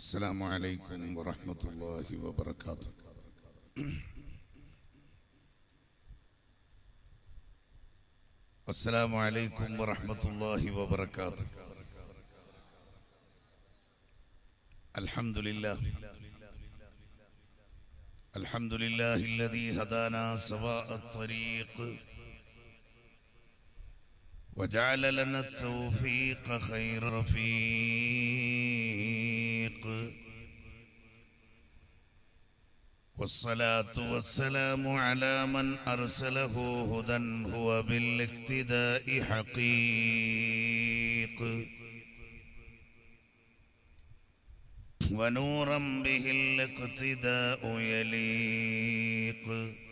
السلام عليكم ورحمة الله وبركاته السلام عليكم ورحمة الله وبركاته الحمد لله الحمد لله الذي هدانا سواء الطريق وجعل لنا التوفيق خير رفيق والصلاة والسلام على من أرسله هدى هو بالاقتداء حقيق ونورا به الاقتداء يليق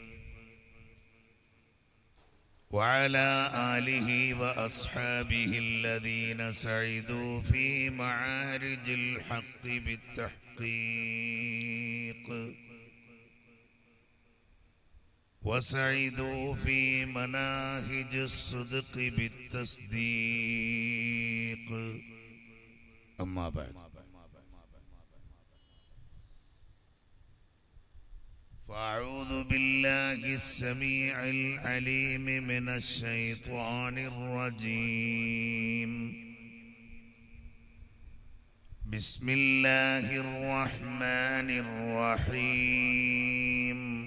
وعلى آله وأصحابه الذين سعدوا في معارج الحق بالتحقيق وسعدوا في مناهج الصدق بالتصديق أما بعد فأعوذ بالله السميع العليم من الشيطان الرجيم بسم الله الرحمن الرحيم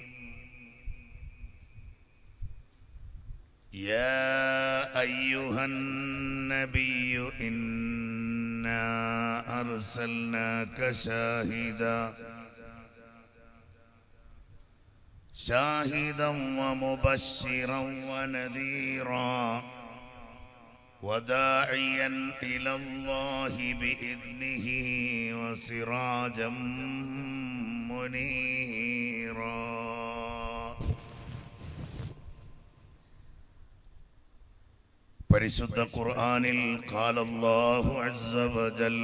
يا أيها النبي إنا أرسلناك شاهداً شاهدا ومبشرا ونذيرا وداعيا الى الله باذنه وسراجا منيرا പരിശുദ്ധ ഖുർആനിൽ قال الله عز وجل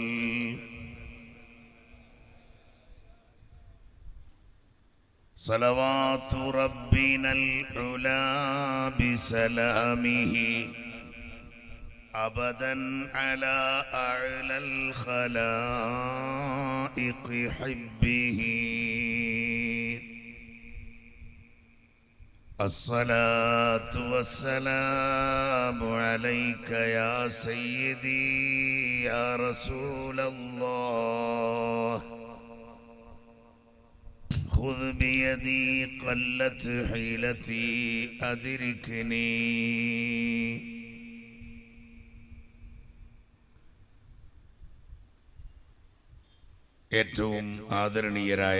صلوات ربنا العلا بسلامه أبدا على أعلى الخلائق حبه الصلاة والسلام عليك يا سيدي يا رسول الله خذ بيدي قلت حيلتي أدركني ഏറ്റവും ആദരണീയരായ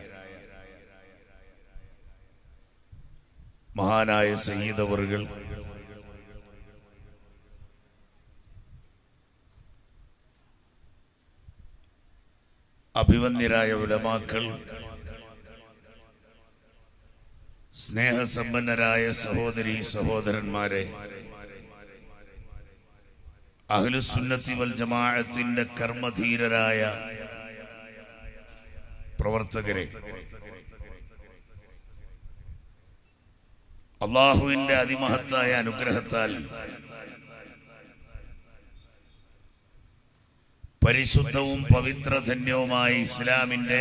മഹാനായ സയ്യിദവറുകൾ അഭിവന്യരായ ഉലമാക്കൾ സ്നേഹസമ്പന്നരായ സഹോദരി സഹോദരന്മാരെ അഹ്ലുസുന്നത്തി വൽ ജമാഅത്തിന്റെ കർമ്മധീരരായ പ്രവർത്തകരെ അള്ളാഹുവിന്റെ അതിമഹത്തായ അനുഗ്രഹത്താൽ പരിശുദ്ധവും പവിത്രധന്യവുമായ ഇസ്ലാമിന്റെ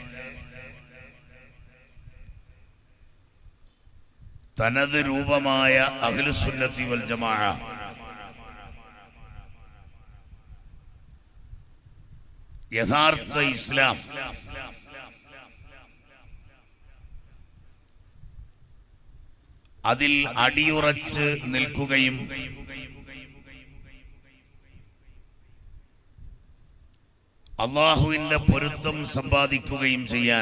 തനത് രൂപമായ അഖിലുസുന്നത്തി വൽ ജമാഅ യഥാർത്ഥ ഇസ്ലാം അതിൽ അടിയുറച്ച് നിൽക്കുകയും അള്ളാഹുവിന്റെ പൊരുത്തം സമ്പാദിക്കുകയും ചെയ്യാൻ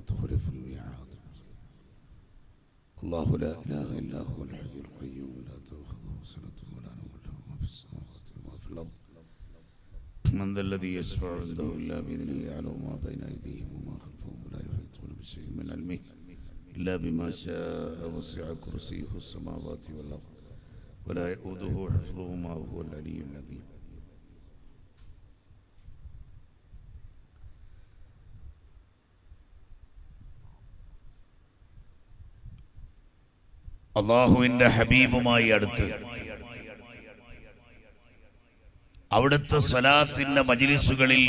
تخلف الميعاد الله لا إله إلا هو الحي القيوم لا تأخذه سنة ولا نوم له ما في السماوات وما في الأرض من ذا الذي يشفع عنده إلا بإذنه يعلم ما بين أيديهم وما خلفهم ولا يحيطون بشيء من علمه إلا بما شاء وسع كرسيه السماوات والأرض ولا يؤوده حفظهما وهو العلي العظيم അള്ളാഹുവിന്റെ ഹബീബുമായി അടുത്ത് അവിടുത്തെ സ്വലാത്തിന്റെ മജിലിസുകളിൽ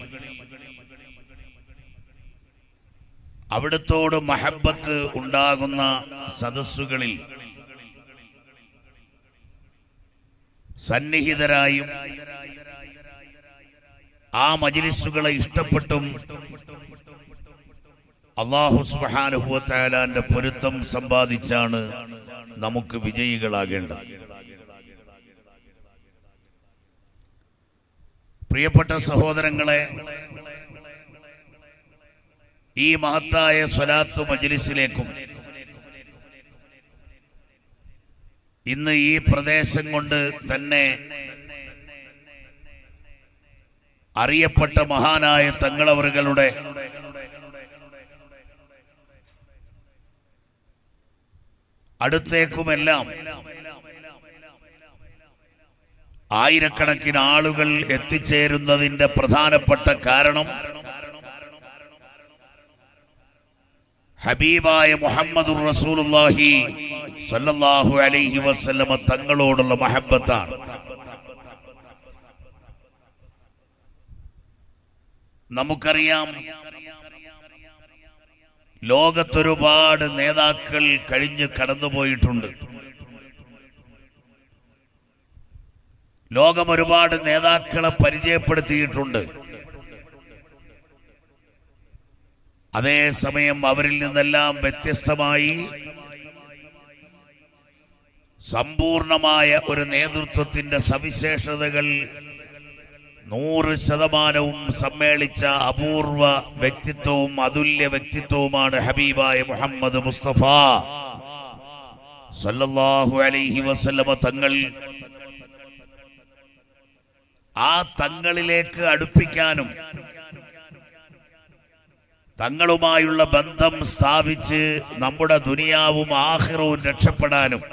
അവിടുത്തോട് മഹബത്ത് ഉണ്ടാകുന്ന സദസ്സുകളിൽ സന്നിഹിതരായും ആ മജിലിസുകളെ ഇഷ്ടപ്പെട്ടും അള്ളാഹു സുബാനുഭവത്തായാലാന്റെ പൊരുത്തം സമ്പാദിച്ചാണ് നമുക്ക് വിജയികളാകേണ്ടത് പ്രിയപ്പെട്ട സഹോദരങ്ങളെ ഈ മഹത്തായ സ്വലാത്ത് മജ്ലിസിലേക്കും ഇന്ന് ഈ പ്രദേശം കൊണ്ട് തന്നെ അറിയപ്പെട്ട മഹാനായ തങ്ങളവറുകളുടെ അടുത്തേക്കുമെല്ലാം ആയിരക്കണക്കിന് ആളുകൾ എത്തിച്ചേരുന്നതിന്റെ പ്രധാനപ്പെട്ട കാരണം ഹബീബായ മുഹമ്മദുർ റസൂലുള്ളാഹി സല്ലല്ലാഹു അലൈഹി വസല്ലമ തങ്ങളോടുള്ള മഹബത്താണ് നമുക്കറിയാം ലോകത്തൊരുപാട് നേതാക്കൾ കഴിഞ്ഞ് കടന്നുപോയിട്ടുണ്ട് ലോകം ഒരുപാട് നേതാക്കളെ പരിചയപ്പെടുത്തിയിട്ടുണ്ട് അതേസമയം അവരിൽ നിന്നെല്ലാം വ്യത്യസ്തമായി സമ്പൂർണമായ ഒരു നേതൃത്വത്തിന്റെ സവിശേഷതകൾ നൂറ് ശതമാനവും സമ്മേളിച്ച അപൂർവ വ്യക്തിത്വവും അതുല്യ വ്യക്തിത്വവുമാണ് ഹബീബായ മുഹമ്മദ് മുസ്തഫ സല്ലല്ലാഹു അലൈഹി വസല്ലമ തങ്ങൾ ആ തങ്ങളിലേക്ക് അടുപ്പിക്കാനും തങ്ങളുമായുള്ള ബന്ധം സ്ഥാപിച്ച് നമ്മുടെ ദുനിയാവും ആഹിറവും രക്ഷപ്പെടാനും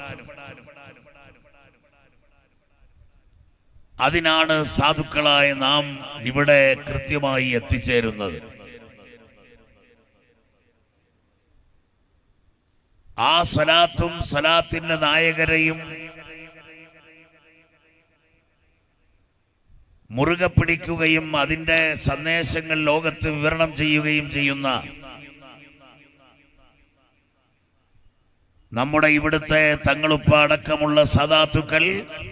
അതിനാണ് സാധുക്കളായ നാം ഇവിടെ കൃത്യമായി എത്തിച്ചേരുന്നത് ആ സലാത്തും സലാത്തിന്റെ നായകരെയും മുറുകെ പിടിക്കുകയും അതിന്റെ സന്ദേശങ്ങൾ ലോകത്ത് വിവരണം ചെയ്യുകയും ചെയ്യുന്ന നമ്മുടെ ഇവിടുത്തെ തങ്ങളുപ്പ അടക്കമുള്ള സദാത്തുക്കൾ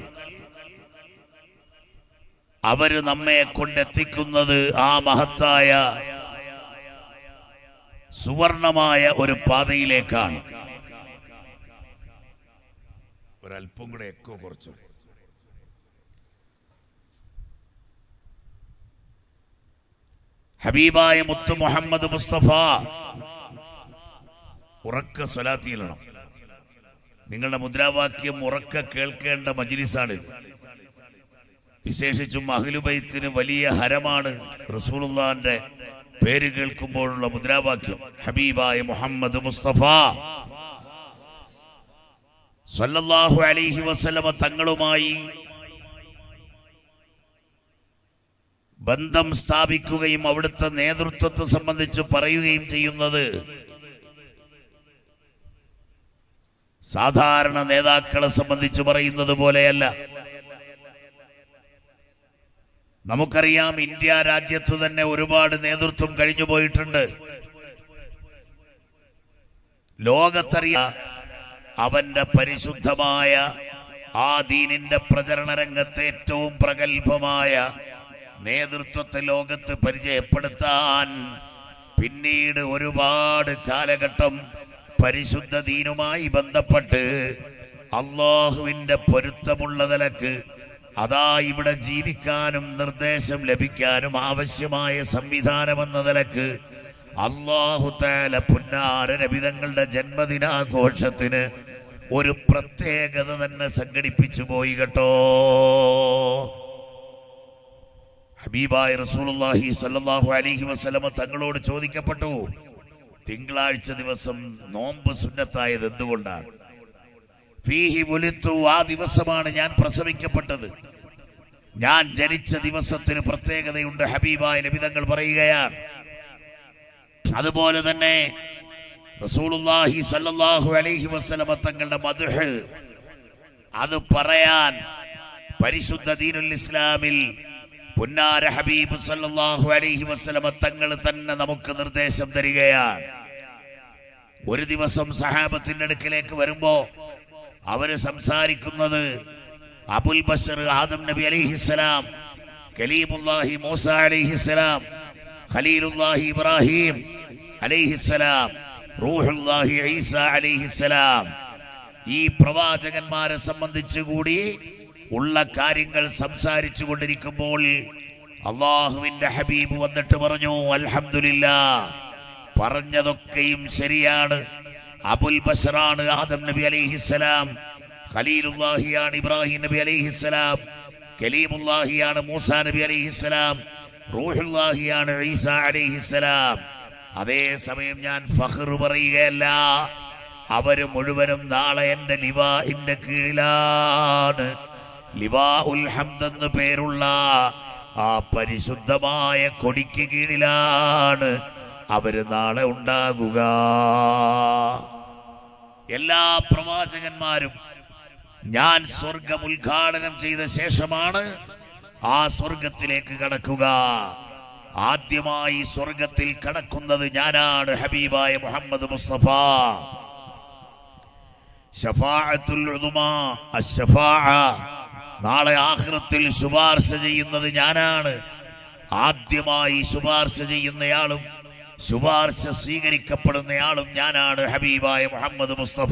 അവര് നമ്മെ കൊണ്ടെത്തിക്കുന്നത് ആ മഹത്തായ സുവർണമായ ഒരു പാതയിലേക്കാണ് ഒരല്പം കൂടെ എക്കോ കുറച്ചു ഹബീബായ മുത്തു മുഹമ്മദ് മുസ്തഫ ഉറക്ക സ്വലാത്തിയിലണം നിങ്ങളുടെ മുദ്രാവാക്യം ഉറക്ക കേൾക്കേണ്ട മജിലിസാണിത് വിശേഷിച്ചും അഹ്ലുബൈത്തിന് വലിയ ഹരമാണ് റസൂലുള്ളാന്റെ പേര് കേൾക്കുമ്പോഴുള്ള മുദ്രാവാക്യം ഹബീബായ മുഹമ്മദ് മുസ്തഫ സല്ലല്ലാഹു അലൈഹി വസല്ലമ തങ്ങളുമായി ബന്ധം സ്ഥാപിക്കുകയും അവിടുത്തെ നേതൃത്വത്തെ സംബന്ധിച്ച് പറയുകയും ചെയ്യുന്നത് സാധാരണ നേതാക്കളെ സംബന്ധിച്ച് പറയുന്നത് പോലെയല്ല നമുക്കറിയാം ഇന്ത്യ രാജ്യത്ത് തന്നെ ഒരുപാട് നേതൃത്വം കഴിഞ്ഞു പോയിട്ടുണ്ട് ലോകത്തറിയ അവന്റെ പരിശുദ്ധമായ ആ ദീനിന്റെ പ്രചരണ രംഗത്ത് ഏറ്റവും പ്രഗത്ഭമായ നേതൃത്വത്തെ ലോകത്ത് പരിചയപ്പെടുത്താൻ പിന്നീട് ഒരുപാട് കാലഘട്ടം പരിശുദ്ധ ദീനുമായി ബന്ധപ്പെട്ട് അള്ളാഹുവിന്റെ പൊരുത്തമുള്ള നിലക്ക് അതാ ഇവിടെ ജീവിക്കാനും നിർദ്ദേശം ലഭിക്കാനും ആവശ്യമായ സംവിധാനം എന്ന നിലക്ക് അള്ളാഹു താല പുന്നാര നബിതങ്ങളുടെ ജന്മദിനാഘോഷത്തിന് ഒരു പ്രത്യേകത തന്നെ സംഘടിപ്പിച്ചു പോയി കേട്ടോ ഹബീബായ റസൂലുള്ളാഹി സല്ലല്ലാഹു അലൈഹി വസല്ലമ തങ്ങളോട് ചോദിക്കപ്പെട്ടു തിങ്കളാഴ്ച ദിവസം നോമ്പ് സുന്നത്തായത് എന്തുകൊണ്ടാണ് ഫീഹി വുലിത്തു ആ ദിവസമാണ് ഞാൻ പ്രസവിക്കപ്പെട്ടത് ഞാൻ ജനിച്ച ദിവസത്തിന് പ്രത്യേകതയുണ്ട് ഹബീബായ നബിതങ്ങൾ പറയുകയാണ് അതുപോലെ തന്നെ റസൂലുള്ളാഹി സല്ലല്ലാഹു അലൈഹി വസല്ലമ തങ്ങളുടെ മദ്ഹ് അത് പറയാൻ പരിശുദ്ധ ദീനുൽ ഇസ്ലാമിൽ പുന്നാര ഹബീബ് സല്ലല്ലാഹു അലൈഹി വസല്ലമ തങ്ങൾ തന്നെ നമുക്ക് നിർദ്ദേശം തരികയാണ് ഒരു ദിവസം സഹാബത്തിന്റെ അടുക്കിലേക്ക് വരുമ്പോ അവര് സംസാരിക്കുന്നത് അബുൽ ബഷർ ആദം നബി അലിഹിസ്സലാം കലീമുല്ലാഹി മൂസ അലിഹിസ്സലാം ഖലീലുല്ലാഹി ഇബ്രാഹിം അലിഹിസ്സലാം റൂഹുല്ലാഹി ഈസ അലിഹിസ്സലാം ഈ പ്രവാചകന്മാരെ സംബന്ധിച്ച് കൂടി ഉള്ള കാര്യങ്ങൾ സംസാരിച്ചു കൊണ്ടിരിക്കുമ്പോൾ അള്ളാഹുവിന്റെ ഹബീബ് വന്നിട്ട് പറഞ്ഞു അൽഹംദുലില്ലാ പറഞ്ഞതൊക്കെയും ശരിയാണ് അബുൽ ബഷറാണ് ആദം നബി അലിഹിസ്സലാം ഖലീലുല്ലാഹിയാണ് ഇബ്രാഹിം നബി അലിഹിസ്സലാം കലീമുല്ലാഹിയാണ് മൂസ നബി അലിഹിസ്സലാം റൂഹുല്ലാഹിയാണ് ഈസ അലിഹിസ്സലാം അതേസമയം ഞാൻ ഫഖർ പറയുകയല്ല അവര് മുഴുവനും നാളെ എന്റെ ലിവാഹിന്റെ കീഴിലാണ് ലിവാ ഉൽ ഹംദ് എന്ന് പേരുള്ള ആ പരിശുദ്ധമായ കൊടിക്ക് കീഴിലാണ് അവര് നാളെ ഉണ്ടാകുക എല്ലാ പ്രവാചകന്മാരും ഞാൻ സ്വർഗം ഉദ്ഘാടനം ചെയ്ത ശേഷമാണ് ആ സ്വർഗത്തിലേക്ക് കടക്കുക ആദ്യമായി സ്വർഗത്തിൽ കടക്കുന്നത് ഞാനാണ് ഹബീബായ മുഹമ്മദ് മുസ്തഫ ശഫാഅത്തുൽ ഉദുമാ അശ്ശഫാഅ നാളെ ആഖിറത്തിൽ ശുപാർശ ചെയ്യുന്നത് ഞാനാണ് ആദ്യമായി ശുപാർശ ചെയ്യുന്നയാളും ശുപാർശ സ്വീകരിക്കപ്പെടുന്നയാളും ഞാനാണ് ഹബീബായ മുഹമ്മദ് മുസ്തഫ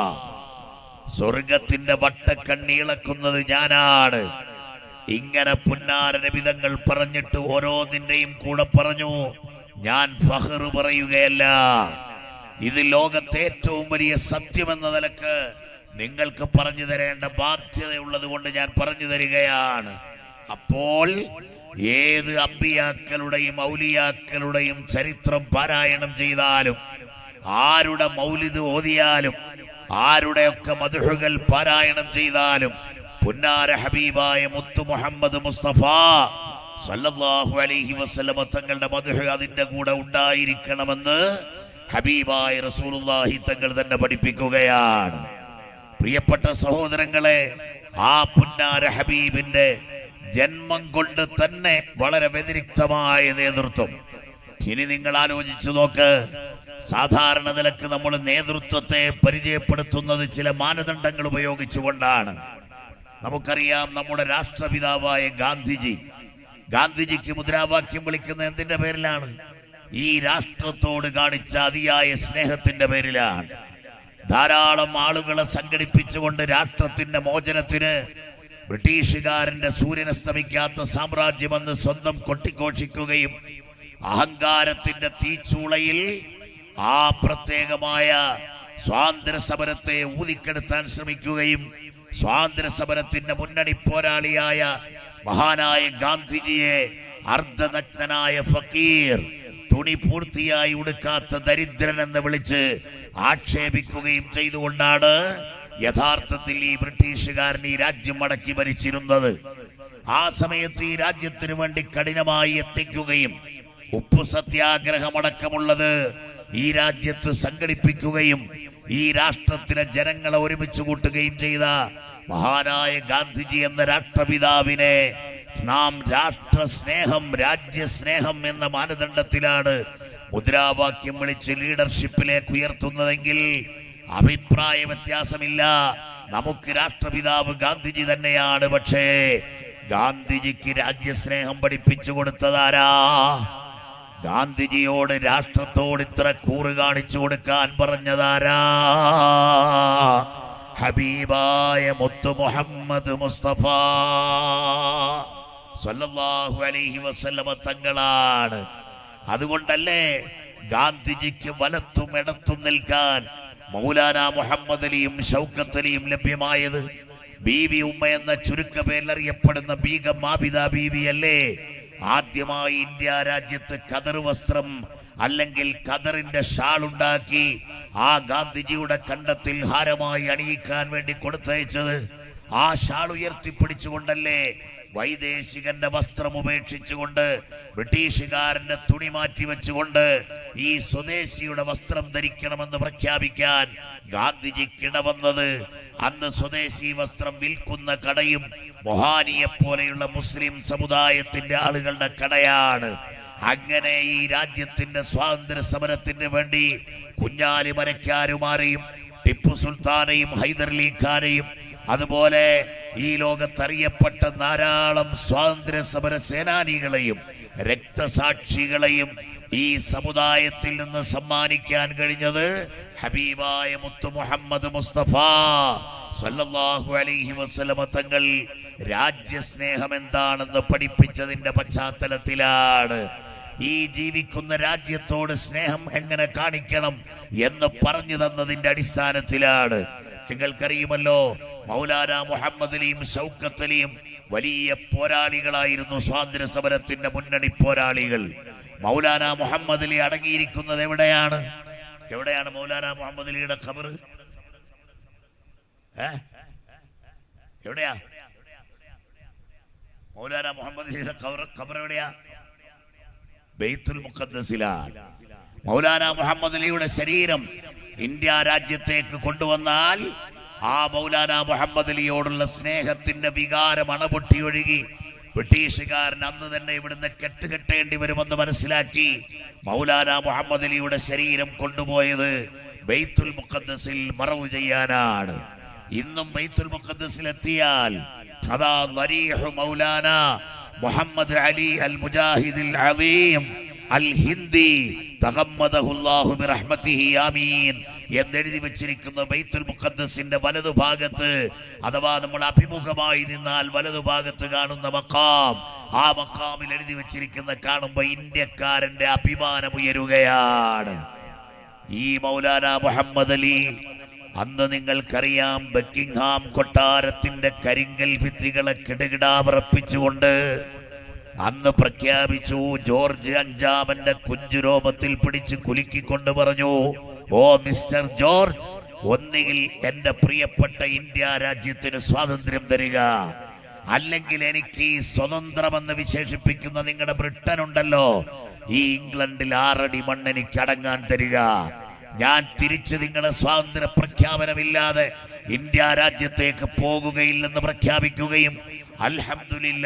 സ്വർഗത്തിന്റെ വട്ടക്കണ്ണി ഇളക്കുന്നത് ഞാനാണ് ഇങ്ങനെ പുന്നാര നബിതങ്ങൾ പറഞ്ഞിട്ട് ഓരോന്നിന്റെയും കൂടെ പറഞ്ഞു ഞാൻ ഫഹർ പറയുകയല്ല ഇത് ലോകത്തെ ഏറ്റവും വലിയ സത്യമെന്ന നിലക്ക് നിങ്ങൾക്ക് പറഞ്ഞു തരേണ്ട ബാധ്യതയുള്ളത് കൊണ്ട് ഞാൻ പറഞ്ഞു തരികയാണ് അപ്പോൾ ഏത് അമ്പിയാക്കളുടെയും ഔലിയാക്കളുടെയും ചരിത്രം പാരായണം ചെയ്താലും ആരുടെ മൗലിദ് ഓതിയാലും ആരുടെയൊക്കെ മധുഹുകൾ പാരായണം ചെയ്താലും പുന്നാര ഹബീബായ മുത്തു മുഹമ്മദ് മുസ്തഫ സല്ലല്ലാഹു അലൈഹി വസല്ലമ തങ്ങളുടെ മധുഹ് അതിന്റെ കൂടെ ഉണ്ടായിരിക്കണമെന്ന് ഹബീബായ റസൂലുള്ളാഹി തങ്ങൾ തന്നെ പഠിപ്പിക്കുകയാണ് പ്രിയപ്പെട്ട സഹോദരങ്ങളെ ആ പുന്നാര ഹബീബിന്റെ ജന്മം കൊണ്ട് തന്നെ വളരെ വ്യതിരിക്തമായ നേതൃത്വം ഇനി നിങ്ങൾ ആലോചിച്ചു നോക്ക് സാധാരണ നിലക്ക് നമ്മൾ നേതൃത്വത്തെ പരിചയപ്പെടുത്തുന്നത് ചില മാനദണ്ഡങ്ങൾ ഉപയോഗിച്ചുകൊണ്ടാണ് നമുക്കറിയാം നമ്മുടെ രാഷ്ട്രപിതാവായ ഗാന്ധിജി ഗാന്ധിജിക്ക് മുദ്രാവാക്യം വിളിക്കുന്ന എന്തിന്റെ പേരിലാണ് ഈ രാഷ്ട്രത്തോട് കാണിച്ച അതിയായ സ്നേഹത്തിന്റെ പേരിലാണ് ധാരാളം ആളുകളെ സംഘടിപ്പിച്ചുകൊണ്ട് രാഷ്ട്രത്തിന്റെ മോചനത്തിന് ബ്രിട്ടീഷുകാരന്റെ സൂര്യനസ്തമിക്കാത്ത സാമ്രാജ്യമെന്ന് സ്വന്തം കൊട്ടിഘോഷിക്കുകയും അഹങ്കാരത്തിന്റെ തീച്ചൂളയിൽ ആ പ്രത്യേകമായ സ്വാതന്ത്ര്യ സമരത്തെ ഊതിക്കെടുത്താൻ ശ്രമിക്കുകയും സ്വാതന്ത്ര്യ സമരത്തിന്റെ മുന്നണി പോരാളിയായ മഹാനായ ഗാന്ധിജിയെ അർദ്ധനഗ്നനായ ഫക്കീർ തുണി പൂർത്തിയായി ഉടുക്കാത്ത ദരിദ്രൻ എന്ന് വിളിച്ച് ആക്ഷേപിക്കുകയും ചെയ്തുകൊണ്ടാണ് യഥാർത്ഥത്തിൽ ഈ ബ്രിട്ടീഷുകാരൻ ഈ രാജ്യം മടക്കി ഭരിച്ചിരുന്നത് ആ സമയത്ത് ഈ രാജ്യത്തിന് വേണ്ടി കഠിനമായി എത്തിക്കുകയും ഉപ്പു സത്യാഗ്രഹമടക്കമുള്ളത് ഈ രാജ്യത്ത് സംഘടിപ്പിക്കുകയും ഈ രാഷ്ട്രത്തിലെ ജനങ്ങളെ ഒരുമിച്ച് കൂട്ടുകയും ചെയ്ത മഹാനായ ഗാന്ധിജി എന്ന രാഷ്ട്രപിതാവിനെ നാം രാഷ്ട്രസ്നേഹം രാജ്യസ്നേഹം എന്ന മാനദണ്ഡത്തിലാണ് മുദ്രാവാക്യം വിളിച്ച് ലീഡർഷിപ്പിലേക്ക് ഉയർത്തുന്നതെങ്കിൽ അഭിപ്രായ വ്യത്യാസമില്ല നമുക്ക് രാഷ്ട്രപിതാവ് ഗാന്ധിജി തന്നെയാണ് പക്ഷേ ഗാന്ധിജിക്ക് രാജ്യസ്നേഹം പഠിപ്പിച്ചു കൊടുത്തതാരാ ഗാന്ധിജിയോട് രാഷ്ട്രത്തോട് ഇത്ര കൂറ് കാണിച്ചു കൊടുക്കാൻ പറഞ്ഞതാരാ ഹബീബായ മുത്തു മുഹമ്മദ് മുസ്തഫ സല്ലല്ലാഹു അലൈഹി വസല്ലമ തങ്ങളാണ് അതുകൊണ്ടല്ലേ ഗാന്ധിജിക്ക് വലത്തും ഇടത്തും നിൽക്കാൻ മൗലാന മുഹമ്മദ് അലിയും ഷൗക്കത്ത് അലിയും ലഭ്യമായത് ബീവി ഉമ്മ എന്ന ചുരുക്കപേരിൽ അറിയപ്പെടുന്ന ബീഗം മാബിത ബീവി അല്ലേ ആദ്യമായി ഇന്ത്യ രാജ്യത്ത് കതർ വസ്ത്രം അല്ലെങ്കിൽ കതറിന്റെ ഷാൾ ഉണ്ടാക്കി ആ ഗാന്ധിജിയുടെ കണ്ടത്തിൽ ഹാരമായി അണിയിക്കാൻ വേണ്ടി കൊടുത്തയച്ചത് ആ ഷാൾ ഉയർത്തിപ്പിടിച്ചുകൊണ്ടല്ലേ വൈദേശികന്റെ വസ്ത്രം ഉപേക്ഷിച്ചുകൊണ്ട് ബ്രിട്ടീഷുകാരന്റെ തുണി മാറ്റി വെച്ചുകൊണ്ട് ഈ സ്വദേശിയുടെ വസ്ത്രം ധരിക്കണമെന്ന് പ്രഖ്യാപിക്കാൻ ഗാന്ധിജിക്കിട വന്നത് അന്ന് സ്വദേശി വസ്ത്രം വിൽക്കുന്ന കടയും മൊഹാനിയെ പോലെയുള്ള മുസ്ലിം സമുദായത്തിന്റെ ആളുകളുടെ കടയാണ് അങ്ങനെ ഈ രാജ്യത്തിന്റെ സ്വാതന്ത്ര്യ സമരത്തിന് വേണ്ടി കുഞ്ഞാലി മരക്കാരുമാരെയും ടിപ്പു സുൽത്താനെയും ഹൈദർലി ഖാനെയും അതുപോലെ ഈ ലോകത്തറിയപ്പെട്ട ധാരാളം സ്വാതന്ത്ര്യ സമര സേനാനികളെയും രക്തസാക്ഷികളെയും ഈ സമുദായത്തിൽ നിന്ന് സമ്മാനിക്കാൻ കഴിഞ്ഞത് ഹബീബായ മുത്തു മുഹമ്മദ് മുസ്തഫ സല്ലല്ലാഹു അലൈഹി വസല്ലമ തങ്ങൾ രാജ്യസ്നേഹം എന്താണെന്ന് പഠിപ്പിച്ചതിന്റെ പശ്ചാത്തലത്തിലാണ് ഈ ജീവിക്കുന്ന രാജ്യത്തോട് സ്നേഹം എങ്ങനെ കാണിക്കണം എന്ന് പറഞ്ഞു തന്നതിന്റെ അടിസ്ഥാനത്തിലാണ് നിങ്ങൾക്കറിയുമല്ലോ മൗലാന മുഹമ്മദ് അലിയും ഷൗക്കത്ത് അലിയും വലിയ പോരാളികളായിരുന്നു സ്വാതന്ത്ര്യ സമരത്തിന്റെ മുന്നണി പോരാളികൾ മൗലാന മുഹമ്മദ് അലി അടങ്ങിയിരിക്കുന്നത് എവിടെയാണ് എവിടെയാണ് മൗലാന മുഹമ്മദ് അലിയുടെ ഖബർ ഏ? എവിടെയാ മൗലാന മുഹമ്മദ് അലിയുടെ ഖബർ ഖബർ എവിടെയാ ബെയ്ത്തുൽ മുഖദ്ദസിലാണ് മൗലാന മുഹമ്മദ് അലിയുടെ ശരീരം ഇന്ത്യ രാജ്യത്തേക്ക് കൊണ്ടുവന്നാൽ ആ മൗലാന മുഹമ്മദ് അലിയോടുള്ള സ്നേഹത്തിന്റെ വികാരം അണപൊട്ടിയൊഴുകി ബ്രിട്ടീഷുകാരൻ അന്ന് തന്നെ ഇവിടുന്ന് കെട്ടുകെട്ടേണ്ടി വരുമെന്ന് മനസ്സിലാക്കി മൗലാന മുഹമ്മദ് അലിയുടെ ശരീരം കൊണ്ടുപോയത് ബെയ്ത്തുൽ മുഖദ്ദസിൽ മറവ് ചെയ്യാനാണ് ഇന്നും ബെയ്ത്തുൽ മുഖദ്ദസിൽ എത്തിയാൽ അതാ നരീഹു മൗലാന മുഹമ്മദ് അലി അൽ മുജാഹിദിൽ അലീം അൽ ഹിന്ദി തഗമ്മദഹുല്ലാഹു ബിറഹ്മതിഹി ആമീൻ എന്നെഴുതി വെച്ചിരിക്കുന്ന ബൈത്തുൽ മുഖദ്ദസിന്റെ വലതുഭാഗത്ത് അഥവാ നമ്മൾ അഭിമുഖമായി നിന്നാൽ വലതുഭാഗത്ത് കാണുന്ന മക്കാം ആ മക്കാമിൽ എഴുതി വെച്ചിരിക്കുന്ന കാണുമ്പോ ഇന്ത്യക്കാരന്റെ അഭിമാനം ഉയരുകയാണ് ഈ മൗലാന മുഹമ്മദ് അലി അന്ന് നിങ്ങൾക്കറിയാം ബക്കിംഗ്ഹാം കൊട്ടാരത്തിന്റെ കരിങ്കൽ ഭിത്തികളെ കിടുകിടാവിറപ്പിച്ചുകൊണ്ട് അന്ന് പ്രഖ്യാപിച്ചു ജോർജ് അഞ്ചാമന്റെ കുഞ്ചുരോപത്തിൽ പിടിച്ച് കുലുക്കിക്കൊണ്ട് പറഞ്ഞു ഓ മിസ്റ്റർ ജോർജ് ഒന്നുകിൽ എന്റെ പ്രിയപ്പെട്ട ഇന്ത്യ രാജ്യത്തിന് സ്വാതന്ത്ര്യം തരിക അല്ലെങ്കിൽ എനിക്ക് ഈ സ്വതന്ത്രമെന്ന് വിശേഷിപ്പിക്കുന്ന നിങ്ങളുടെ ബ്രിട്ടൻ ഉണ്ടല്ലോ ഈ ഇംഗ്ലണ്ടിൽ ആറടി മണ്ണ് എനിക്ക് അടങ്ങാൻ തരിക ഞാൻ തിരിച്ച് നിങ്ങളെ സ്വാതന്ത്ര്യ പ്രഖ്യാപനമില്ലാതെ ഇന്ത്യ രാജ്യത്തേക്ക് പോകുകയില്ലെന്ന് പ്രഖ്യാപിക്കുകയും അൽഹംദുലില്ല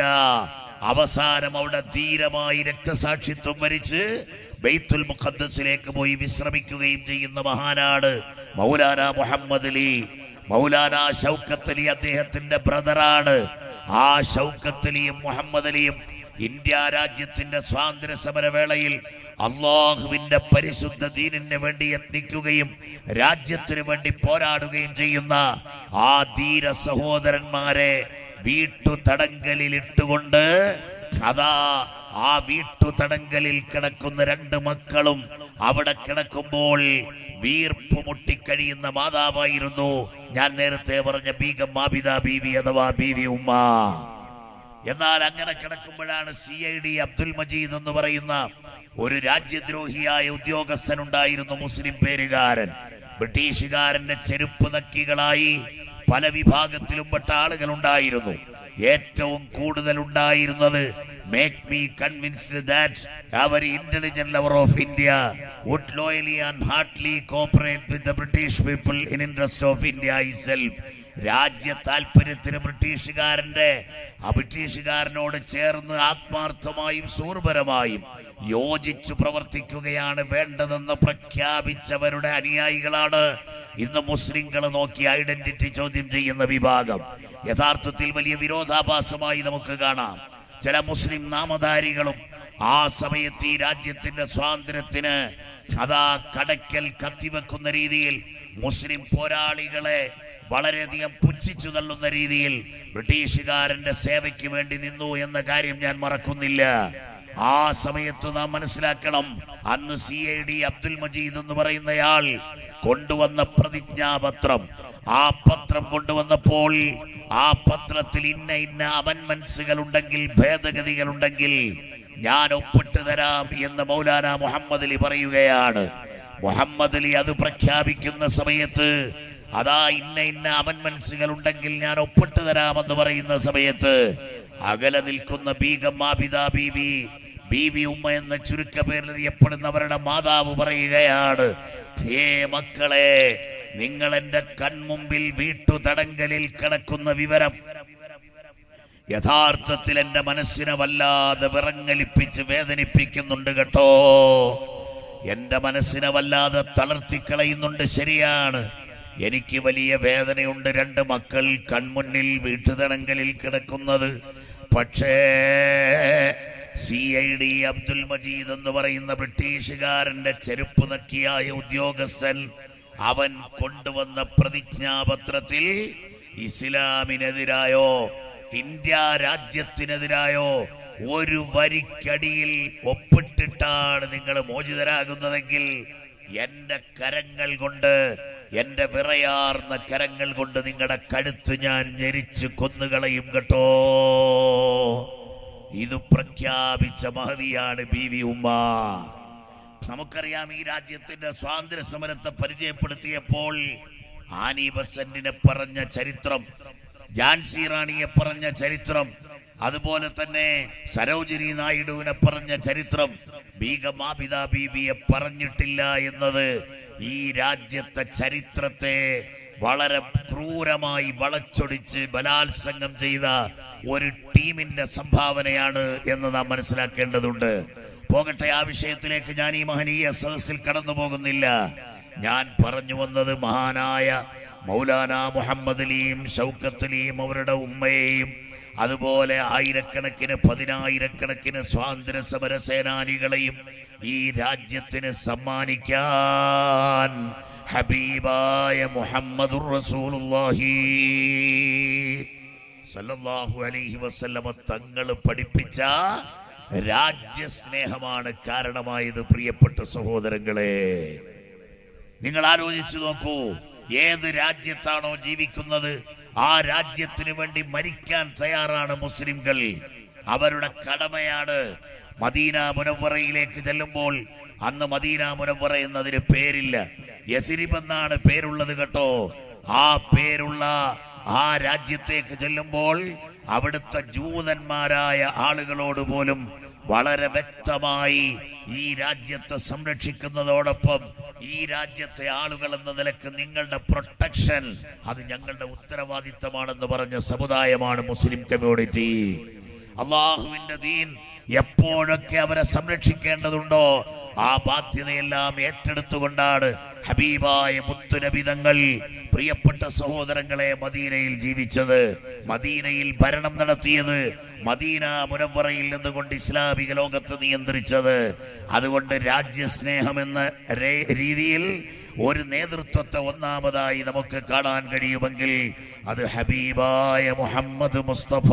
അവസാനം അവിടെ ധീരമായി രക്തസാക്ഷിത്വം വരിച്ച് ബെയ്ത്തുൽ മുഖദ്ദസിലേക്ക് പോയി വിശ്രമിക്കുകയും ചെയ്യുന്ന മഹാനാണ് മൗലാന മുഹമ്മദ് അലി മൗലാന ഷൗക്കത്ത് അലി അദ്ദേഹത്തിന്റെ ബ്രദറാണ് ആ ഷൗക്കത്ത് അലിയും മുഹമ്മദ് അലിയും ഇന്ത്യ രാജ്യത്തിന്റെ സ്വാതന്ത്ര്യ സമരവേളയിൽ അള്ളാഹുവിന്റെ പരിശുദ്ധ ദീനിന് വേണ്ടി യത്നിക്കുകയും രാജ്യത്തിനു വേണ്ടി പോരാടുകയും ചെയ്യുന്ന ആ ധീര സഹോദരന്മാരെ വീട്ടുതടങ്കലിൽ ഇട്ടുകൊണ്ട് അതാ ആ വീട്ടുതടങ്കലിൽ കിടക്കുന്ന രണ്ട് മക്കളും അവിടെ കിടക്കുമ്പോൾ വീർപ്പ് മുട്ടിക്കഴിയുന്ന മാതാവായിരുന്നു ഞാൻ നേരത്തെ പറഞ്ഞ ബീഗം മാബിത ബീവി അഥവാ ബീവി ഉമ്മ എന്നാൽ അങ്ങനെ കിടക്കുമ്പോഴാണ് C I D Abdul Majeed എന്ന് പറയുന്ന ഒരു രാജ്യദ്രോഹിയായ ഉദ്യോഗസ്ഥനുണ്ടായിരുന്നു മുസ്ലിം പേരുകാരൻ ബ്രിട്ടീഷുകാരന്റെ ചെരുപ്പ് നക്കികളായി പല വിഭാഗത്തിലും പെട്ട ആളുകൾ ഉണ്ടായിരുന്നു ഏറ്റവും കൂടുതൽ ഉണ്ടായിരുന്നത് മേക്ക് മീ കൺവിൻസ്ഡ് ദാറ്റ് അവർ intelligent lover of India would loyally and heartily cooperate with the British people in interest of India itself രാജ്യ താല്പര്യത്തിന് ബ്രിട്ടീഷുകാരന്റെ ആ ബ്രിട്ടീഷുകാരനോട് ചേർന്ന് ആത്മാർത്ഥമായും സൂർപരമായും യോജിച്ചു പ്രവർത്തിക്കുകയാണ് വേണ്ടതെന്ന് പ്രഖ്യാപിച്ചവരുടെ അനുയായികളാണ് ഇന്ന് മുസ്ലിങ്ങൾ നോക്കി ഐഡന്റിറ്റി ചോദ്യം ചെയ്യുന്ന വിഭാഗം യഥാർത്ഥത്തിൽ വലിയ വിരോധാഭാസമായി നമുക്ക് കാണാം ചില മുസ്ലിം നാമധാരികളും ആ സമയത്ത് ഈ രാജ്യത്തിന്റെ സ്വാതന്ത്ര്യത്തിന് അതാ കടയ്ക്കൽ കത്തിവെക്കുന്ന രീതിയിൽ മുസ്ലിം പോരാളികളെ വളരെയധികം പുച്ഛിച്ചു തള്ളുന്ന രീതിയിൽ ബ്രിട്ടീഷുകാരന്റെ സേവയ്ക്ക് വേണ്ടി നിന്നു എന്ന കാര്യം ഞാൻ മറക്കുന്നില്ല ആ സമയത്ത് നാം മനസ്സിലാക്കണം അന്ന് C I D Abdul Majeed എന്ന് പറയുന്നയാൾ കൊണ്ടുവന്ന പ്രതിജ്ഞാപത്രം ആ പത്രം കൊണ്ടുവന്നപ്പോൾ ആ പത്രത്തിൽ ഇന്ന ഇന്ന അമൻമെന്റ്സുകൾ ഉണ്ടെങ്കിൽ ഭേദഗതികൾ ഉണ്ടെങ്കിൽ ഞാൻ ഒപ്പിട്ട് തരാം എന്ന് മൗലാന മുഹമ്മദ് അലി പറയുകയാണ് മുഹമ്മദ് അലി അത് പ്രഖ്യാപിക്കുന്ന സമയത്ത് അതാ ഇന്ന ഇന്ന അമൻമെന്റ്സുകൾ ഉണ്ടെങ്കിൽ ഞാൻ ഒപ്പിട്ട് തരാമെന്ന് പറയുന്ന സമയത്ത് അകലെ നിൽക്കുന്ന ബീഗം ആബിദ ബീവി ബീവി ഉമ്മ എന്ന ചുരുക്ക പേരിൽ അറിയപ്പെടുന്നവരുടെ മാതാവ് പറയുകയാണ് ഹേ മക്കളെ നിങ്ങൾ എന്റെ കൺമുമ്പിൽ വീട്ടുതടങ്കലിൽ കിടക്കുന്ന വിവരം യഥാർത്ഥത്തിൽ എന്റെ മനസ്സിനെ വല്ലാതെ വിറങ്ങലിപ്പിച്ച് വേദനിപ്പിക്കുന്നുണ്ട് കേട്ടോ എന്റെ മനസ്സിനെ വല്ലാതെ തളർത്തിക്കളയുന്നുണ്ട് ശരിയാണ് എനിക്ക് വലിയ വേദനയുണ്ട് രണ്ട് മക്കൾ കൺമുന്നിൽ വീട്ടുതടങ്കലിൽ കിടക്കുന്നത് പക്ഷേ C I D Abdul Majeed എന്ന് പറയുന്ന ബ്രിട്ടീഷുകാരന്റെ ചെരുപ്പ് നക്കിയായ ഉദ്യോഗസ്ഥൻ അവൻ കൊണ്ടുവന്ന പ്രതിജ്ഞാപത്രത്തിൽ ഇസ്ലാമിനെതിരായോ ഇന്ത്യ രാജ്യത്തിനെതിരായോ ഒരു വരിക്കടിയിൽ ഒപ്പിട്ടിട്ടാണ് നിങ്ങൾ മോചിതരാകുന്നതെങ്കിൽ എന്റെ കരങ്ങൾ കൊണ്ട് എന്റെ വിറയാർന്ന കരങ്ങൾ കൊണ്ട് നിങ്ങളുടെ കഴുത്ത് ഞാൻ ഞെരിച്ച് കൊന്നുകളയും കേട്ടോ ഇത് പ്രഖ്യാപിച്ച മഹതിയാണ് ബി വി ഉമ്മ നമുക്കറിയാം ഈ രാജ്യത്തിന്റെ സ്വാതന്ത്ര്യ സമരത്തെ പരിചയപ്പെടുത്തിയപ്പോൾ ആനി ബസന്റിനെ പറഞ്ഞ ചരിത്രം ജാൻസി റാണിയെ പറഞ്ഞ ചരിത്രം അതുപോലെ തന്നെ സരോജിനി നായിഡുവിനെ പറഞ്ഞ ചരിത്രം ബീഗമാബിത ബീവിയെ പറഞ്ഞിട്ടില്ല എന്നത് ഈ രാജ്യത്തെ ചരിത്രത്തെ വളരെ ക്രൂരമായി വളച്ചൊടിച്ച് ബലാത്സംഗം ചെയ്ത ഒരു ടീമിന്റെ സംഭാവനയാണ് എന്ന് നാം മനസ്സിലാക്കേണ്ടതുണ്ട് പോകട്ടെ ആ വിഷയത്തിലേക്ക് ഞാൻ ഈ മഹനീയ സദസ്സിൽ കടന്നു പോകുന്നില്ല ഞാൻ പറഞ്ഞു വന്നത് മഹാനായ മൗലാന മുഹമ്മദ് അലിയും ഷൗക്കത്ത് അലിയും അവരുടെ ഉമ്മയെയും അതുപോലെ ആയിരക്കണക്കിന് പതിനായിരക്കണക്കിന് സ്വാതന്ത്ര്യ സമര സേനാനികളെയും ഈ രാജ്യത്തിന് സമ്മാനിക്കാൻ ഹബീബായ മുഹമ്മദുർ റസൂലുള്ളാഹി സല്ലല്ലാഹു അലൈഹി വസല്ലമ തങ്ങൾ പഠിപ്പിച്ച രാജ്യസ്നേഹമാണ് കാരണമായത് പ്രിയപ്പെട്ട സഹോദരങ്ങളെ നിങ്ങൾ ആലോചിച്ചു നോക്കൂ ഏത് രാജ്യത്താണോ ജീവിക്കുന്നത് ആ രാജ്യത്തിനു വേണ്ടി മരിക്കാൻ തയ്യാറാണ് മുസ്ലിംകൾ അവരുടെ കടമയാണ് മദീന മുനവറയിലേക്ക് ചെല്ലുമ്പോൾ അന്ന് മദീന മുനവറ എന്നതിന് പേരില്ല യസിരിബ് എന്നാണ് പേരുള്ളത് കേട്ടോ ആ പേരുള്ള ആ രാജ്യത്തേക്ക് ചെല്ലുമ്പോൾ അവിടുത്തെ ജൂതന്മാരായ ആളുകളോട് പോലും വളരെ വ്യക്തമായി ഈ രാജ്യത്തെ സംരക്ഷിക്കുന്നതോടൊപ്പം ഈ രാജ്യത്തെ ആളുകൾ എന്ന നിലക്ക് നിങ്ങളുടെ പ്രൊട്ടക്ഷൻ അത് ഞങ്ങളുടെ ഉത്തരവാദിത്തമാണെന്ന് പറഞ്ഞ സമുദായമാണ് മുസ്ലിം കമ്മ്യൂണിറ്റി അള്ളാഹുവിന്റെ ദീൻ എപ്പോഴൊക്കെ അവരെ സംരക്ഷിക്കേണ്ടതുണ്ടോ ആ ബാധ്യതയെല്ലാം ഏറ്റെടുത്തുകൊണ്ടാണ് ഹബീബായ മുത്തുനബിതങ്ങൾ പ്രിയപ്പെട്ട സഹോദരങ്ങളെ മദീനയിൽ ജീവിച്ചത് മദീനയിൽ ഭരണം നടത്തിയത് മദീന മുനവറയിൽ നിന്നുകൊണ്ട് ഇസ്ലാമിക ലോകത്ത് നിയന്ത്രിച്ചത് അതുകൊണ്ട് രാജ്യസ്നേഹം എന്ന രേ- രീതിയിൽ ഒരു നേതൃത്വത്തെ ഒന്നാമതായി നമുക്ക് കാണാൻ കഴിയുമെങ്കിൽ അത് ഹബീബായ മുഹമ്മദ് മുസ്തഫ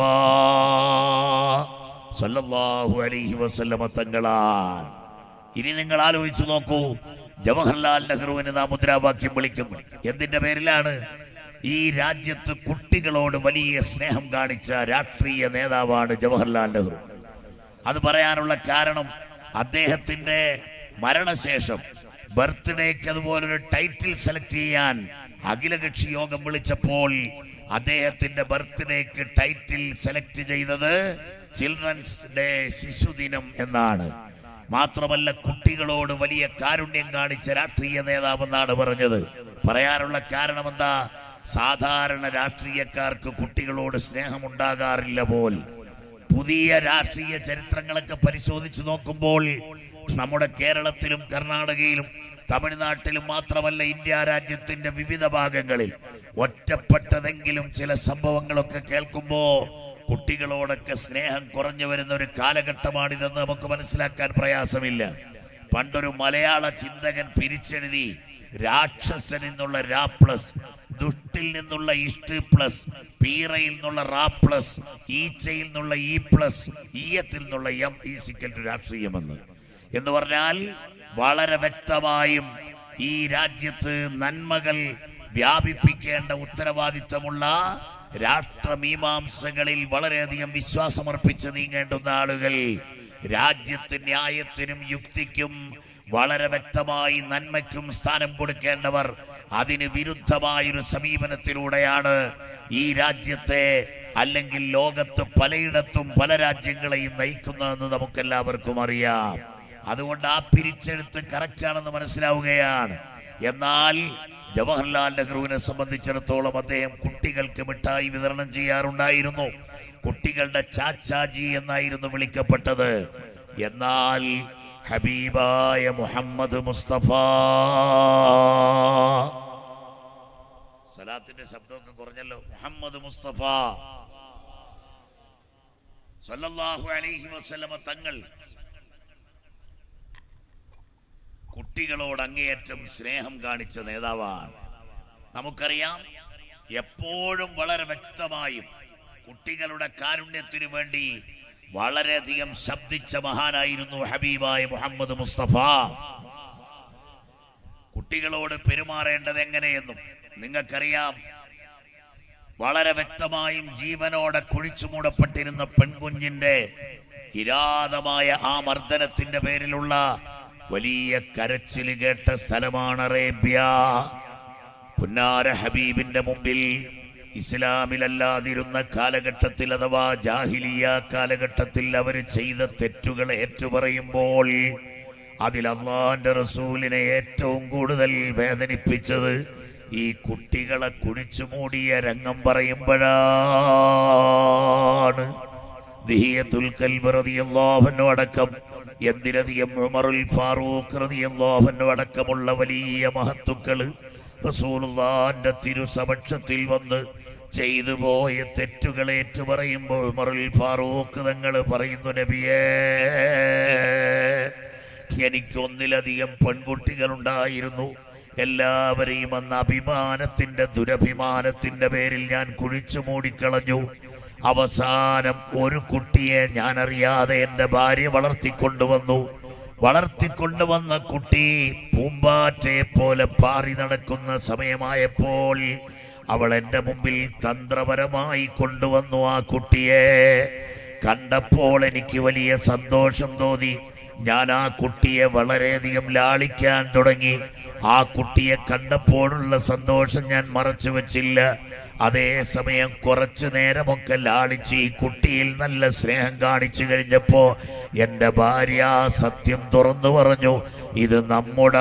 സല്ലല്ലാഹു അലൈഹി വസല്ലമ തങ്ങളാണ് ഇനി നിങ്ങൾ ആലോചിച്ചു നോക്കൂ ജവഹർലാൽ നെഹ്റുവിന് നാം മുദ്രാവാക്യം വിളിക്കുന്നു എന്തിന്റെ പേരിലാണ് ഈ രാജ്യത്ത് കുട്ടികളോട് വലിയ സ്നേഹം കാണിച്ച രാഷ്ട്രീയ നേതാവാണ് ജവഹർലാൽ നെഹ്റു അത് പറയാനുള്ള കാരണം അദ്ദേഹത്തിന്റെ മരണശേഷം ബർത്ത്ഡേക്ക് അതുപോലൊരു ടൈറ്റിൽ സെലക്ട് ചെയ്യാൻ അഖിലകക്ഷി യോഗം വിളിച്ചപ്പോൾ അദ്ദേഹത്തിന്റെ ബർത്ത്ഡേക്ക് ടൈറ്റിൽ സെലക്ട് ചെയ്തത് ചിൽഡ്രൻസ് ഡേ ശിശുദിനം എന്നാണ് മാത്രമല്ല കുട്ടികളോട് വലിയ കാരുണ്യം കാണിച്ച രാഷ്ട്രീയ നേതാവെന്നാണ് പറഞ്ഞത് പറയാനുള്ള കാരണം എന്താ സാധാരണ രാഷ്ട്രീയക്കാർക്ക് കുട്ടികളോട് സ്നേഹമുണ്ടാകാറില്ല പോൽ പുതിയ രാഷ്ട്രീയ ചരിത്രങ്ങളൊക്കെ പരിശോധിച്ചു നോക്കുമ്പോൾ നമ്മുടെ കേരളത്തിലും കർണാടകയിലും തമിഴ്നാട്ടിലും മാത്രമല്ല ഇന്ത്യ രാജ്യത്തിന്റെ വിവിധ ഭാഗങ്ങളിൽ ഒറ്റപ്പെട്ടതെങ്കിലും ചില സംഭവങ്ങളൊക്കെ കേൾക്കുമ്പോ കുട്ടികളോടൊക്കെ സ്നേഹം കുറഞ്ഞു വരുന്ന ഒരു കാലഘട്ടമാണിതെന്ന് നമുക്ക് മനസ്സിലാക്കാൻ പ്രയാസമില്ല പണ്ടൊരു മലയാള ചിന്തകൻ പിരിച്ചെഴുതി രാക്ഷസൻ എന്നുള്ള രാ പ്ലസ് ദുഷ്ടിൽ നിന്നുള്ള ഇഷ്ട് പ്ലസ് പീറയിൽ നിന്നുള്ള റാ പ്ലസ് ഈച്ചയിൽ നിന്നുള്ള ഇ പ്ലസ് ഈയത്തിൽ നിന്നുള്ള എം ഈസിക്കൽ ടു രാഷ്ട്രീയമെന്ന് എന്ന് പറഞ്ഞാൽ വളരെ വ്യക്തമായും ഈ രാജ്യത്ത് നന്മകൾ വ്യാപിപ്പിക്കേണ്ട ഉത്തരവാദിത്തമുള്ള രാഷ്ട്രമീമാംസകളിൽ വളരെയധികം വിശ്വാസമർപ്പിച്ച് നീങ്ങേണ്ടുന്ന ആളുകൾ രാജ്യത്ത് ന്യായത്തിനും യുക്തിക്കും വളരെ വ്യക്തമായി നന്മയ്ക്കും സ്ഥാനം കൊടുക്കേണ്ടവർ അതിന് വിരുദ്ധമായൊരു സമീപനത്തിലൂടെയാണ് ഈ രാജ്യത്തെ അല്ലെങ്കിൽ ലോകത്ത് പലയിടത്തും പല രാജ്യങ്ങളെയും നയിക്കുന്നതെന്ന് നമുക്കെല്ലാവർക്കും അറിയാം അതുകൊണ്ട് ആ പിരിച്ചെടുത്ത് കറക്റ്റാണെന്ന് മനസ്സിലാവുകയാണ് എന്നാൽ ജവഹർലാൽ നെഹ്റുവിനെ സംബന്ധിച്ചിടത്തോളം അദ്ദേഹം കുട്ടികൾക്ക് മിഠായി വിതരണം ചെയ്യാറുണ്ടായിരുന്നു കുട്ടികളുടെ ചാച്ചാജി എന്നായിരുന്നു വിളിക്കപ്പെട്ടത് എന്നാൽ ഹബീബായ മുഹമ്മദ് മുസ്തഫ സലാത്തിന്റെ ശബ്ദമൊക്കെ കുറഞ്ഞല്ലോ മുഹമ്മദ് മുസ്തഫ സല്ലല്ലാഹു അലൈഹി വസല്ലമ തങ്ങൾ കുട്ടികളോട് അങ്ങേയറ്റം സ്നേഹം കാണിച്ച നേതാവാണ് നമുക്കറിയാം എപ്പോഴും വളരെ വ്യക്തമായും കുട്ടികളുടെ കാരുണ്യത്തിനു വേണ്ടി വളരെയധികം ശബ്ദിച്ച മഹാനായിരുന്നു ഹബീബായ മുഹമ്മദ് മുസ്തഫ കുട്ടികളോട് പെരുമാറേണ്ടത് എങ്ങനെയെന്നും നിങ്ങൾക്കറിയാം വളരെ വ്യക്തമായും ജീവനോടെ കുഴിച്ചു മൂടപ്പെട്ടിരുന്ന പെൺകുഞ്ഞിന്റെ കിരാതമായ ആ മർദ്ദനത്തിന്റെ പേരിലുള്ള വലിയ കരച്ചിൽ കേട്ട സ്ഥലമാണ് അറേബ്യ പുന്നാര ഹബീബിന്റെ മുമ്പിൽ ഇസ്ലാമിലല്ലാതിരുന്ന കാലഘട്ടത്തിൽ അഥവാ ജാഹിലിയ കാലഘട്ടത്തിൽ അവർ ചെയ്ത തെറ്റുകൾ ഏറ്റുപറയുമ്പോൾ അതിൽ അള്ളാന്റെ റസൂലിനെ ഏറ്റവും കൂടുതൽ വേദനിപ്പിച്ചത് ഈ കുട്ടികളെ കുഴിച്ചു മൂടിയ രംഗം പറയുമ്പോഴാണ് ദിഹിയത്തുൽ കൽബ് റളിയല്ലാഹു അൻഹു അടക്കം എന്തിനധികം ഉമറുൽ ഫാറൂഖ് റളിയല്ലാഹു അടക്കമുള്ള വലിയ മഹത്തുക്കള് റസൂലുള്ളാന്റെ തിരുസമക്ഷത്തിൽ വന്ന് ചെയ്തു പോയ തെറ്റുകൾ ഏറ്റുപറയുമ്പോൾ ഉമറുൽ ഫാറൂഖ് തങ്ങൾ പറയുന്നു നബിയേ എനിക്കൊന്നിലധികം പെൺകുട്ടികളുണ്ടായിരുന്നു എല്ലാവരെയും അന്ന് അഭിമാനത്തിന്റെ ദുരഭിമാനത്തിന്റെ പേരിൽ ഞാൻ കുഴിച്ചു മൂടിക്കളഞ്ഞു അവസാനം ഒരു കുട്ടിയെ ഞാൻ അറിയാതെ എൻ്റെ ഭാര്യ വളർത്തിക്കൊണ്ടുവന്നു വളർത്തിക്കൊണ്ടുവന്ന കുട്ടി പൂമ്പാറ്റയെ പോലെ പാറി നടക്കുന്ന സമയമായപ്പോൾ അവൾ എൻ്റെ മുമ്പിൽ തന്ത്രപരമായി കൊണ്ടുവന്നു ആ കുട്ടിയെ കണ്ടപ്പോൾ എനിക്ക് വലിയ സന്തോഷം തോന്നി ഞാൻ ആ കുട്ടിയെ വളരെയധികം ലാളിക്കാൻ തുടങ്ങി ആ കുട്ടിയെ കണ്ടപ്പോഴുള്ള സന്തോഷം ഞാൻ മറച്ചു വെച്ചില്ല അതേസമയം കുറച്ചു നേരമൊക്കെ ലാളിച്ച് ഈ കുട്ടിയിൽ നല്ല സ്നേഹം കാണിച്ചു കഴിഞ്ഞപ്പോ എൻ്റെ ഭാര്യ ആ സത്യം തുറന്നു പറഞ്ഞു ഇത് നമ്മുടെ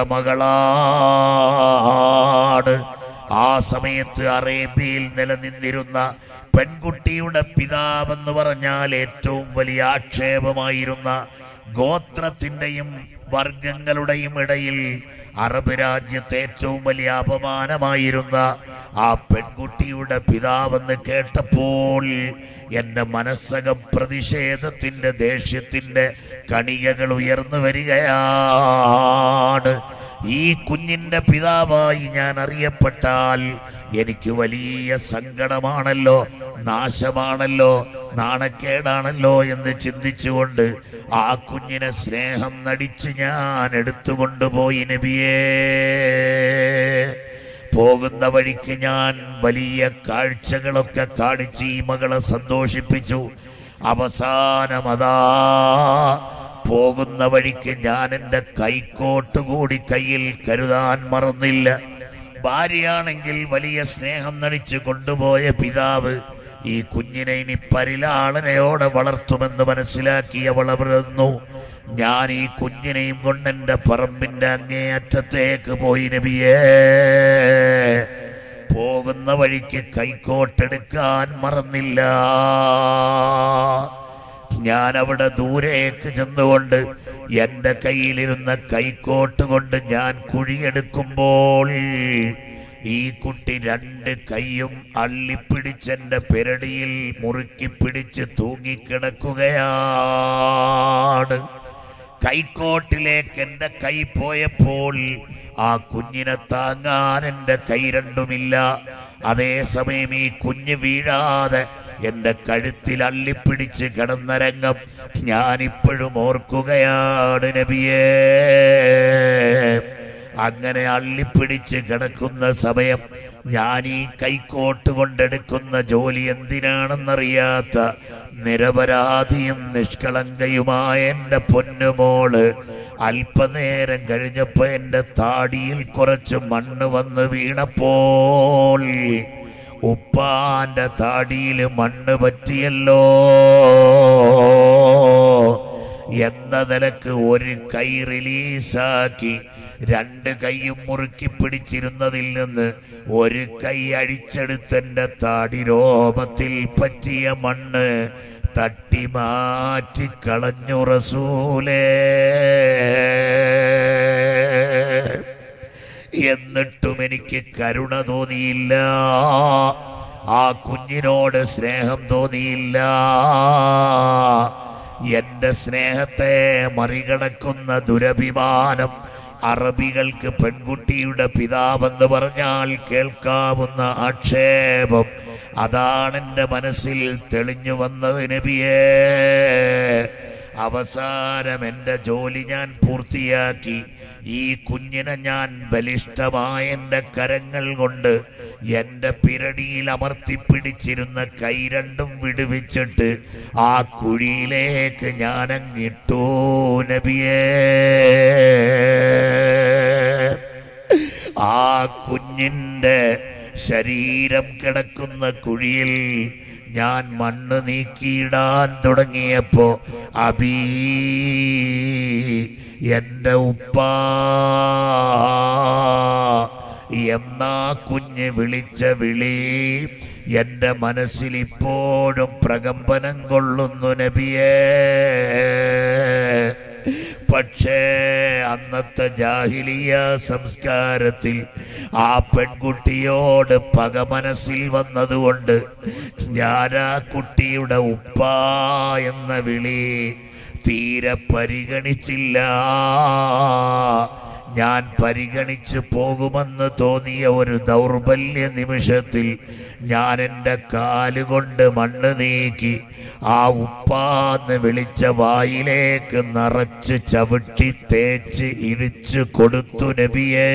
മകളാണ് ആ സമയത്ത് അറേബ്യയിൽ നിലനിന്നിരുന്ന പെൺകുട്ടിയുടെ പിതാവെന്ന് പറഞ്ഞാൽ ഏറ്റവും വലിയ ആക്ഷേപമായിരുന്ന ഗോത്രത്തിന്റെയും വർഗങ്ങളുടെയും ഇടയിൽ അറബ് രാജ്യത്തെ ഏറ്റവും വലിയ അപമാനമായിരുന്ന ആ പെൺകുട്ടിയുടെ പിതാവെന്ന് കേട്ടപ്പോൾ എൻ്റെ മനസ്സകം പ്രതിഷേധത്തിന്റെ ദേഷ്യത്തിന്റെ കണികകൾ ഉയർന്നു വരികയാണ് ഈ കുഞ്ഞിന്റെ പിതാവായി ഞാൻ അറിയപ്പെട്ടാൽ എനിക്ക് വലിയ സങ്കടമാണല്ലോ നാശമാണല്ലോ നാണക്കേടാണല്ലോ എന്ന് ചിന്തിച്ചുകൊണ്ട് ആ കുഞ്ഞിനെ സ്നേഹം നടിച്ച് ഞാൻ എടുത്തുകൊണ്ടുപോയി നബിയേ പോകുന്ന വഴിക്ക് ഞാൻ വലിയ കാഴ്ചകളൊക്കെ കാണിച്ച് ഈ മകളെ സന്തോഷിപ്പിച്ചു അവസാനമതാ പോകുന്ന വഴിക്ക് ഞാൻ എൻ്റെ കൈക്കോട്ട് കൂടി കയ്യിൽ കരുതാൻ മറന്നില്ല ഭാര്യയാണെങ്കിൽ വലിയ സ്നേഹം നടിച്ചു കൊണ്ടുപോയ പിതാവ് ഈ കുഞ്ഞിനെ ഇനി പരിലാളനയോടെ വളർത്തുമെന്ന് മനസ്സിലാക്കി അവൾ അവിടുന്നു ഞാൻ ഈ കുഞ്ഞിനെയും കൊണ്ട് എൻ്റെ പറമ്പിന്റെ അങ്ങേയറ്റത്തേക്ക് പോയി നബിയേ പോകുന്ന വഴിക്ക് കൈക്കോട്ടെടുക്കാൻ മറന്നില്ല ഞാൻ അവിടെ ദൂരേക്ക് ചെന്നുകൊണ്ട് എൻ്റെ കയ്യിലിരുന്ന കൈക്കോട്ട് കൊണ്ട് ഞാൻ കുഴിയെടുക്കുമ്പോൾ ഈ കുട്ടി രണ്ട് കൈയും അള്ളിപ്പിടിച്ചെന്റെ പെരടിയിൽ മുറുക്കി പിടിച്ച് തൂങ്ങിക്കിടക്കുകയാണ് കൈക്കോട്ടിലേക്ക് എൻ്റെ കൈ പോയപ്പോൾ ആ കുഞ്ഞിനെ താങ്ങാൻ എൻ്റെ കൈ രണ്ടുമില്ല അതേസമയം ഈ കുഞ്ഞ് വീഴാതെ എന്റെ കഴുത്തിൽ അള്ളിപ്പിടിച്ച് കിടന്ന രംഗം ഞാനിപ്പോഴും ഓർക്കുകയാണ് നബിയേ അങ്ങനെ അള്ളിപ്പിടിച്ച് കിടക്കുന്ന സമയം ഞാൻ ഈ കൈക്കോട്ട് കൊണ്ടെടുക്കുന്ന ജോലി എന്തിനാണെന്നറിയാത്ത നിരപരാധിയും നിഷ്കളങ്കയുമായ എൻ്റെ പൊന്നുമോള് അല്പനേരം കഴിഞ്ഞപ്പോ എൻ്റെ താടിയിൽ കുറച്ച് മണ്ണ് വന്ന് വീണപ്പോൾ ഉപ്പാന്റെ താടിയിൽ മണ്ണ് പറ്റിയല്ലോ എന്ന നിലക്ക് ഒരു കൈ റിലീസാക്കി രണ്ട് കൈയും മുറുക്കി പിടിച്ചിരുന്നതിൽ നിന്ന് ഒരു കൈ അഴിച്ചെടുത്തെന്റെ താടി രോമത്തിൽ പറ്റിയ മണ്ണ് തട്ടി മാറ്റി കളഞ്ഞു റസൂലേ എന്നിട്ടും എനിക്ക് കരുണ തോന്നിയില്ല ആ കുഞ്ഞിനോട് സ്നേഹം തോന്നിയില്ല എന്റെ സ്നേഹത്തെ മറികടക്കുന്ന ദുരഭിമാനം അറബികൾക്ക് പെൺകുട്ടിയുടെ പിതാവെന്ന് പറഞ്ഞാൽ കേൾക്കാവുന്ന ആക്ഷേപം അതാണ് എൻ്റെ മനസ്സിൽ തെളിഞ്ഞു വന്നത് നബിയേ അവസാനം എൻ്റെ ജോലി ഞാൻ പൂർത്തിയാക്കി ഈ കുഞ്ഞിനെ ഞാൻ ബലിഷ്ഠമായ എൻ്റെ കരങ്ങൾ കൊണ്ട് എൻ്റെ പിരടിയിൽ അമർത്തിപ്പിടിച്ചിരുന്ന കൈ രണ്ടും വിടുവിച്ചിട്ട് ആ കുഴിയിലേക്ക് ഞാനങ്ങിട്ടു നബിയേ ആ കുഞ്ഞിൻ്റെ ശരീരം കിടക്കുന്ന കുഴിയിൽ ഞാൻ മണ്ണ് നീക്കിയിടാൻ തുടങ്ങിയപ്പോ അബീ എന്റെ ഉപ്പ എന്നാ കുഞ്ഞ് വിളിച്ച വിളി എന്റെ മനസ്സിൽ ഇപ്പോഴും പ്രകമ്പനം കൊള്ളുന്നു നബിയേ പക്ഷേ അന്നത്തെ ജാഹിലിയ സംസ്കാരത്തിൽ ആ പെൺകുട്ടിയോട് പക മനസ്സിൽ വന്നതുകൊണ്ട് ഞാൻ ആ കുട്ടിയുടെ ഉപ്പ എന്ന വിളി തീരെ പരിഗണിച്ചില്ല ഞാൻ പരിഗണിച്ചു പോകുമെന്ന് തോന്നിയ ഒരു ദൗർബല്യ നിമിഷത്തിൽ ഞാൻ എൻ്റെ കാലുകൊണ്ട് മണ്ണ് നീക്കി ആ ഉപ്പാന്ന് വിളിച്ച വായിലേക്ക് നിറച്ച് ചവിട്ടി തേച്ച് ഇരിച്ചു കൊടുത്തു നബിയേ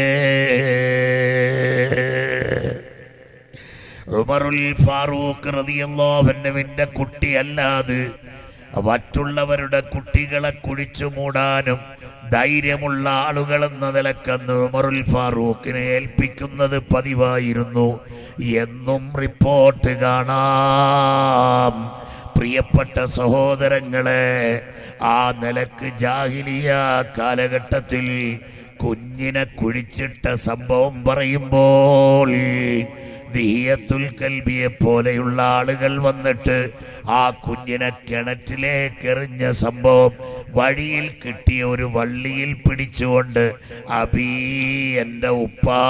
ഉമറുൽ ഫാറൂഖ് റളിയല്ലാഹുവിന്റെ കുട്ടിയല്ലാതെ മറ്റുള്ളവരുടെ കുട്ടികളെ കുഴിച്ചു മൂടാനും ധൈര്യമുള്ള ആളുകളെന്ന നിലക്കന്ന് ഉമറുൽ ഫാറൂഖിനെ ഏൽപ്പിക്കുന്നത് പതിവായിരുന്നു എന്നും റിപ്പോർട്ട് കാണാം പ്രിയപ്പെട്ട സഹോദരങ്ങളെ ആ നിലക്ക് ജാഹിലിയ കാലഘട്ടത്തിൽ കുഞ്ഞിനെ കുഴിച്ചിട്ട സംഭവം പറയുമ്പോൾ ദിഹിയത്തുൽ കൽബിയെ പോലെയുള്ള ആളുകൾ വന്നിട്ട് ആ കുഞ്ഞിനെ കിണറ്റിലേക്ക് എറിഞ്ഞ സംഭവം വഴിയിൽ കിട്ടിയ ഒരു വള്ളിയിൽ പിടിച്ചുകൊണ്ട് അബീ എൻ്റെ ഉപ്പാ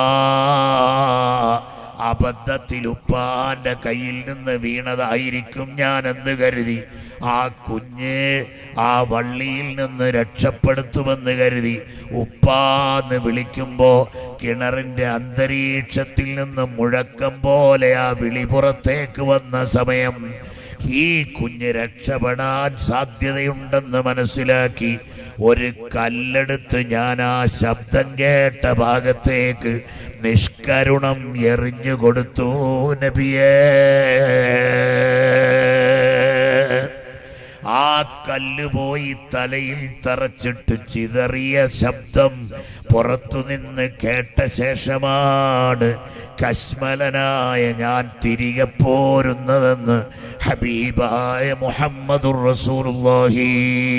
അബദ്ധത്തിൽ ഉപ്പാന്റെ കയ്യിൽ നിന്ന് വീണതായിരിക്കും ഞാൻ എന്ന് കരുതി ആ കുഞ്ഞ് ആ വള്ളിയിൽ നിന്ന് രക്ഷപ്പെടുത്തുമെന്ന് കരുതി ഉപ്പാന്ന് വിളിക്കുമ്പോ കിണറിന്റെ അന്തരീക്ഷത്തിൽ നിന്ന് മുഴക്കം പോലെ ആ വിളി പുറത്തേക്ക് വന്ന സമയം ഈ കുഞ്ഞ് രക്ഷപ്പെടാൻ സാധ്യതയുണ്ടെന്ന് മനസ്സിലാക്കി ഒരു കല്ലെടുത്ത് ഞാൻ ആ ശബ്ദം കേട്ട ഭാഗത്തേക്ക് നിഷ്കരുണം എറിഞ്ഞു കൊടുത്തു നബിയേ ആ കല്ല് പോയി തലയിൽ തറച്ചിട്ട് ചിതറിയ ശബ്ദം പുറത്തുനിന്ന് കേട്ട ശേഷമാണ് കശ്മലനായ ഞാൻ തിരികെ പോരുന്നതെന്ന് ഹബീബായ മുഹമ്മദുർ റസൂലുള്ളാഹി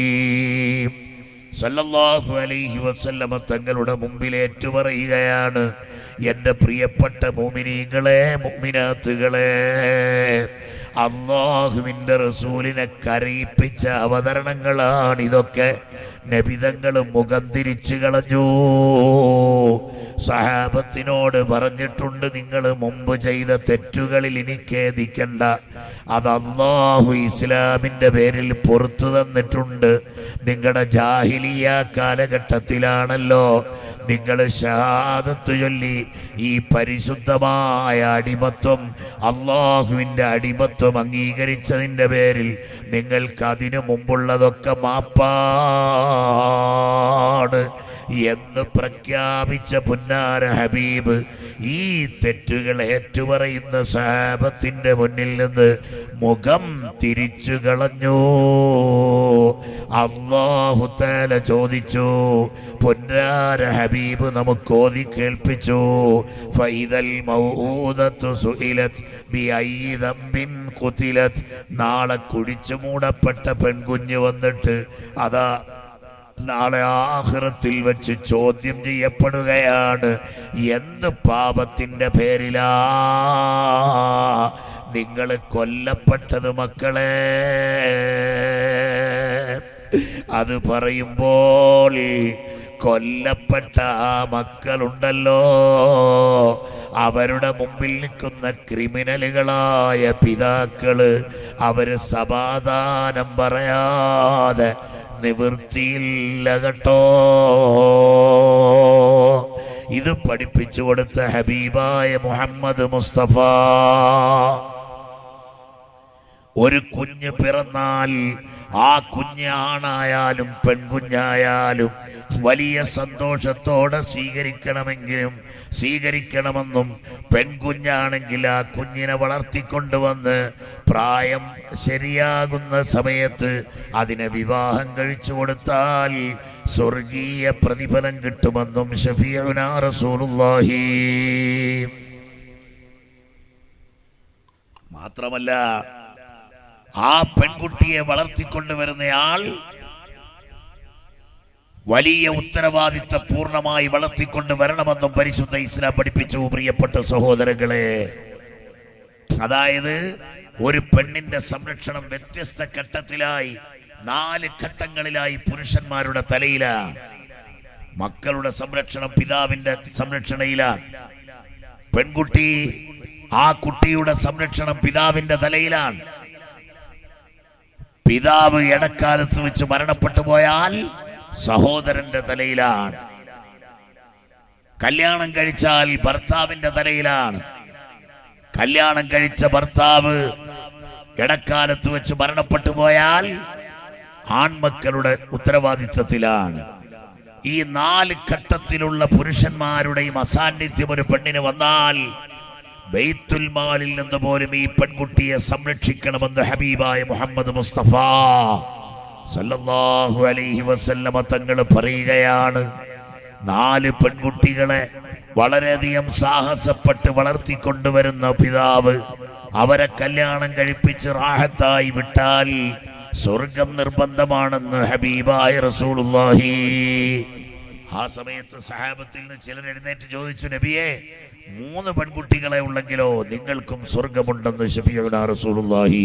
സല്ലല്ലാഹു അലൈഹി വസല്ലമ തങ്ങളുടെ മുമ്പിൽ ഏറ്റുപറയുകയാണ് എൻ്റെ പ്രിയപ്പെട്ട മുമിനീകളെ മുമിനാത്തുകളെ അള്ളാഹുവിൻ്റെ റസൂലിനെ കരയിപ്പിച്ച അവതരണങ്ങളാണ് ഇതൊക്കെ നബിതങ്ങൾ മുഖം തിരിച്ചു കളഞ്ഞു സഹാബത്തിനോട് പറഞ്ഞിട്ടുണ്ട് നിങ്ങൾ മുമ്പ് ചെയ്ത തെറ്റുകളിൽ ഇനി ഖേദിക്കണ്ട അത് അള്ളാഹു ഇസ്ലാമിന്റെ പേരിൽ പുറത്തു തന്നിട്ടുണ്ട് നിങ്ങളുടെ ജാഹിലിയ കാലഘട്ടത്തിലാണല്ലോ നിങ്ങൾ ഷഹാദത്ത് ചൊല്ലി ഈ പരിശുദ്ധമായ അടിമത്വം അള്ളാഹുവിൻ്റെ അടിമത്വം അംഗീകരിച്ചതിൻ്റെ പേരിൽ നിങ്ങൾക്ക് അതിനു മുമ്പുള്ളതൊക്കെ മാപ്പാണ് എന്ന് പ്രഖ്യാപിച്ച പുന്നാര ഹബീബ് ഈ തെറ്റുകൾ ഏറ്റുപറയുന്ന സാപത്തിന്റെ മുന്നിൽ നിന്ന് മുഖം തിരിച്ചു കളഞ്ഞു അള്ളാഹു താല ചോദിച്ചു പൊന്നാര ഹബീബ് നമുക്ക് ഓതി കേൾപ്പിച്ചു ഫൈദൽ മൗഊദത്തു സുഇലത് ബിഅയ്യി ദംബിൻ ഖുതിലത് നാളെ കുടിച്ചു മൂടപ്പെട്ട പെൺകുഞ്ഞ് വന്നിട്ട് അതാ നാളെ ആഹ്റത്തിൽ വെച്ച് ചോദ്യം ചെയ്യപ്പെടുകയാണ് എന്ത് പാപത്തിന്റെ പേരിലാ നിങ്ങൾ കൊല്ലപ്പെട്ടത് മക്കളെ അത് പറയുമ്പോൾ കൊല്ലപ്പെട്ട ആ മക്കളുണ്ടല്ലോ അവരുടെ മുമ്പിൽ നിൽക്കുന്ന ക്രിമിനലുകളായ പിതാക്കള് അവര് സമാധാനം പറയാതെ നിവൃത്തിയില്ല കേട്ടോ ഇത് പഠിപ്പിച്ചു കൊടുത്ത ഹബീബായ മുഹമ്മദ് മുസ്തഫ ഒരു കുഞ്ഞ് പിറന്നാൽ ആ കുഞ്ഞ് ആണായാലും പെൺകുഞ്ഞായാലും വലിയ സന്തോഷത്തോടെ സ്വീകരിക്കണമെങ്കിലും സ്വീകരിക്കണമെന്നും പെൺകുഞ്ഞാണെങ്കിൽ ആ കുഞ്ഞിനെ വളർത്തിക്കൊണ്ടുവന്ന് പ്രായം ശരിയാകുന്ന സമയത്ത് അതിനെ വിവാഹം കഴിച്ചു കൊടുത്താൽ സ്വർഗീയ പ്രതിഫലം കിട്ടുമെന്നും ഷഫീഉനാ റസൂലുള്ളാഹി മാത്രമല്ല ആ പെൺകുട്ടിയെ വളർത്തിക്കൊണ്ടുവരുന്നയാൾ വലിയ ഉത്തരവാദിത്ത പൂർണ്ണമായി വളർത്തിക്കൊണ്ട് വരണമെന്നും പരിശുദ്ധ ഇസ്ലാം പഠിപ്പിച്ചു പ്രിയപ്പെട്ട സഹോദരങ്ങളെ അതായത് ഒരു പെണ്ണിന്റെ സംരക്ഷണം വ്യത്യസ്ത ഘട്ടത്തിലായി നാല് ഘട്ടങ്ങളിലായി പുരുഷന്മാരുടെ തലയിലാണ് മക്കളുടെ സംരക്ഷണം പിതാവിന്റെ സംരക്ഷണയിലാണ് പെൺകുട്ടി ആ കുട്ടിയുടെ സംരക്ഷണം പിതാവിന്റെ തലയിലാണ് പിതാവ് ഇടക്കാലത്ത് വെച്ച് മരണപ്പെട്ടു പോയാൽ സഹോദരന്റെ തലയിലാണ് കല്യാണം കഴിച്ചാൽ ഭർത്താവിന്റെ തലയിലാണ് കല്യാണം കഴിച്ച ഭർത്താവ് ഇടക്കാലത്ത് വെച്ച് മരണപ്പെട്ടു പോയാൽ ആൺമക്കളുടെ ഉത്തരവാദിത്തത്തിലാണ് ഈ നാല് ഘട്ടത്തിലുള്ള പുരുഷന്മാരുടെയും അസാന്നിധ്യം ഒരു പെണ്ണിന് വന്നാൽ ബെയ്ത്തുൽ മാലിൽ നിന്ന് പോലും ഈ പെൺകുട്ടിയെ സംരക്ഷിക്കണമെന്ന് ഹബീബായ മുഹമ്മദ് മുസ്തഫ സല്ലല്ലാഹു അലൈഹി വസല്ലമ തങ്ങൾ പറയുകയാണ് നാല് പെൺകുട്ടികളെ വളരെയധികം സാഹസപ്പെട്ട് വളർത്തിക്കൊണ്ടുവരുന്ന പിതാവ് അവരെ കല്യാണം കഴിപ്പിച്ച് റാഹത്തായി വിട്ടാൽ സ്വർഗം നിർബന്ധമാണെന്ന് ഹബീബായ റസൂലുള്ളാഹി ആ സമയത്ത് സഹാബത്തിൽ നിന്ന് ചിലർ എഴുന്നേറ്റ് ചോദിച്ചു നബിയെ മൂന്ന് പെൺകുട്ടികളെ ഉള്ളെങ്കിലോ നിങ്ങൾക്കും സ്വർഗമുണ്ടെന്ന് ഷഫീഉനാ റസൂലുള്ളാഹി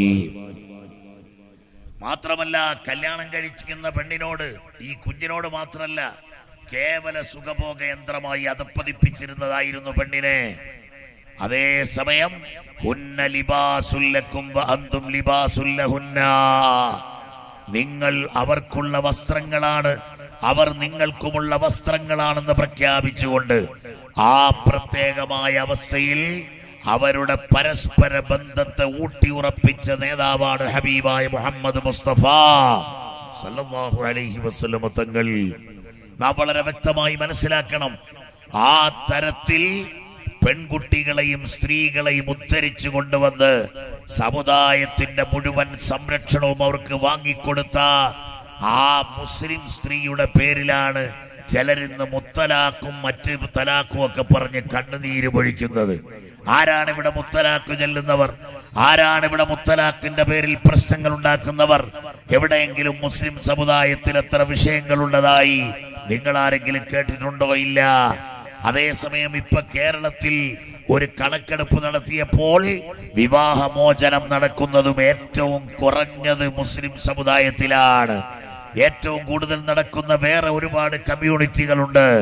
മാത്രമല്ല കല്യാണം കഴിക്കുന്ന പെണ്ണിനോട് ഈ കുഞ്ഞിനോട് മാത്രമല്ല കേവല സുഖഭോഗ യന്ത്രമായി അതപ്പതിപ്പിച്ചിരുന്നതായിരുന്നു പെണ്ണിനെ അതേസമയം ഹുന്ന ലിബാസുല്ലക്കും വ അന്തും ലിബാസുല്ലഹുന്ന നിങ്ങൾ അവർക്കുള്ള വസ്ത്രങ്ങളാണ് അവർ നിങ്ങൾക്കുമുള്ള വസ്ത്രങ്ങളാണെന്ന് പ്രഖ്യാപിച്ചുകൊണ്ട് ആ പ്രത്യേകമായ അവസ്ഥയിൽ അവരുടെ പരസ്പര ബന്ധത്തെ ഊട്ടിയുറപ്പിച്ച നേതാവാണ് ഹബീബായ മുഹമ്മദ് മുസ്തഫ സല്ലല്ലാഹു അലൈഹി വസല്ലമ തങ്ങൾ നാം വളരെ വ്യക്തമായി മനസ്സിലാക്കണം ആ തരത്തിൽ പെൺകുട്ടികളെയും സ്ത്രീകളെയും ഉദ്ധരിച്ചു കൊണ്ടുവന്ന് സമുദായത്തിന്റെ മുഴുവൻ സംരക്ഷണവും അവർക്ക് വാങ്ങിക്കൊടുത്ത ആ മുസ്ലിം സ്ത്രീയുടെ പേരിലാണ് ചിലരിന്ന് മുത്തലാക്കും മറ്റ് തലാക്കും ഒക്കെ പറഞ്ഞ് കണ്ണുനീര് പൊഴിക്കുന്നത് ആരാണ് ഇവിടെ മുത്തലാക്ക് ചെല്ലുന്നവർ ആരാണ് ഇവിടെ മുത്തലാക്കിന്റെ പേരിൽ പ്രശ്നങ്ങൾ ഉണ്ടാക്കുന്നവർ എവിടെയെങ്കിലും മുസ്ലിം സമുദായത്തിൽ എത്ര വിഷയങ്ങളുള്ളതായി നിങ്ങൾ ആരെങ്കിലും കേട്ടിട്ടുണ്ടോ ഇല്ല അതേസമയം ഇപ്പൊ കേരളത്തിൽ ഒരു കണക്കെടുപ്പ് നടത്തിയപ്പോൾ വിവാഹമോചനം നടക്കുന്നതും ഏറ്റവും കുറഞ്ഞത് മുസ്ലിം സമുദായത്തിലാണ് ഏറ്റവും കൂടുതൽ നടക്കുന്ന വേറെ ഒരുപാട് കമ്മ്യൂണിറ്റികളുണ്ട്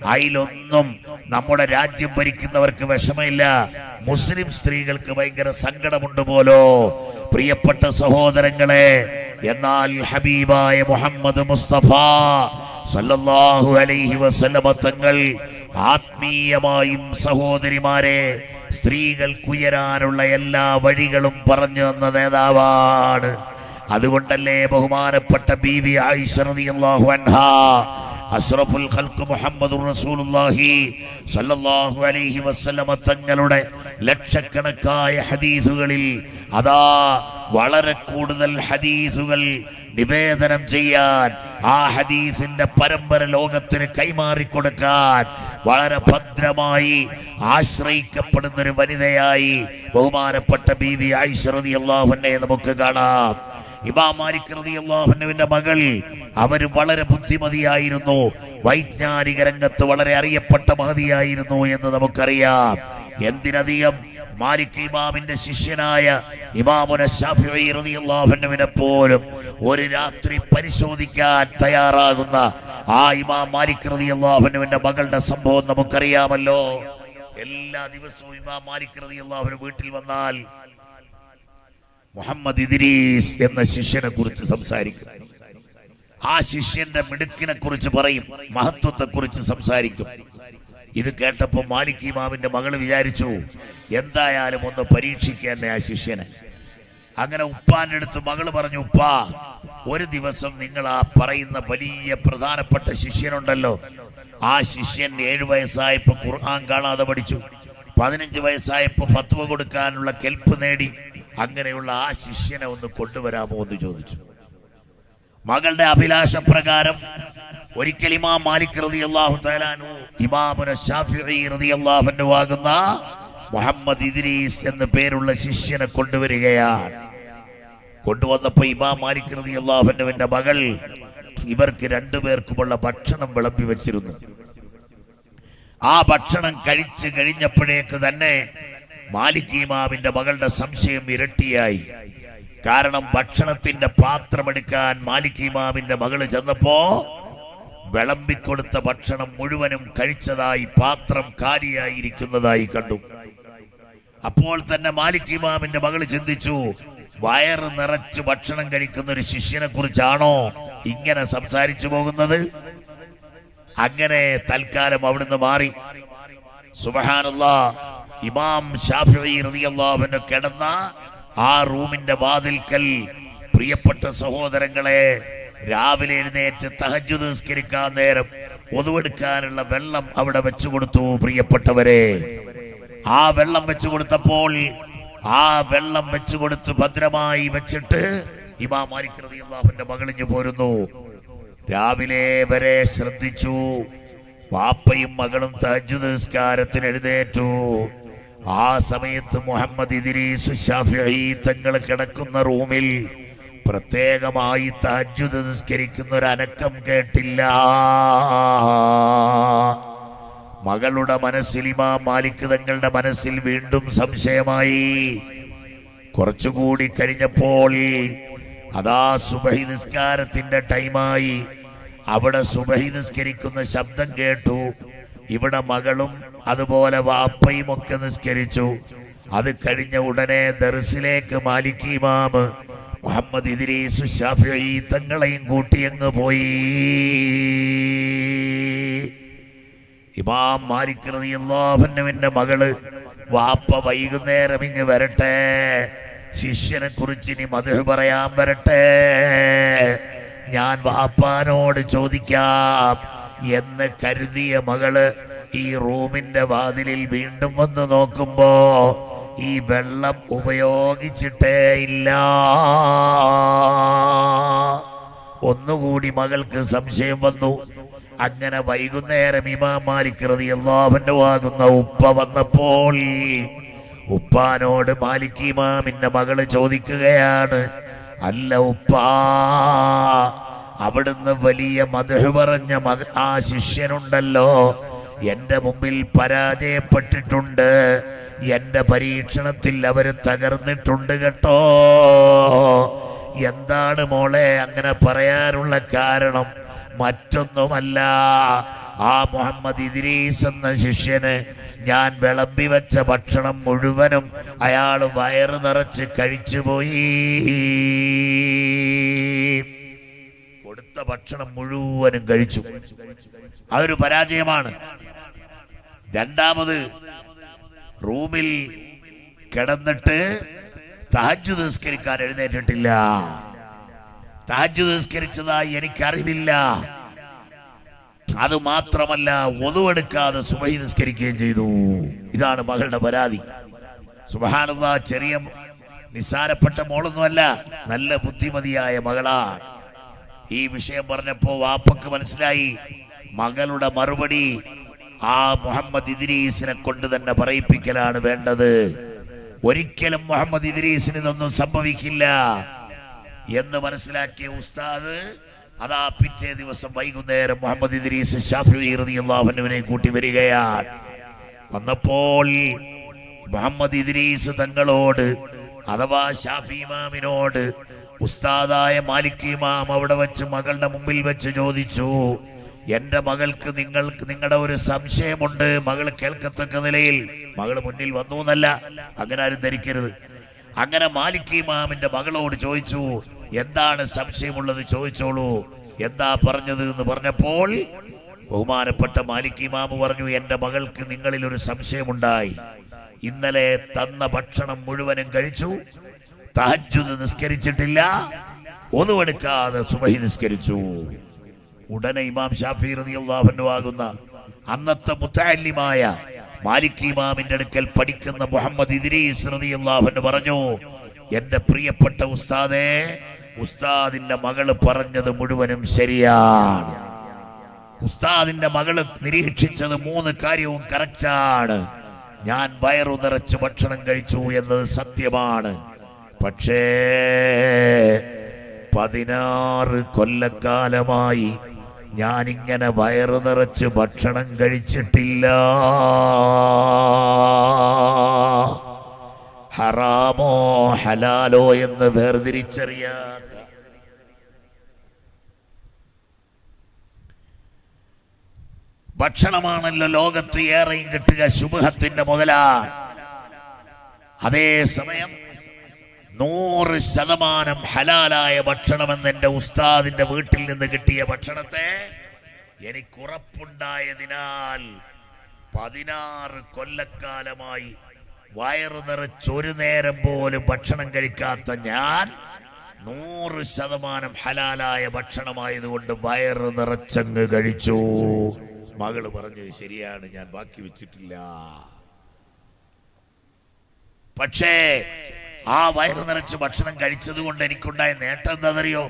അതിലൊന്നും നമ്മുടെ രാജ്യം ഭരിക്കുന്നവർക്ക് വിഷമമില്ല മുസ്ലിം സ്ത്രീകൾക്ക് ഭയങ്കര സങ്കടമുണ്ട് പോലോ പ്രിയപ്പെട്ട സഹോദരങ്ങളെ എന്നാൽ ഹബീബായ മുഹമ്മദ് മുസ്തഫ സല്ലല്ലാഹു അലൈഹി വസല്ലമ തങ്ങൾ ആത്മീയമായും സഹോദരിമാരെ സ്ത്രീകൾക്കുയരാനുള്ള എല്ലാ വഴികളും പറഞ്ഞു തന്ന നേതാവാണ് അതുകൊണ്ടല്ലേ ബഹുമാനപ്പെട്ട ബീവി ആയിഷ റളിയല്ലാഹു അൻഹാ അഷ്റഫുൽ ഖൽഖ് മുഹമ്മദുർ റസൂലുള്ളാഹി സല്ലല്ലാഹു അലൈഹി വസല്ലമ തങ്ങളുടെ ലക്ഷക്കണക്കായ ഹദീസുകളിൽ അതാ വളരെ കൂടുതൽ ഹദീസുകൾ നിവേദനം ചെയ്യാൻ ആ ഹദീസിന്റെ പരമ്പര ലോകത്തിന് കൈമാറി കൊടുക്കാൻ വളരെ ഭദ്രമായി ആശ്രയിക്കപ്പെടുന്ന ഒരു വനിതയായി ബഹുമാനപ്പെട്ട ബീവി ആയിഷ റളിയല്ലാഹുവിനെ നമുക്ക് കാണാം ഇമാം മാലിക് റളിയല്ലാഹുവിന്റെ മകൾ അവർ വളരെ ബുദ്ധിമതിയായിരുന്നു വൈജ്ഞാനിക രംഗത്ത് വളരെ അറിയപ്പെട്ട മഹതിയായിരുന്നു എന്ന് നമുക്കറിയാം എന്തിനധികം മാലിക് ഇമാമിന്റെ ശിഷ്യനായ ഇമാമുന ഷാഫിഈ റളിയല്ലാഹുവിനെ പോലും ഒരു രാത്രി പരിശോധിക്കാൻ തയ്യാറാകുന്ന ആ ഇമാം മാലിക് റളിയല്ലാഹുവിന്റെ മകളുടെ സംഭവം നമുക്കറിയാമല്ലോ എല്ലാ ദിവസവും ഇമാം മാലിക് റളിയല്ലാഹു വീട്ടിൽ വന്നാൽ മുഹമ്മദ് ഇദ്രീസ് എന്ന ശിഷ്യനെ കുറിച്ച് സംസാരിക്കും ആ ശിഷ്യന്റെ മിടുക്കിനെ കുറിച്ച് പറയും മഹത്വത്തെ കുറിച്ച് സംസാരിക്കും ഇത് കേട്ടപ്പോ മാലിക് ഇമാമിന്റെ മകൾ വിചാരിച്ചു എന്തായാലും ഒന്ന് പരീക്ഷിക്കാൻ ആ ശിഷ്യനെ അങ്ങനെ ഉപ്പാന്റെ അടുത്ത് മകള് പറഞ്ഞു ഉപ്പാ ഒരു ദിവസം നിങ്ങൾ ആ പറയുന്ന വലിയ പ്രധാനപ്പെട്ട ശിഷ്യനുണ്ടല്ലോ ആ ശിഷ്യൻ ഏഴു വയസ്സായപ്പോ ഖുർആൻ കാണാതെ പഠിച്ചു പതിനഞ്ച് വയസ്സായപ്പോ ഫത്വ കൊടുക്കാനുള്ള കെൽപ്പ് നേടി അങ്ങനെയുള്ള ആ ശിഷ്യനെ ഒന്ന് കൊണ്ടുവരാമോ എന്ന് ചോദിച്ചു മകളുടെ അഭിലാഷ പ്രകാരം ഒരിക്കൽ ഇമാം മാലിക് റളിയല്ലാഹു തആലാനു ഇമാമുന ഷാഫിഈ റളിയല്ലാഹു അൻഹു ആകുന്ന മുഹമ്മദ് ഇദ്രീസ് എന്ന പേരുള്ള ശിഷ്യനെ കൊണ്ടുവരികയാണ് കൊണ്ടുവന്നപ്പോ ഇമാം മാലിക് റളിയല്ലാഹു അൻഹുവിന്റെ മകൾ ഇവർക്ക് രണ്ടുപേർക്കുമുള്ള ഭക്ഷണം വിളമ്പി വെച്ചിരുന്നു ആ ഭക്ഷണം കഴിച്ചു കഴിഞ്ഞപ്പോഴേക്ക് തന്നെ മാലിക് ഇമാമിന്റെ മകളുടെ സംശയം ഇരട്ടിയായി കാരണം ഭക്ഷണത്തിന്റെ പാത്രമെടുക്കാൻ മാലിക് ഇമാമിന്റെ മകള് ചെന്നപ്പോ വിളമ്പിക്കൊടുത്ത ഭക്ഷണം മുഴുവനും കഴിച്ചതായി പാത്രം കാലിയായിരിക്കുന്നതായി കണ്ടു അപ്പോൾ തന്നെ മാലിക് ഇമാമിന്റെ മകള് ചിന്തിച്ചു വയറ് നിറച്ച് ഭക്ഷണം കഴിക്കുന്ന ഒരു ശിഷ്യനെ കുറിച്ചാണോ ഇങ്ങനെ സംസാരിച്ചു പോകുന്നത് അങ്ങനെ തൽക്കാലം അവിടുന്ന് മാറി സുബഹാനല്ലാ ഇമാം ഷാഫിഈ റളിയല്ലാഹു അൻഹു കിടന്ന ആ റൂമിന്റെ വാതിൽക്കൽ പ്രിയപ്പെട്ട സഹോദരങ്ങളെ രാവിലെ എഴുന്നേറ്റ് തഹജ്ജുദ് നിസ്കരിക്കാൻ നേരം ഒതുവെടുക്കാനുള്ള വെള്ളം അവിടെ വെച്ചു കൊടുത്തു പ്രിയപ്പെട്ടവരെ ആ വെള്ളം വെച്ചു കൊടുത്തപ്പോൾ ആ വെള്ളം വെച്ചു കൊടുത്ത് ഭദ്രമായി വെച്ചിട്ട് ഇമാം മാലിക് റളിയല്ലാഹുവിന്റെ മകളിഞ്ഞു പോരുന്നു രാവിലെ വരെ ശ്രദ്ധിച്ചു വാപ്പയും മകളും തഹജ്ജുദ് നിസ്കാരത്തിന് എഴുന്നേറ്റു ആ സമയത്ത് മുഹമ്മദ് ഇദ്രീസ് ഷാഫിഈ തങ്ങൾ കിടക്കുന്ന റൂമിൽ പ്രത്യേകമായി തഹജ്ജുദ് നിസ്കരിക്കുന്ന ഒരു അനക്കം കേട്ടില്ല മകളുടെ മനസ്സിൽ ഇമാം മാലിക് തങ്ങളുടെ മനസ്സിൽ വീണ്ടും സംശയമായി കുറച്ചുകൂടി കഴിഞ്ഞപ്പോൾ അതാ സുബഹി നിസ്കാരത്തിന്റെ ടൈമായി അവിടെ സുബഹി നിസ്കരിക്കുന്ന ശബ്ദം കേട്ടു ഇവിടെ മകളും അതുപോലെ വാപ്പയും ഒക്കെ നിസ്കരിച്ചു അത് കഴിഞ്ഞ ഉടനെ ദർസിലേക്ക് മാലിക് ഇമാമ് മുഹമ്മദ് ഇദ്രീസ് ഷാഫിഈ തങ്ങളെയും കൂട്ടി അങ്ങ് പോയി ഇമാം മാലിക് റളിയല്ലാഹുവിന്റെ മകള് വാപ്പ വൈകുന്നേരം ഇങ്ങ് വരട്ടെ ശിഷ്യനെ കുറിച്ച് ഇനി മധു പറയാൻ വരട്ടെ ഞാൻ വാപ്പാനോട് ചോദിക്കാം എന്ന് കരുതിയ മകള് ഈ റൂമിന്റെ വാതിലിൽ വീണ്ടും വന്ന് നോക്കുമ്പോ ഈ വെള്ളം ഉപയോഗിച്ചിട്ടേ ഇല്ല ഒന്നുകൂടി മകൾക്ക് സംശയം വന്നു അങ്ങനെ വൈകുന്നേരം ഇമാം മാലിക് റളിയല്ലാഹു ആകുന്ന ഉപ്പ വന്നപ്പോൾ ഉപ്പാനോട് മാലിക് ഇമാമിന്റെ മകള് ചോദിക്കുകയാണ് അല്ല ഉപ്പാ അവിടുന്ന് വലിയ മധു പറഞ്ഞ മക ആ ശിഷ്യനുണ്ടല്ലോ എന്റെ മുമ്പിൽ പരാജയപ്പെട്ടിട്ടുണ്ട് എന്റെ പരീക്ഷണത്തിൽ അവര് തകർന്നിട്ടുണ്ട് കേട്ടോ എന്താണ് മോളെ അങ്ങനെ പറയാനുള്ള കാരണം മറ്റൊന്നുമല്ല ആ മുഹമ്മദ് ഇദ്രീസ് എന്ന ശിഷ്യന് ഞാൻ വിളമ്പി വെച്ച ഭക്ഷണം മുഴുവനും അയാൾ വയറ് നിറച്ച് കഴിച്ചുപോയി കൊടുത്ത ഭക്ഷണം മുഴുവനും കഴിച്ചു അതൊരു പരാജയമാണ് രണ്ടാമത് റൂമിൽ കിടന്നിട്ട് തഹജു നിസ്കരിക്കാൻ എഴുന്നേറ്റിട്ടില്ല തഹജു നിസ്കരിച്ചതായി എനിക്കറിവില്ല അത് മാത്രമല്ല ഒതുവെടുക്കാതെ സുബഹി നിസ്കരിക്കുകയും ചെയ്തു ഇതാണ് മകളുടെ പരാതി സുബഹാനുള്ള ചെറിയ നിസ്സാരപ്പെട്ട മോളൊന്നുമല്ല നല്ല ബുദ്ധിമതിയായ മകളാണ് ഈ വിഷയം പറഞ്ഞപ്പോ വാപ്പക്ക് മനസ്സിലായി മകളുടെ മറുപടി ആ മുഹമ്മദ് ഇദ്രീസിനെ കൊണ്ട് തന്നെ പറയിപ്പിക്കലാണ് വേണ്ടത് ഒരിക്കലും മുഹമ്മദ് ഇദ്രീസിന് ഇതൊന്നും സംഭവിക്കില്ല എന്ന് മനസ്സിലാക്കിയ ഉസ്താദ് അതാ പിറ്റേ ദിവസം വൈകുന്നേരം മുഹമ്മദ് ഇദ്രീസ് ഷാഫി റളിയല്ലാഹുവിനെ കൂട്ടി വരികയാണ് വന്നപ്പോൾ മുഹമ്മദ് ഇദ്രീസ് തങ്ങളോട് അഥവാ ഷാഫി ഇമാമിനോട് ഉസ്താദായ മാലിക് ഇമാം അവിടെ വെച്ച് മകളുടെ മുമ്പിൽ വെച്ച് ചോദിച്ചു എന്റെ മകൾക്ക് നിങ്ങൾക്ക് നിങ്ങളുടെ ഒരു സംശയമുണ്ട് മകൾ കേൾക്കത്തക്ക നിലയിൽ മകൾ മുന്നിൽ വന്നു എന്നല്ല അങ്ങനെ ആരും ധരിക്കരുത് അങ്ങനെ മാലിക് ഇമാമിന്റെ മകളോട് ചോദിച്ചു എന്താണ് സംശയമുള്ളത് ചോദിച്ചോളൂ എന്താ പറഞ്ഞത് എന്ന് പറഞ്ഞപ്പോൾ ബഹുമാനപ്പെട്ട മാലിക് ഇമാമ് പറഞ്ഞു എന്റെ മകൾക്ക് നിങ്ങളിൽ ഒരു സംശയമുണ്ടായി ഇന്നലെ തന്ന ഭക്ഷണം മുഴുവനും കഴിച്ചു തഹജ്ജുദ് നിസ്കരിച്ചിട്ടില്ല ഒന്നുമെടുക്കാതെ സുബഹി നിസ്കരിച്ചു ഉടനെ ഇമാം ഷാഫി റളിയല്ലാഹു ആകുന്ന അന്നത്തെ മുത്തല്ലിമായ മാലിക് ഇമാമിന്റെ അടുക്കൽ പഠിക്കുന്ന മുഹമ്മദ് ഇദ്രീസ് റളിയല്ലാഹു പറഞ്ഞു എന്റെ പ്രിയപ്പെട്ട ഉസ്താദേ ഉസ്താദിന്റെ മകള് പറഞ്ഞത് മുഴുവനും ശരിയാണ് ഉസ്താദിന്റെ മകള് നിരീക്ഷിച്ചത് മൂന്ന് കാര്യവും കറക്റ്റാണ് ഞാൻ വയറു നിറച്ച് ഭക്ഷണം കഴിച്ചു എന്നത് സത്യമാണ് പക്ഷേ പതിനാറ് കൊല്ലക്കാലമായി ഞാനിങ്ങനെ വയറു നിറച്ച് ഭക്ഷണം കഴിച്ചിട്ടില്ല ഹറാമോ ഹലാലോ എന്ന് വേർതിരിച്ചറിയാത്ത ഭക്ഷണമാണല്ലോ ലോകത്ത് ഏറെയും കിട്ടുക ശുഭത്തിന്റെ മുതലാണ് അതേസമയം നൂറ് ശതമാനം ഹലാലായ ഭക്ഷണമെന്ന് എൻ്റെ ഉസ്താദിന്റെ വീട്ടിൽ നിന്ന് കിട്ടിയ ഭക്ഷണത്തെ എനിക്കുറപ്പുണ്ടായതിനാൽ പതിനാറ് കൊല്ലക്കാലമായി വയറു നിറച്ചൊരു നേരം പോലും ഭക്ഷണം കഴിക്കാത്ത ഞാൻ നൂറ് ശതമാനം ഹലാലായ ഭക്ഷണമായതുകൊണ്ട് വയറ് നിറച്ചങ്ങ് കഴിച്ചു മകള് പറഞ്ഞു ശരിയാണ് ഞാൻ ബാക്കി വെച്ചിട്ടില്ല പക്ഷേ ആ വയറ് നിറച്ച് ഭക്ഷണം കഴിച്ചത് കൊണ്ട് എനിക്കുണ്ടായ നേട്ടം എന്താണെന്നറിയോ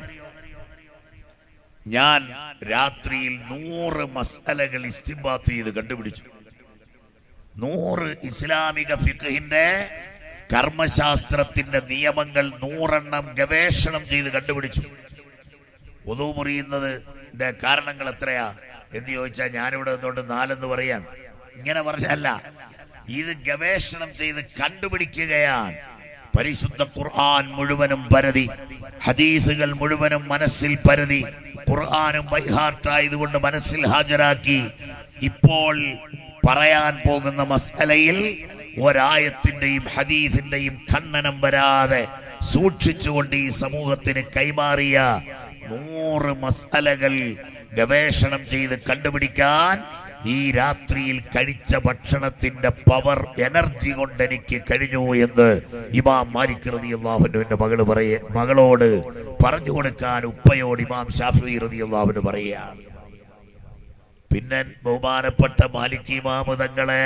ഞാൻ രാത്രിയിൽ നൂറ് മസാലകൾ ഇസ്തിബാത്ത് ചെയ്ത് കണ്ടുപിടിച്ചു നൂറ് ഇസ്ലാമിക ഫിഖഹിന്റെ കർമ്മശാസ്ത്രത്തിന്റെ നിയമങ്ങൾ നൂറെണ്ണം ഗവേഷണം ചെയ്ത് കണ്ടുപിടിച്ചു ഒതു മുറിയുന്നതിന്റെ കാരണങ്ങൾ എത്രയാ എന്ന് ചോദിച്ചാൽ ഞാനിവിടെ നിന്നുകൊണ്ട് നാലെന്ന് പറയാൻ ഇങ്ങനെ പറഞ്ഞല്ല ഇത് ഗവേഷണം ചെയ്ത് കണ്ടുപിടിക്കുകയാണ് പരിശുദ്ധ ഖുർആൻ മുഴുവനും പരതി ഹദീസുകൾ മുഴുവനും മനസ്സിൽ പരതി ഖുർആനും ബൈഹാർട്ടായതുകൊണ്ട് മനസ്സിൽ ഹാജരാക്കി ഇപ്പോൾ പറയാൻ പോകുന്ന മസലയിൽ ഒരായത്തിന്റെയും ഹദീസിന്റെയും ഖണ്ഡനം വരാതെ സൂക്ഷിച്ചുകൊണ്ട് ഈ സമൂഹത്തിന് കൈമാറിയ നൂറ് മസലകൾ ഗവേഷണം ചെയ്ത് കണ്ടുപിടിക്കാൻ ഈ രാത്രിയിൽ കഴിച്ച ഭക്ഷണത്തിന്റെ പവർ എനർജി കൊണ്ട് എനിക്ക് കഴിഞ്ഞു എന്ന് ഇമാം മാലിക് റളിയല്ലാഹുവിന്റെ മകള് പറയ മകളോട് പറഞ്ഞു കൊടുക്കാൻ ഉപ്പയോട് ഇമാം ഷാഫി റളിയല്ലാഹുവിന് പറയുകയാണ് പിന്നെ ബഹുമാനപ്പെട്ട മാലിക് ഇമാമ് തങ്ങളെ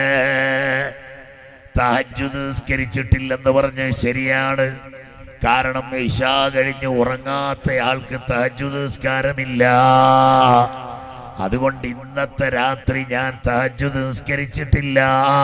തഹജ്ജുദ് നിസ്കരിച്ചിട്ടില്ലെന്ന് പറഞ്ഞ് ശരിയാണ് കാരണം ഇഷാ കഴിഞ്ഞ് ഉറങ്ങാത്ത ആൾക്ക് തഹജ്ജുദ് നിസ്കാരമില്ല അതുകൊണ്ട് ഇന്നത്തെ രാത്രി ഞാൻ തഹജ്ജുദ് നിസ്കരിച്ചിട്ടില്ല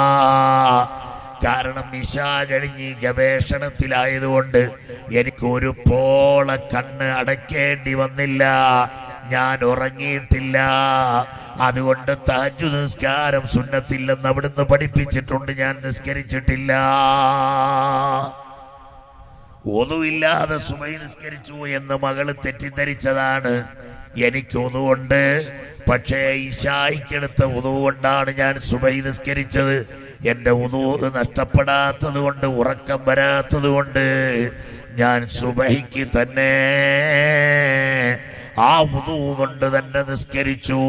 കാരണം ഇഷ കഴിഞ്ഞ് ഈ ഗവേഷണത്തിലായതുകൊണ്ട് എനിക്ക് ഒരു പോള കണ്ണ് അടയ്ക്കേണ്ടി വന്നില്ല ഞാൻ ഉറങ്ങിയിട്ടില്ല അതുകൊണ്ട് തഹജു നിസ്കാരം സുന്നത്തില്ലെന്ന് അവിടുന്ന് പഠിപ്പിച്ചിട്ടുണ്ട് ഞാൻ നിസ്കരിച്ചിട്ടില്ല ഒതുവില്ലാതെ സുമൈ നിസ്കരിച്ചു എന്ന് മകള് തെറ്റിദ്ധരിച്ചതാണ് എനിക്ക് ഒതുകൊണ്ട് പക്ഷേ ഇശായിക്കെടുത്ത ഉദു കൊണ്ടാണ് ഞാൻ സുബൈ നിസ്കരിച്ചത് എൻ്റെ ഉദു നഷ്ടപ്പെടാത്തത് കൊണ്ട് ഉറക്കം വരാത്തത് കൊണ്ട് ഞാൻ സുബഹിക്ക് തന്നെ ആ ഉദു കൊണ്ട് തന്നെ നിസ്കരിച്ചു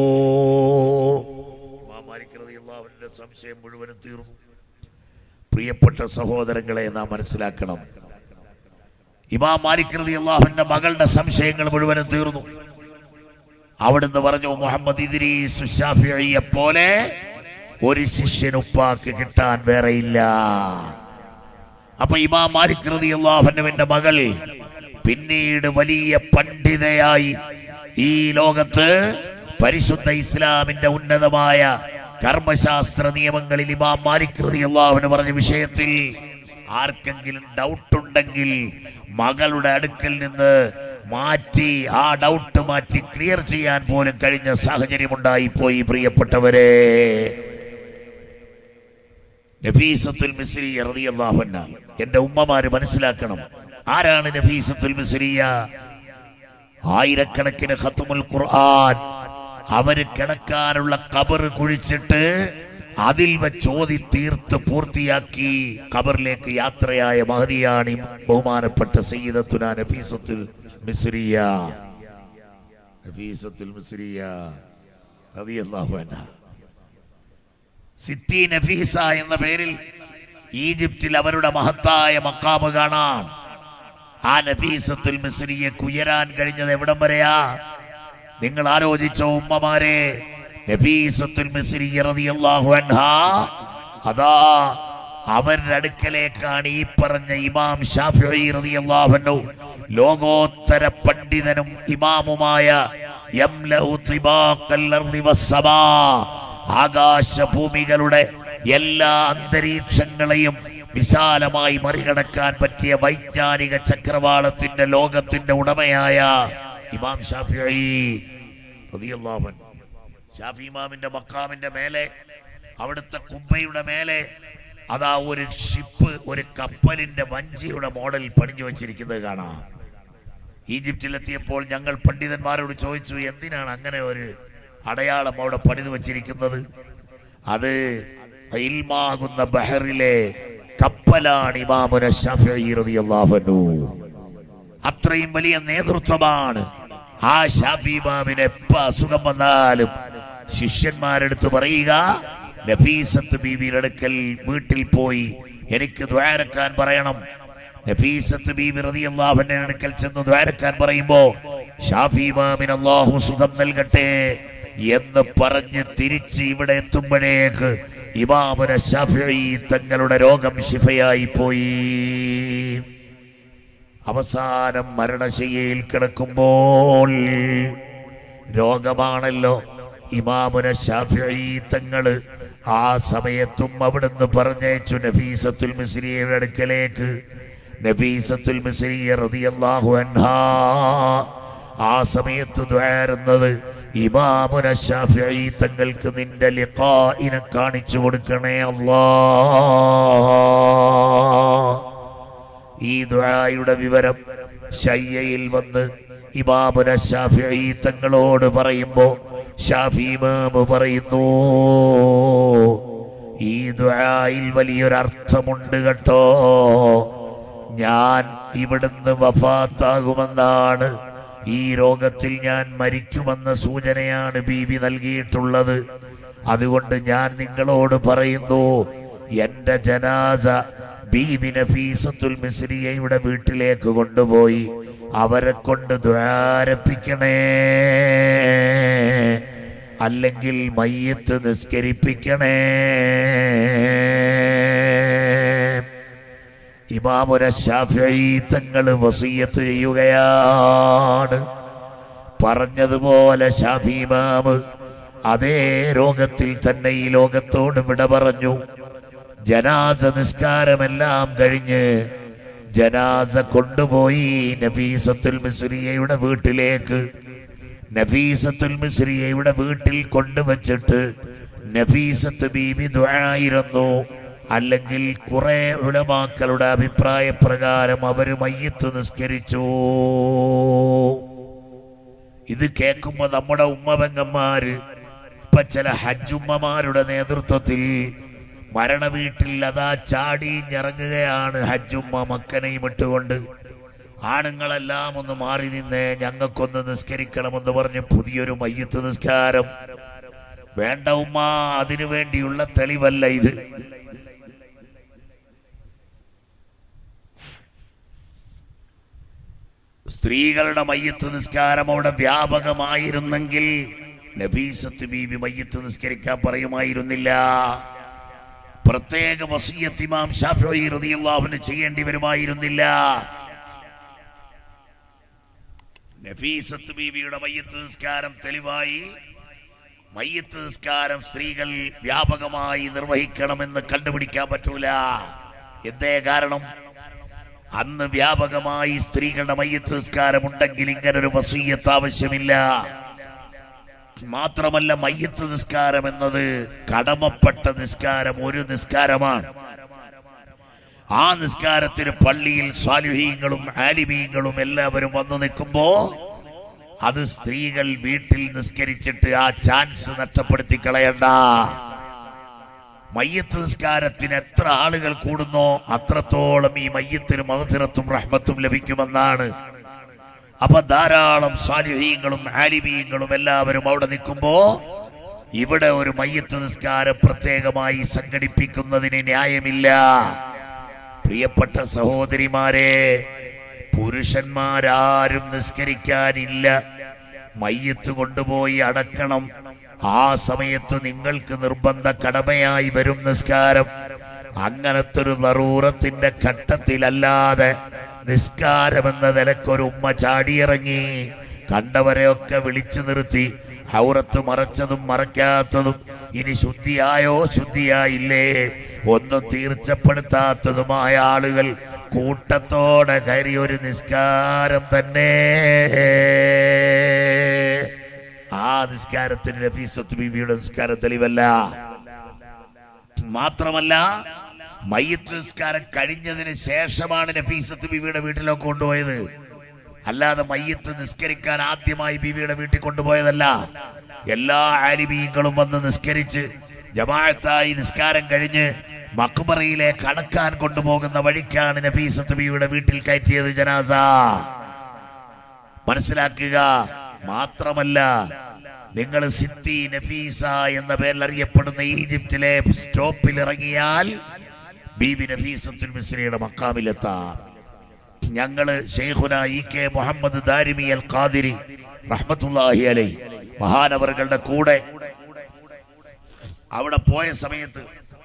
ഇമാം മാലിക് റളിയല്ലാഹു അൻഹുവിന്റെ സംശയം മുഴുവനും തീർന്നു പ്രിയപ്പെട്ട സഹോദരങ്ങളെ നാം മനസ്സിലാക്കണം ഇമാം മാലിക് റളിയല്ലാഹുവിന്റെ മകളുടെ സംശയങ്ങൾ മുഴുവനും തീർന്നു അവിടുന്ന് പറഞ്ഞു മുഹമ്മദ് ഇദ്രീസ് ഷാഫിയെ പോലെ ഒരു ശിഷ്യൻ ഉപ്പാക്ക് കിട്ടാൻ വേറെയില്ല അപ്പൊ ഇമാം മാലിക് റളിയല്ലാഹുവിന്റെ മകൾ പിന്നീട് വലിയ പണ്ഡിതയായി ഈ ലോകത്ത് പരിശുദ്ധ ഇസ്ലാമിന്റെ ഉന്നതമായ കർമ്മശാസ്ത്ര നിയമങ്ങളിൽ ഇമാം മാലിക് റളിയല്ലാഹുവിന് പറഞ്ഞ വിഷയത്തിൽ ആർക്കെങ്കിലും ഡൗട്ട് ഉണ്ടെങ്കിൽ മകളുടെ അടുക്കൽ നിന്ന് മാറ്റി ആ ഡൗട്ട് മാറ്റി ക്ലിയർ ചെയ്യാൻ പോലും കഴിഞ്ഞ സാഹചര്യമുണ്ടായി പോയി പ്രിയപ്പെട്ടവരെ നഫീസത്തുൽ മിസ്രി റളിയല്ലാഹു അൻഹ എന്റെ ഉമ്മമാര് മനസ്സിലാക്കണം ആരാണ് നഫീസത്തുൽ മിസ്രിയ ആയിരക്കണക്കിന് ഖത്തുമുൽ ഖുർആൻ അവര് കിടക്കാനുള്ള കബർ കുഴിച്ചിട്ട് അതിൽ വെച്ച് ഓതി തീർത്ത് പൂർത്തിയാക്കി ഖബറിലേക്ക് യാത്രയായ മഹതിയാണ് ഈ ബഹുമാനപ്പെട്ട സയ്യിദത്തുന നഫീസത്തുൽ മിസ്രിയ നഫീസത്തുൽ മിസ്രിയ റളിയല്ലാഹു അൻഹ സിത്തി നഫീസ എന്ന പേരിൽ ഈജിപ്തിൽ അവരുടെ മഹത്തായ മക്കാമ് കാണാം ആ നഫീസത്തുൽ മിസ്രിയെ കുയരാൻ കഴിഞ്ഞത് എവിടം വരെയാ നിങ്ങൾ ആലോചിച്ചോ ഉമ്മമാരെ നഫീസത്തുൽ മിസ്രി റളിയല്ലാഹു അൻഹാ അതാ അവരുടെ അടുക്കലേക്കാണ് ഈ പറഞ്ഞ ഇമാം ഷാഫിഈ റളിയല്ലാഹു അൻഹു ലോകോത്തര പണ്ഡിതനും ഇമാമുമായ യംലഉ തിബാഖൽ അർളി വസ്സമാ ആകാശഭൂമികളുടെ എല്ലാ അന്തരീക്ഷങ്ങളെയും വിശാലമായി മറികടക്കാൻ പറ്റിയ വൈജ്ഞാനിക ചക്രവാളത്തിന്റെ ലോകത്തിന്റെ ഉടമയായ ഇമാം ഷാഫിഈ റളിയല്ലാഹു അൻഹു ഷാഫി ഇമാമിന്റെ മക്കാമിന്റെ മേലെ അവിടുത്തെ കുബ്ബയുടെ മേലെ അതാ ഒരു ഷിപ്പ് ഒരു കപ്പലിന്റെ വഞ്ചിയുടെ മോഡൽ പണിഞ്ഞു വെച്ചിരിക്കുന്നത് കാണാം ഈജിപ്തിലെത്തിയപ്പോൾ ഞങ്ങൾ പണ്ഡിതന്മാരോട് ചോദിച്ചു എന്തിനാണ് അങ്ങനെ ഒരു അടയാളം അവിടെ പണിതു വച്ചിരിക്കുന്നത് അത് ഇൽമാകുന്ന ബഹറിലെ കപ്പലാണ് ഇമാമുന ഷാഫിഈ റളിയല്ലാഹു അൻഹു അത്രയും വലിയ നേതൃത്വമാണ് ആ ഷാഫി ഇമാമിന് എപ്പ അസുഖം വന്നാലും ശിഷ്യന്മാരെടുത്ത് പറയുക നഫീസത്ത് ബീവിയുടെ അടുക്കൽ വീട്ടിൽ പോയി എനിക്ക് ദ്വാരക്കാൻ പറയണം നഫീസത്ത് ബീവി റളിയല്ലാഹുവിന്റെ അടുക്കൽ ചെന്ന് ദ്വാരക്കാൻ പറയുമ്പോ ഷാഫി ഇമാമിന് അല്ലാഹു സുഖം നൽകട്ടെ എന്ന് പറഞ്ഞ് തിരിച്ച് ഇവിടെ എത്തുമ്പോഴേക്ക് ഇമാമുന ഷാഫിഈ തങ്ങളുടെ രോഗം ശിഫയായി പോയി അവസാനം മരണശയ്യയിൽ കിടക്കുമ്പോൾ രോഗമാണല്ലോ ഇമാമുന ഷാഫിഈ തങ്ങള് ആ സമയത്തും അവിടുന്ന് പറഞ്ഞയച്ചു നഫീസത്തുൽ മിസ്രിയുടെ അടുക്കലേക്ക് നഫീസത്തുൽ മിസ്രിയ റളിയല്ലാഹു അൻഹാ ആ സമയത്ത് ദ്വാരുന്നത് ഇമാമുന ഷാഫിഈ തങ്ങൾക്ക് നിന്റെ ലിഖായിനെ കാണിച്ചു കൊടുക്കണേ അല്ലാ ഈ ദുആയുടെ വിവരം ശയ്യയിൽ വന്ന് ഇമാമുന ഷാഫിഈ തങ്ങളോട് പറയുമ്പോ ഷാഫി ഇമാമ് പറയുന്നു ഈ ദുആയിൽ വലിയൊരർത്ഥമുണ്ട് കേട്ടോ ഞാൻ ഇവിടുന്ന് വഫാത്താകുമെന്നാണ് ഈ രോഗത്തിൽ ഞാൻ മരിക്കുമെന്ന സൂചനയാണ് ബീവി നൽകിയിട്ടുള്ളത് അതുകൊണ്ട് ഞാൻ നിങ്ങളോട് പറയുന്നു എന്റെ ജനാസ ബീബി നഫീസത്തുൽ മിസ്രിയയുടെ വീട്ടിലേക്ക് കൊണ്ടുപോയി അവരെ കൊണ്ട് ദ്വാരപ്പിക്കണേ അല്ലെങ്കിൽ മയ്യത്ത് നിസ്കരിപ്പിക്കണേ ഇമാമുന ഷാഫിഈ തങ്ങൾ വസീയത്ത് ചെയ്യുകയാണ് പറഞ്ഞതുപോലെ ഷാഫി ഇമാമ് അതേ രോഗത്തിൽ തന്നെ ഈ ലോകത്തോട് വിട പറഞ്ഞു ജനാസ നിസ്കാരമെല്ലാം കഴിഞ്ഞ് ജനാസ കൊണ്ടുപോയി നഫീസത്തുൽ മിസ്രിയയുടെ വീട്ടിലേക്ക് നഫീസത്തുൽ മിസ്രിയയുടെ വീട്ടിൽ കൊണ്ടുവച്ചിട്ട് നഫീസത്ത് ബീവി ദുആയിരുന്നു അല്ലെങ്കിൽ കുറെ ഉലമാക്കളുടെ അഭിപ്രായ പ്രകാരം അവര് മയ്യത്ത് നിസ്കരിച്ചു ഇത് കേൾക്കുമ്പോ നമ്മുടെ ഉമ്മപെങ്ങന്മാര് ഇപ്പൊ ചില ഹജ്ജുമ്മമാരുടെ നേതൃത്വത്തിൽ മരണ വീട്ടിൽ അതാ ചാടിഞ്ഞിറങ്ങുകയാണ് ഹജ്ജുമ്മ മക്കനെയും ഇട്ടുകൊണ്ട് ആണുങ്ങളെല്ലാം ഒന്ന് മാറി നിന്നേ ഞങ്ങൾക്കൊന്ന് നിസ്കരിക്കണമെന്ന് പറഞ്ഞ് പുതിയൊരു മയ്യത്ത് നിസ്കാരം വേണ്ട ഉമ്മ അതിനു വേണ്ടിയുള്ള തെളിവല്ല ഇത് സ്ത്രീകളുടെ മയ്യത്ത് നിസ്കാരം അവിടെ വ്യാപകമായിരുന്നെങ്കിൽ നബീസത്ത് ബീബി മയ്യത്ത് നിസ്കരിക്കാൻ പറയുമായിരുന്നില്ല പ്രത്യേക വസീയത്ത് ഇമാം ഷാഫി റളിയല്ലാഹുവിന് ചെയ്യേണ്ടി വരുമായിരുന്നില്ല നഫീസത്ത് ബീവിയുടെ മയ്യത്ത് നിസ്കാരം തെളിവായി മയ്യത്ത് നിസ്കാരം സ്ത്രീകൾ വ്യാപകമായി നിർവഹിക്കണമെന്ന് കണ്ടുപിടിക്കാൻ പറ്റൂല എന്തേ കാരണം അന്ന് വ്യാപകമായി സ്ത്രീകളുടെ മയ്യത്ത് നിസ്കാരം ഉണ്ടെങ്കിൽ ഇങ്ങനൊരു വസീയത്ത് ആവശ്യമില്ല മാത്രമല്ല മയ്യത്ത് നിസ്കാരം എന്നത് കടമപ്പെട്ട നിസ്കാരം ഒരു നിസ്കാരമാണ് ആ നിസ്കാരത്തിന് പള്ളിയിൽ സ്വാലുഹീങ്ങളും ആലിമീങ്ങളും എല്ലാവരും വന്നു നിൽക്കുമ്പോ അത് സ്ത്രീകൾ വീട്ടിൽ നിസ്കരിച്ചിട്ട് ആ ചാൻസ് നഷ്ടപ്പെടുത്തി കളയണ്ട മയ്യത്ത് നിസ്കാരത്തിന് എത്ര ആളുകൾ കൂടുന്നോ അത്രത്തോളം ഈ മയ്യത്തിന് മഹഫിറത്തും റഹ്മത്തും ലഭിക്കുമെന്നാണ് അപ്പൊ ധാരാളം സാലിഹീങ്ങളും ആലിമീങ്ങളും എല്ലാവരും അവിടെ നിൽക്കുമ്പോ ഇവിടെ ഒരു മയ്യത്ത് നിസ്കാരം പ്രത്യേകമായി സംഘടിപ്പിക്കുന്നതിന് ന്യായമില്ല പ്രിയപ്പെട്ട സഹോദരിമാരെ പുരുഷന്മാരാരും നിസ്കരിക്കാനില്ല മയ്യത്ത് കൊണ്ടുപോയി അടക്കണം ആ സമയത്ത് നിങ്ങൾക്ക് നിർബന്ധ കടമയായി വരും നിസ്കാരം അങ്ങനത്തെ ഒരു നറൂറത്തിന്റെ ഘട്ടത്തിലല്ലാതെ നിസ്കാരം എന്ന നിലക്കൊരു ഉമ്മ ചാടിയിറങ്ങി കണ്ടവരെയൊക്കെ വിളിച്ചു നിർത്തി ഔറത്ത് മറച്ചതും മറയ്ക്കാത്തതും ഇനി ശുദ്ധിയായോ ശുദ്ധിയായില്ലേ ഒന്നും തീർച്ചപ്പെടുത്താത്തതുമായ ആളുകൾ കൂട്ടത്തോടെ കയറി ഒരു നിസ്കാരം തന്നെ ആ നിസ്കാരത്തിന് നഫീസത്ത് ബീവിയുടെ നിസ്കാരം തെളിവല്ല മാത്രമല്ല മയ്യത്ത് നിസ്കാരം കഴിഞ്ഞതിന് ശേഷമാണ് നഫീസത്ത് ബീവിയുടെ വീട്ടിലൊക്കെ കൊണ്ടുപോയത് അല്ലാതെ മയ്യത്ത് നിസ്കരിക്കാൻ ആദ്യമായി ബീവിയുടെ വീട്ടിൽ കൊണ്ടുപോയതല്ല എല്ലാ ആലിമീങ്ങളും വന്ന് നിസ്കരിച്ച് ജമാഅത്തായി നിസ്കാരം കഴിഞ്ഞ് മക്ബറയിലേക്ക് അടക്കാൻ കൊണ്ടുപോകുന്ന വഴിക്കാണ് നഫീസത്ത് ബീവിയുടെ വീട്ടിൽ കയറ്റിയത് ജനാസ മനസ്സിലാക്കുക മാത്രമല്ല നിങ്ങൾ സിത്തി നഫീസ എന്ന പേരിൽ അറിയപ്പെടുന്ന ഈജിപ്തിലെ സ്റ്റോപ്പിൽ ഇറങ്ങിയാൽ ബീബി നഫീസത്തുൽ മിസ്രിയുടെ മക്കാമിലെത്താം ഞങ്ങള് ഷെയ്ഖുന ഇ കെ മുഹമ്മദ് ദാരിമി അൽ ഖാദിരി റഹ്മത്തുല്ലാഹി അലൈ മഹാനവറുകളുടെ കൂടെ അവിടെ പോയ സമയത്ത്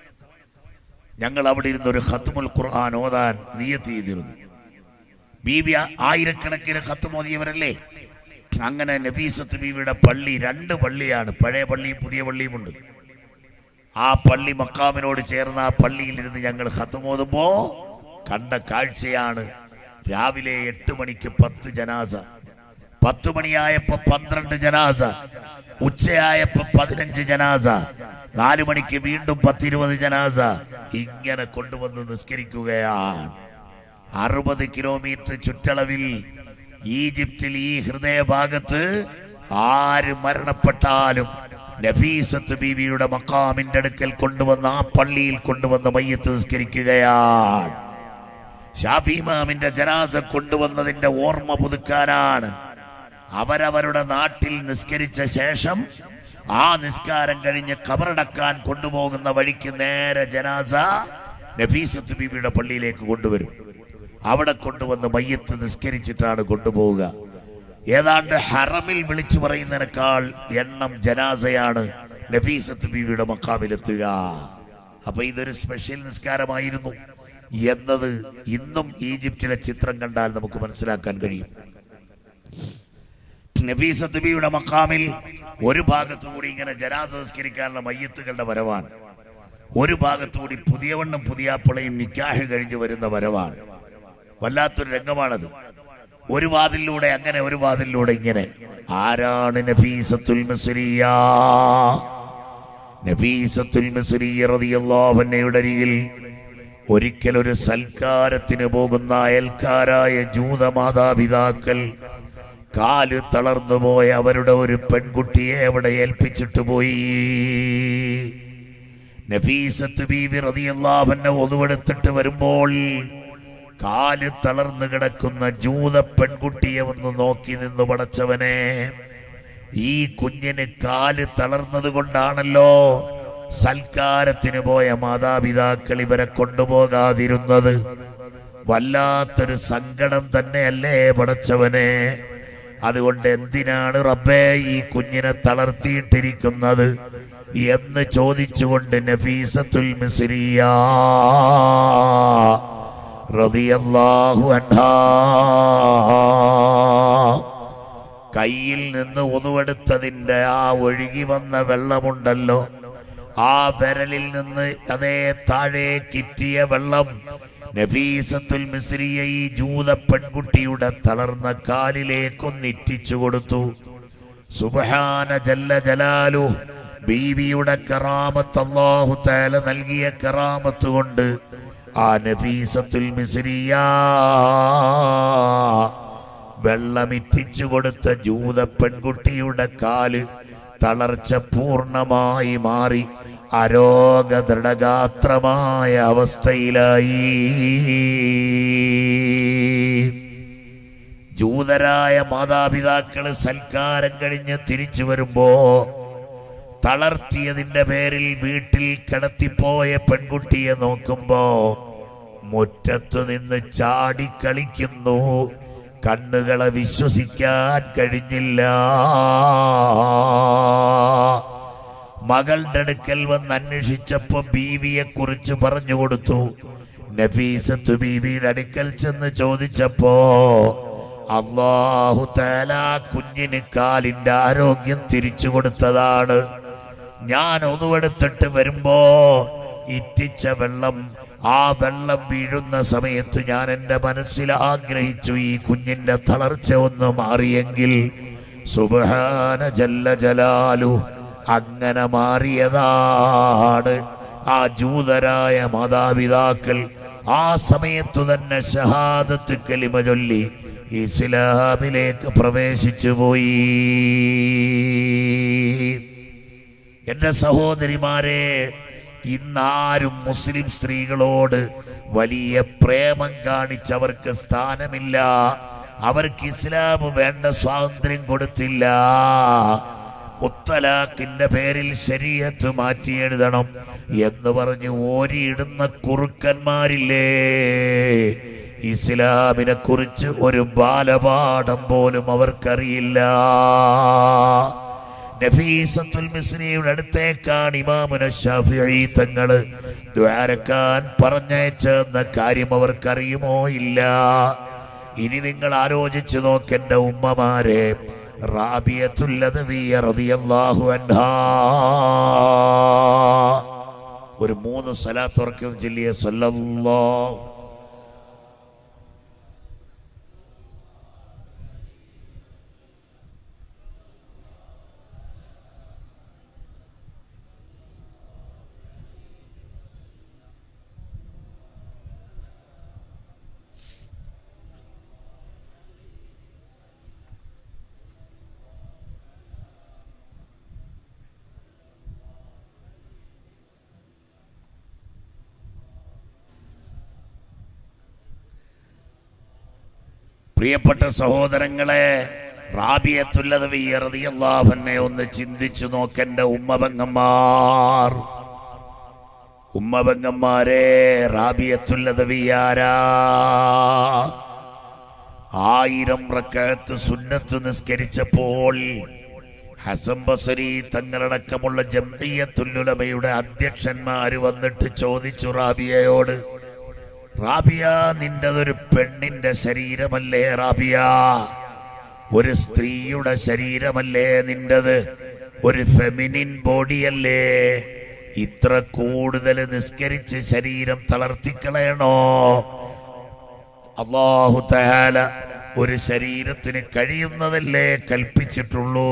ഞങ്ങൾ അവിടെ ഇരുന്ന് ഒരു ഖത്മുൽ ഖുർആൻ ഓതാൻ നിയത്ത് ചെയ്തിരുന്നു ബീബി ആയിരക്കണക്കിന് ഖത്ത് മോദിയവരല്ലേ അങ്ങനെ നബീസത്ത് ബീവിയുടെ പള്ളി രണ്ട് പള്ളിയാണ് പഴയ പള്ളിയും പുതിയ പള്ളിയുമുണ്ട് ആ പള്ളി മക്കാമിനോട് ചേർന്ന ആ പള്ളിയിൽ ഇരുന്ന് ഞങ്ങൾ ഖത്തുമോതുമ്പോ കണ്ട കാഴ്ചയാണ് രാവിലെ എട്ട് മണിക്ക് പത്ത് ജനാസ പത്ത് മണിയായപ്പോ പന്ത്രണ്ട് ജനാസ ഉച്ചയായപ്പോ പതിനഞ്ച് ജനാസ നാലു മണിക്ക് വീണ്ടും പത്തിരുപത് ജനാസ ഇങ്ങനെ കൊണ്ടുവന്ന് നിസ്കരിക്കുകയാണ് അറുപത് കിലോമീറ്റർ ചുറ്റളവിൽ ഈജിപ്തിൽ ഈ ഹൃദയഭാഗത്ത് ആര് മരണപ്പെട്ടാലും നഫീസത്ത് ബീവിയുടെ മക്കാമിന്റെ അടുക്കൽ കൊണ്ടുവന്ന് ആ പള്ളിയിൽ കൊണ്ടുവന്ന് മയ്യത്ത് നിസ്കരിക്കുകയാണ് ഷാഫിമാമിന്റെ ജനാസ കൊണ്ടുവന്നതിന്റെ ഓർമ്മ പുതുക്കാനാണ് അവരവരുടെ നാട്ടിൽ നിസ്കരിച്ച ശേഷം ആ നിസ്കാരം കഴിഞ്ഞ് കബറടക്കാൻ കൊണ്ടുപോകുന്ന വഴിക്ക് നേരെ ജനാസ നഫീസത്ത് ബീവിയുടെ പള്ളിയിലേക്ക് കൊണ്ടുവരും അവിടെ കൊണ്ടുവന്ന് മയ്യത്ത് നിസ്കരിച്ചിട്ടാണ് കൊണ്ടുപോവുക ഏതാണ്ട് ഹറമിൽ വിളിച്ചു പറയുന്നതിനേക്കാൾ എണ്ണം ജനാസയാണ് നഫീസത്ത് ബീവിയുടെ മക്കാമിലെത്തുക അപ്പൊ ഇതൊരു സ്പെഷ്യൽ നിസ്കാരമായിരുന്നു എന്നത് ഇന്നും ഈജിപ്തിലെ ചിത്രം കണ്ടാൽ നമുക്ക് മനസ്സിലാക്കാൻ കഴിയും നഫീസത്ത് ബിയുടെ മക്കാമിൽ ഒരു ഭാഗത്തുകൂടി ഇങ്ങനെ ജനാസ സംസ്കരിക്കാനുള്ള മയ്യത്തുകളുടെ വരവാണ് ഒരു ഭാഗത്തുകൂടി പുതിയവണ്ണം പുതിയാപ്പിളയും നിക്കാഹ് കഴിഞ്ഞ് വരുന്ന വരവാണ് വല്ലാത്തൊരു രംഗമാണത് ഒരു വാതിലൂടെ അങ്ങനെ ഒരു വാതിലൂടെ ഇങ്ങനെ ആരാണ് നഫീസത്തുൽ മിസ്രിയ നഫീസത്തുൽ മിസ്രിയ റളിയല്ലാഹു അൻഹയുടെ അരികിൽ ഒരിക്കൽ ഒരു സൽക്കാരത്തിന് പോകുന്ന അയൽക്കാരായ ജൂത മാതാപിതാക്കൾ കാല് തളർന്നു പോയ അവരുടെ ഒരു പെൺകുട്ടിയെ അവിടെ ഏൽപ്പിച്ചിട്ട് പോയി നഫീസത്ത് ബീവി റതിയല്ലാവന്നെ ഒതുവെടുത്തിട്ട് വരുമ്പോൾ കാല് തളർന്നു കിടക്കുന്ന ജൂത പെൺകുട്ടിയെ ഒന്ന് നോക്കി നിന്ന് പടച്ചവനെ ഈ കുഞ്ഞിന് കാല് തളർന്നത് കൊണ്ടാണല്ലോ സൽക്കാരത്തിന് പോയ മാതാപിതാക്കൾ ഇവരെ കൊണ്ടുപോകാതിരുന്നത് വല്ലാത്തൊരു സങ്കടം തന്നെയല്ലേ പടച്ചവനെ അതുകൊണ്ട് എന്തിനാണ് റബ്ബേ ഈ കുഞ്ഞിനെ തളർത്തിയിട്ടിരിക്കുന്നത് എന്ന് ചോദിച്ചുകൊണ്ട് നഫീസത്തുൽ മിസ്രിയ റളിയല്ലാഹു അൻഹാ കയ്യിൽ നിന്ന് ഉതുവെടുത്തതിന്റെ ആ ഒഴുകി വന്ന വെള്ളമുണ്ടല്ലോ ആ വിരലിൽ നിന്ന് അതേ താഴെ കിറ്റിയ വെള്ളം നഫീസത്തുൽ മിസ്രിയ ഈ ജൂത പെൺകുട്ടിയുടെ തളർന്ന കാലിലേക്കൊന്നിറ്റിച്ചു കൊടുത്തു സുബഹാന ജല്ല ജലാലു ബീവിയുടെ കറാമത്ത് അല്ലാഹു തആല നൽകിയ കറാമത്ത് കൊണ്ട് ആ നഫീസത്തുൽ മിസ്രിയ വെള്ളമിറ്റിച്ചു കൊടുത്ത ജൂത പെൺകുട്ടിയുടെ കാല് തളർച്ച പൂർണ്ണമായി മാറി അരോഗ ദൃഢഗാത്രമായ അവസ്ഥയിലായി ജൂതരായ മാതാപിതാക്കള് സൽക്കാരം കഴിഞ്ഞ് തിരിച്ചു വരുമ്പോ തളർത്തിയതിന്റെ പേരിൽ വീട്ടിൽ കിടത്തിപ്പോയ പെൺകുട്ടിയെ നോക്കുമ്പോ മുറ്റത്തു നിന്ന് ചാടിക്കളിക്കുന്നു കണ്ണുകളെ വിശ്വസിക്കാൻ കഴിഞ്ഞില്ല മകളുടെ അടുക്കൽ വന്ന് അന്വേഷിച്ചപ്പോ ബീവിയെ കുറിച്ച് പറഞ്ഞു കൊടുത്തു നഫീസത്ത് ബീവിയുടെ അടുക്കൽ ചെന്ന് ചോദിച്ചപ്പോ അള്ളാഹു തആല കുഞ്ഞിന് കാലിന്റെ ആരോഗ്യം തിരിച്ചു കൊടുത്തതാണ് ഞാൻ ഒതുവെടുത്തിട്ട് വരുമ്പോ ഇറ്റിച്ച വെള്ളം ആ വെള്ളം വീഴുന്ന സമയത്ത് ഞാൻ എൻ്റെ മനസ്സിൽ ആഗ്രഹിച്ചു ഈ കുഞ്ഞിന്റെ തളർച്ച ഒന്ന് മാറിയെങ്കിൽ സുബഹാന ജല്ല ജലാലു അങ്ങനെ മാറിയതാണ് ആ ജൂതരായ മാതാപിതാക്കൾ ആ സമയത്തു തന്നെ ഷഹാദത്ത് കലിമ ചൊല്ലി ഇസ്ലാമിലേക്ക് പ്രവേശിച്ചു പോയി എന്റെ സഹോദരിമാരെ ഇന്നാരും മുസ്ലിം സ്ത്രീകളോട് വലിയ പ്രേമം കാണിച്ചവർക്ക് സ്ഥാനമില്ല അവർക്ക് ഇസ്ലാം വേണ്ട സ്വാതന്ത്ര്യം കൊടുത്തില്ല മുത്തലാഖിന്റെ പേരിൽ ശരീരത്ത് മാറ്റിയെഴുതണം എന്ന് പറഞ്ഞ് ഓരിയിടുന്ന കുറുക്കന്മാരില്ലേ ഇസ്ലാമിനെ കുറിച്ച് ഒരു ബാലപാഠം പോലും അവർക്കറിയില്ല നഫീസത്തുൽ മിസ്രിയുടെ അടുത്തേക്കാണ് ഇമാമുന ഷാഫിഈ തങ്ങള് ദ്വാരക്കാൻ പറഞ്ഞയച്ചെന്ന കാര്യം അവർക്കറിയുമോ ഇല്ല ഇനി നിങ്ങൾ ആലോചിച്ചു നോക്കെന്റെ ഉമ്മമാരെ റാബിയത്തുല്ലദവിയ റളിയല്ലാഹു അൻഹാ ഒരു മൂന്ന് സലാത്ത് ഉറക്കുന്ന ജില്ലിയ സല്ലല്ലാഹു പ്രിയപ്പെട്ട സഹോദരങ്ങളെ റാബിയത്തുല്ലതവിയറിയല്ലാഹന്നെ ഒന്ന് ചിന്തിച്ചു നോക്കെന്റെ ഉമ്മപെങ്ങന്മാർ ഉമ്മപെങ്ങന്മാരെ റാബിയത്തുല്ലതവിയാരാ ആയിരം റക്കത്ത് സുന്നത്ത് നിസ്കരിച്ചപ്പോൾ ഹസൻ ബസരി തങ്ങളടക്കമുള്ള ജംഇയ്യത്തുല്ലുലമയുടെ അധ്യക്ഷന്മാര് വന്നിട്ട് ചോദിച്ചു റാബിയയോട് റാബിയ നിന്റെതൊരു പെണ്ണിന്റെ ശരീരമല്ലേ റാബിയ ഒരു സ്ത്രീയുടെ ശരീരമല്ലേ നിന്റത് ഒരു ഫെമിനിൻ ബോഡിയല്ലേ ഇത്ര കൂടുതൽ നിസ്കരിച്ച് ശരീരം തളർത്തിക്കളയണോ അള്ളാഹു തആല ഒരു ശരീരത്തിന് കഴിയുന്നതല്ലേ കൽപ്പിച്ചിട്ടുള്ളൂ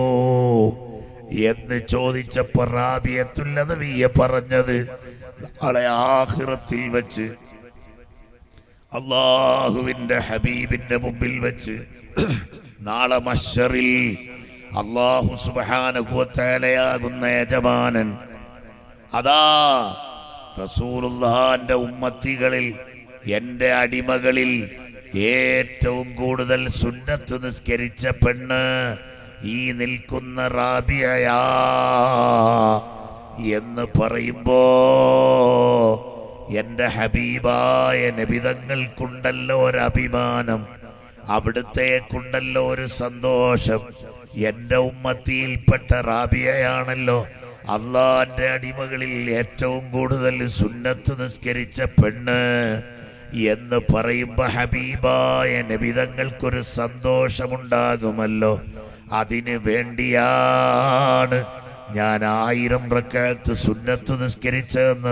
എന്ന് ചോദിച്ചപ്പോ റാബിയത്തുല്ലതവിയ പറഞ്ഞത് നാളെ ആഖിറത്തിൽ വെച്ച് അള്ളാഹുവിന്റെ ഹബീബിന്റെ മുമ്പിൽ വെച്ച് നാളെ മഷറിൽ അള്ളാഹു സുബാനുഭവത്തേലയാകുന്ന യജമാനൻ അതാ റസൂലുള്ളാന്റെ ഉമ്മത്തികളിൽ എൻ്റെ അടിമകളിൽ ഏറ്റവും കൂടുതൽ സുന്നത്ത് നിസ്കരിച്ച പെണ്ണ് ഈ നിൽക്കുന്ന റാബിയയാ എന്ന് പറയുമ്പോ എൻ്റെ ഹബീബായ നബിതങ്ങൾക്കുണ്ടല്ലോ ഒരഭിമാനം അവിടുത്തേക്കുണ്ടല്ലോ ഒരു സന്തോഷം എൻ്റെ ഉമ്മത്തിയിൽപ്പെട്ട റാബിയയാണല്ലോ അള്ളാന്റെ അടിമകളിൽ ഏറ്റവും കൂടുതൽ സുന്നത്ത് നിസ്കരിച്ച പെണ്ണ് എന്ന് പറയുമ്പോ ഹബീബായ നബിതങ്ങൾക്കൊരു സന്തോഷമുണ്ടാകുമല്ലോ അതിനു വേണ്ടിയാണ് ഞാൻ ആയിരം റക്കാലത്ത് സുന്നത്ത് നിസ്കരിച്ചതെന്ന്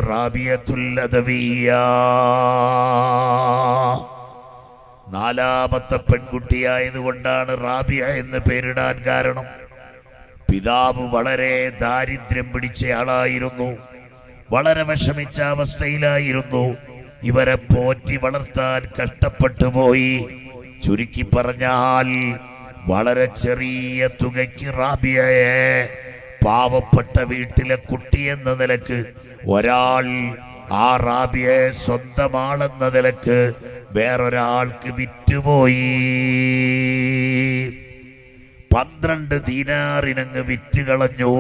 റാബിയത്തുല്ലതവിയ നാലാമത്തെ പെൺകുട്ടിയായതുകൊണ്ടാണ് റാബിയ എന്ന് പേരിടാൻ കാരണം പിതാവ് വളരെ ദാരിദ്ര്യം പിടിച്ചയാളായിരുന്നു വളരെ വിഷമിച്ച അവസ്ഥയിലായിരുന്നു ഇവരെ പോറ്റി വളർത്താൻ കഷ്ടപ്പെട്ടു പോയി ചുരുക്കി പറഞ്ഞാൽ വളരെ ചെറിയ തുകയ്ക്ക് റാബിയയെ പാവപ്പെട്ട വീട്ടിലെ കുട്ടി എന്ന നിലക്ക് ഒരാൾ ആ റാബിയെ സ്വന്തമാളെന്ന നിലക്ക് വേറൊരാൾക്ക് വിറ്റുപോയി പന്ത്രണ്ട് ദീനാറിനങ്ങ് വിറ്റ് കളഞ്ഞു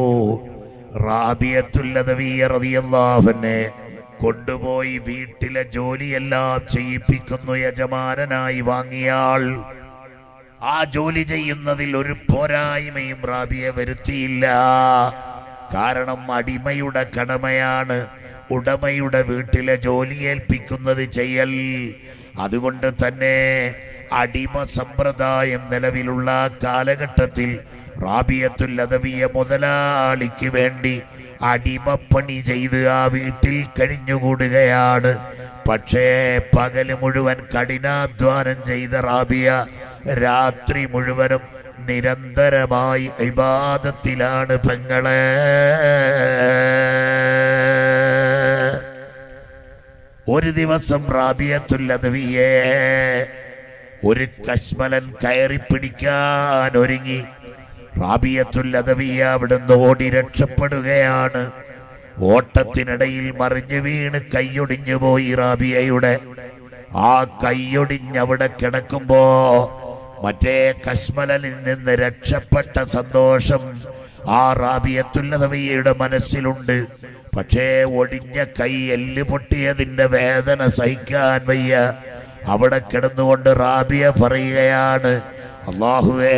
റാബിയത്തുല്ലതവീയറിയല്ലാഹനെ കൊണ്ടുപോയി വീട്ടിലെ ജോലിയെല്ലാം ചെയ്യിപ്പിക്കുന്നു യജമാനനായി വാങ്ങിയാൾ ആ ജോലി ചെയ്യുന്നതിൽ ഒരു പോരായ്മയും റാബിയെ വരുത്തിയില്ല കാരണം അടിമയുടെ കടമയാണ് ഉടമയുടെ വീട്ടിലെ ജോലി ഏൽപ്പിക്കുന്നത് ചെയ്യൽ അതുകൊണ്ട് തന്നെ അടിമ സമ്പ്രദായം നിലവിലുള്ള കാലഘട്ടത്തിൽ റാബിയത്തുൽ അദവിയ മുതലാളിക്ക് വേണ്ടി അടിമപ്പണി ചെയ്ത് ആ വീട്ടിൽ കഴിഞ്ഞുകൂടുകയാണ് പക്ഷേ പകല് മുഴുവൻ കഠിനാധ്വാനം ചെയ്ത റാബിയ രാത്രി മുഴുവനും നിരന്തരമായി ഇബാദത്തിലാണ് പെങ്ങളെ ഒരു ദിവസം റാബിയത്തുല്ലതവിയെ ഒരു കശ്മലൻ കയറി പിടിക്കാൻ ഒരുങ്ങി റാബിയത്തുല്ലതവിയ അവിടുന്ന് ഓടി രക്ഷപ്പെടുകയാണ് ഓട്ടത്തിനിടയിൽ മറിഞ്ഞു വീണ് കൈയൊടിഞ്ഞു പോയി റാബിയയുടെ ആ കൈയൊടിഞ്ഞവിടെ കിടക്കുമ്പോ മറ്റേ കശ്മലനിൽ നിന്ന് രക്ഷപ്പെട്ട സന്തോഷം ആ റാബിയത്തുല്ലതവിയയുടെ മനസ്സിലുണ്ട് പക്ഷേ ഒടിഞ്ഞ കൈ എല്ല് പൊട്ടിയതിന്റെ വേദന സഹിക്കാൻ വയ്യ അവിടെ കിടന്നുകൊണ്ട് റാബിയ പറയുകയാണ് അള്ളാഹുവേ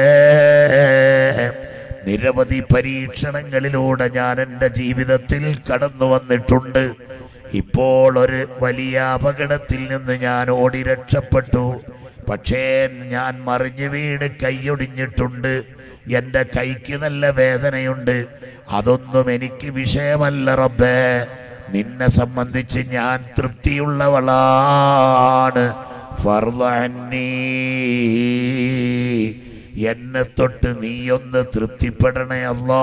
നിരവധി പരീക്ഷണങ്ങളിലൂടെ ഞാൻ എൻ്റെ ജീവിതത്തിൽ കടന്നു വന്നിട്ടുണ്ട് ഇപ്പോൾ ഒരു വലിയ അപകടത്തിൽ നിന്ന് ഞാൻ ഓടി രക്ഷപ്പെട്ടു പക്ഷേ ഞാൻ മറിഞ്ഞു വീണ് കൈയൊടിഞ്ഞിട്ടുണ്ട് എൻ്റെ കൈക്ക് നല്ല വേദനയുണ്ട് അതൊന്നും എനിക്ക് വിഷയമല്ല റബ്ബേ നിന്നെ സംബന്ധിച്ച് ഞാൻ തൃപ്തിയുള്ളവളാണ് ഫർളഅന്നീ. എന്നെ തൊട്ട് നീയൊന്ന് തൃപ്തിപ്പെടണേ അല്ലാ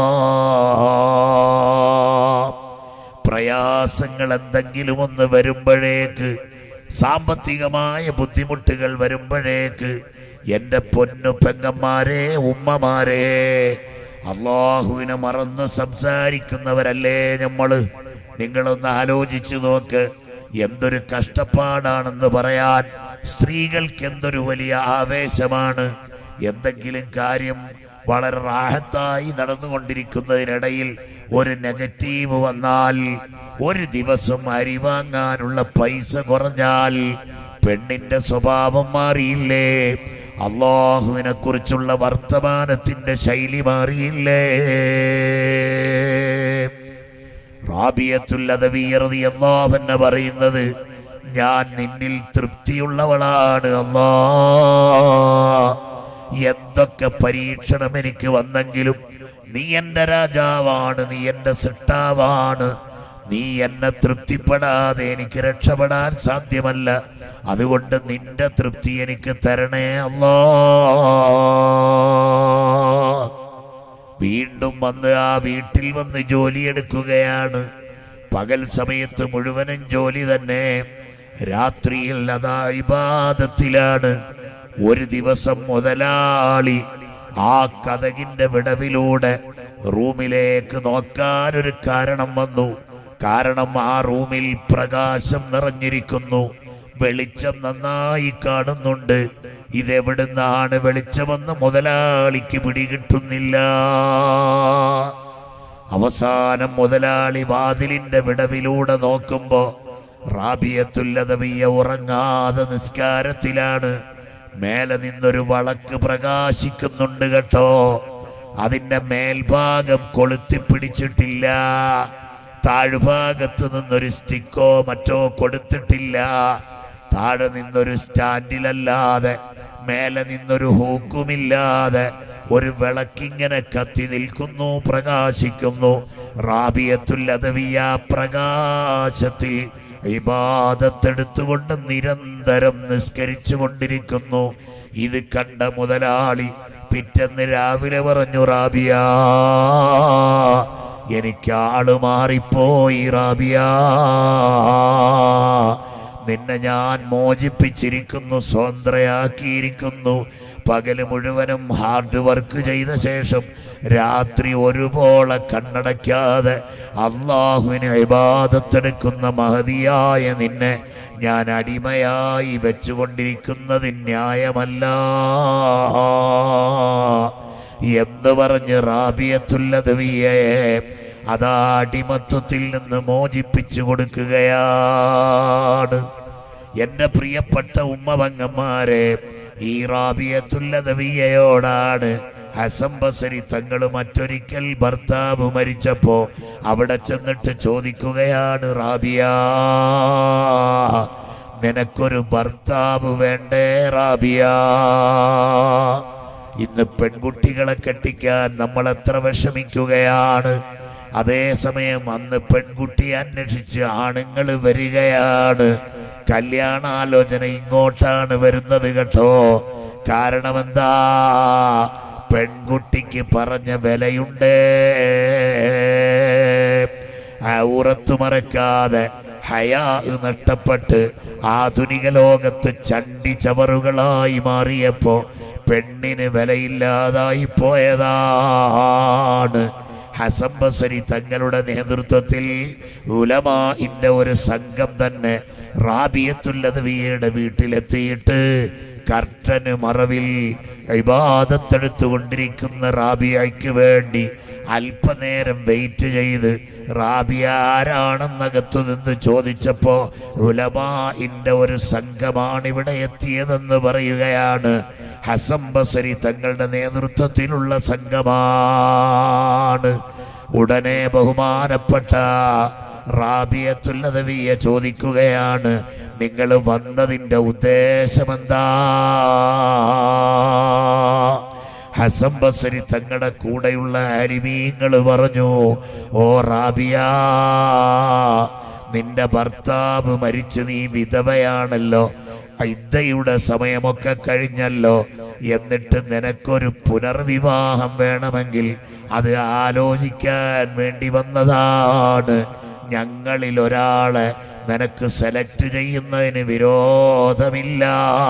പ്രയാസങ്ങൾ എന്തെങ്കിലും ഒന്ന് വരുമ്പോഴേക്ക് സാമ്പത്തികമായ ബുദ്ധിമുട്ടുകൾ വരുമ്പോഴേക്ക് എൻ്റെ പൊന്നു പെങ്ങന്മാരെ ഉമ്മമാരെ അള്ളാഹുവിനെ മറന്ന് സംസാരിക്കുന്നവരല്ലേ നമ്മള് നിങ്ങളൊന്ന് ആലോചിച്ചു നോക്ക് എന്തൊരു കഷ്ടപ്പാടാണെന്ന് പറയാൻ സ്ത്രീകൾക്ക് എന്തൊരു വലിയ ആവേശമാണ് എന്തെങ്കിലും കാര്യം വളരെ റാഹത്തായി നടന്നുകൊണ്ടിരിക്കുന്നതിനിടയിൽ ഒരു നെഗറ്റീവ് വന്നാൽ ഒരു ദിവസം അരി വാങ്ങാനുള്ള പൈസ കുറഞ്ഞാൽ പെണ്ണിന്റെ സ്വഭാവം മാറിയില്ലേ അള്ളാഹുവിനെ കുറിച്ചുള്ള വർത്തമാനത്തിന്റെ ശൈലി മാറിയില്ലേ റാബിയത്തുല്ലതവീയറിയല്ലാവെന്ന് പറയുന്നത് ഞാൻ നിന്നിൽ തൃപ്തിയുള്ളവളാണ് അല്ലാ എന്തൊക്കെ പരീക്ഷണം എനിക്ക് വന്നെങ്കിലും നീ എന്റെ രാജാവാണ് നീ എന്റെ സിട്ടാവാണ് നീ എന്നെ തൃപ്തിപ്പെടാതെ എനിക്ക് രക്ഷപ്പെടാൻ സാധ്യമല്ല അതുകൊണ്ട് നിന്റെ തൃപ്തി എനിക്ക് തരണേ അല്ലാ വീണ്ടും വന്ന് ആ വീട്ടിൽ വന്ന് ജോലിയെടുക്കുകയാണ് പകൽ സമയത്ത് മുഴുവനും ജോലി തന്നെ രാത്രിയിൽ അതാ ഇബാദത്തിലാണ് ഒരു ദിവസം മുതലാളി ആ കഥകിന്റെ വിടവിലൂടെ റൂമിലേക്ക് നോക്കാൻ ഒരു കാരണം വന്നു കാരണം ആ റൂമിൽ പ്രകാശം നിറഞ്ഞിരിക്കുന്നു വെളിച്ചം നന്നായി കാണുന്നുണ്ട് ഇതെവിടുന്നാണ് വെളിച്ചമെന്ന് മുതലാളിക്ക് പിടികിട്ടുന്നില്ല അവസാനം മുതലാളി വാതിലിന്റെ വിടവിലൂടെ നോക്കുമ്പോ റാബിയത്തുല്ലതവിയ ഉറങ്ങാതെ നിസ്കാരത്തിലാണ് മേലെ നിന്നൊരു വളക്ക് പ്രകാശിക്കുന്നുണ്ട് കേട്ടോ അതിന്റെ മേൽഭാഗം കൊളുത്തി പിടിച്ചിട്ടില്ല താഴ്ഭാഗത്ത് നിന്നൊരു സ്റ്റിക്കോ മറ്റോ കൊടുത്തിട്ടില്ല താഴെ നിന്നൊരു സ്റ്റാൻഡിലല്ലാതെ മേലെ നിന്നൊരു ഹൂക്കുമില്ലാതെ ഒരു വിളക്കിങ്ങനെ കത്തി നിൽക്കുന്നു പ്രകാശിക്കുന്നു റാബിയത്തുല്ലതവിയ പ്രകാശത്തിൽ ഇബാദത്തെടുത്തുകൊണ്ട് നിരന്തരം നിസ്കരിച്ചു കൊണ്ടിരിക്കുന്നു ഇത് കണ്ട മുതലാളി പിറ്റന്ന് രാവിലെ പറഞ്ഞു റാബിയ എനിക്ക് ആള് മാറിപ്പോയി റാബിയ നിന്നെ ഞാൻ മോചിപ്പിച്ചിരിക്കുന്നു സ്വതന്ത്രയാക്കിയിരിക്കുന്നു പകല് മുഴുവനും ഹാർഡ് വർക്ക് ചെയ്ത ശേഷം രാത്രി ഒരുപോലെ കണ്ണടയ്ക്കാതെ അള്ളാഹുവിനെ ഇബാദത്തെടുക്കുന്ന മഹതിയായ നിന്നെ ഞാൻ അടിമയായി വെച്ചുകൊണ്ടിരിക്കുന്നത് ന്യായമല്ല എന്ന് പറഞ്ഞ് റാബിയത്തുല്ലതവിയെ അതാ അടിമത്വത്തിൽ നിന്ന് മോചിപ്പിച്ചു കൊടുക്കുകയാണ് എന്റെ പ്രിയപ്പെട്ട ഉമ്മവങ്ങന്മാരെ ഈ റാബിയത്തുല്ലതവിയയോടാണ് ഹസം ബസരി തങ്ങൾ മറ്റൊരിക്കൽ ഭർത്താവ് മരിച്ചപ്പോ അവിടെ ചെന്നിട്ട് ചോദിക്കുകയാണ് റാബിയ നിനക്കൊരു ഭർത്താവ് വേണ്ടേ റാബിയ ഇന്ന് പെൺകുട്ടികളെ കെട്ടിക്കാൻ നമ്മൾ എത്ര വിഷമിക്കുകയാണ് അതേസമയം അന്ന് പെൺകുട്ടി അന്വേഷിച്ച് ആണുങ്ങൾ വരികയാണ് കല്യാണാലോചന ഇങ്ങോട്ടാണ് വരുന്നത് കേട്ടോ കാരണം എന്താ പെൺകുട്ടിക്ക് പറഞ്ഞ വിലയുണ്ട് ഔറത്ത് മറക്കാതെ ഹയാ നഷ്ടപ്പെട്ട് ആധുനിക ലോകത്ത് ചണ്ടി ചവറുകളായി മാറിയപ്പോ പെണ്ണിന് വിലയില്ലാതായി പോയതാണ് ഹസൻ ബസരി തങ്ങളുടെ നേതൃത്വത്തിൽ ഉലമാഇന്റെ ഒരു സംഘം തന്നെ റാബിയത്തുല്ലതവിയുടെ വീട്ടിലെത്തിയിട്ട് കർട്ടന് മറവിൽ ഇബാദത്തെടുത്തുകൊണ്ടിരിക്കുന്ന റാബിയയ്ക്ക് വേണ്ടി അല്പനേരം വെയിറ്റ് ചെയ്ത് റാബിയ ആരാണെന്നകത്തു നിന്ന് ചോദിച്ചപ്പോ ഉലമാഇന്റെ ഒരു സംഘമാണ് ഇവിടെ എത്തിയതെന്ന് പറയുകയാണ് ഹസം ബസരി തങ്ങളുടെ നേതൃത്വത്തിലുള്ള സംഘമാണ് ഉടനെ ബഹുമാനപ്പെട്ട റാബിയത്തുല്ലതവിയെ ചോദിക്കുകയാണ് നിങ്ങൾ വന്നതിൻ്റെ ഉദ്ദേശമെന്താ ഹസം ബസരി തങ്ങളുടെ കൂടെയുള്ള അരിമീങ്ങൾ പറഞ്ഞു ഓ റാബിയ നിന്റെ ഭർത്താവ് മരിച്ചു നീ വിധവയാണല്ലോ ഇദ്ദയുടെ സമയമൊക്കെ കഴിഞ്ഞല്ലോ എന്നിട്ട് നിനക്കൊരു പുനർവിവാഹം വേണമെങ്കിൽ അത് ആലോചിക്കാൻ വേണ്ടി വന്നതാണ് ഞങ്ങളിൽ ഒരാളെ നിനക്ക് സെലക്ട് ചെയ്യുന്നതിന് വിരോധമില്ല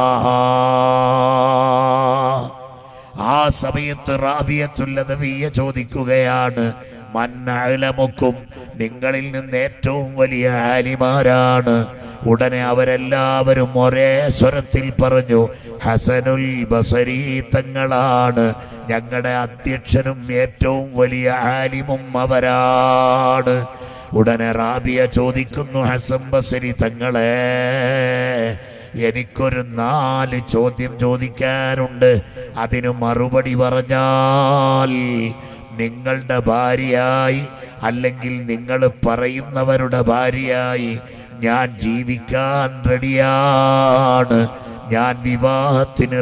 ആ സമയത്ത് റാബിയത്തുല്ലതവിയ ചോദിക്കുകയാണ് മന്നലമുക്കും നിങ്ങളിൽ നിന്ന് ഏറ്റവും വലിയ ആലിമാരാണ് ഉടനെ അവരെല്ലാവരും ഒരേ സ്വരത്തിൽ പറഞ്ഞു ഹസനുൽ ബസരി തങ്ങളാണ് ഞങ്ങളുടെ അധ്യക്ഷനും ഏറ്റവും വലിയ ആലിമും അവരാണ് ഉടനെ റാബിയ ചോദിക്കുന്നു ഹസൻ ബസരി തങ്ങളെ എനിക്കൊരു നാല് ചോദ്യം ചോദിക്കാനുണ്ട് അതിന് മറുപടി പറഞ്ഞാൽ നിങ്ങളുടെ ഭാര്യയായി അല്ലെങ്കിൽ നിങ്ങൾ പറയുന്നവരുടെ ഭാര്യയായി ഞാൻ ജീവിക്കാൻ റെഡിയാണ് ഞാൻ വിവാഹത്തിന്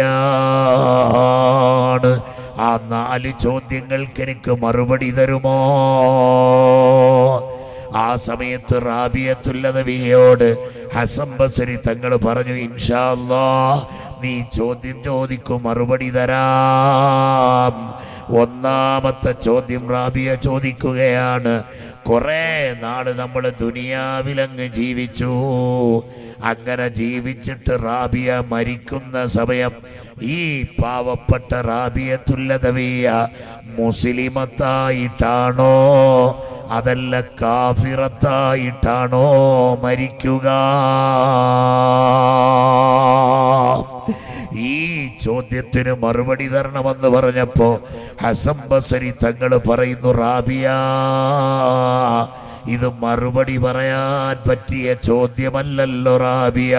റെഡിയാണ് ആ നാല് ചോദ്യങ്ങൾക്ക് എനിക്ക് മറുപടി തരുമോ ആ സമയത്ത് റാബിയത്തുല്ലതവിയോട് ഹസം ബസരി തങ്ങൾ പറഞ്ഞു ഇൻഷാ അല്ലാ നീ ചോദ്യം ചോദിക്കും മറുപടി തരാം ഒന്നാമത്തെ ചോദ്യം റാബിയ ചോദിക്കുകയാണ് കുറെ നാള് നമ്മൾ ദുനിയാവിലങ്ങ് ജീവിച്ചു അങ്ങനെ ജീവിച്ചിട്ട് റാബിയ മരിക്കുന്ന സമയം ഈ പാവപ്പെട്ട റാബിയത്തുല്ലതവിയ മുസ്ലിമത്തായിട്ടാണോ അതല്ല കാഫിറത്തായിട്ടാണോ മരിക്കുക ഈ ചോദ്യത്തിന് മറുപടി തരണമെന്ന് പറഞ്ഞപ്പോ ഹസം ബസരി തങ്ങൾ പറയുന്നു റാബിയ ഇത് മറുപടി പറയാൻ പറ്റിയ ചോദ്യമല്ലല്ലോ റാബിയ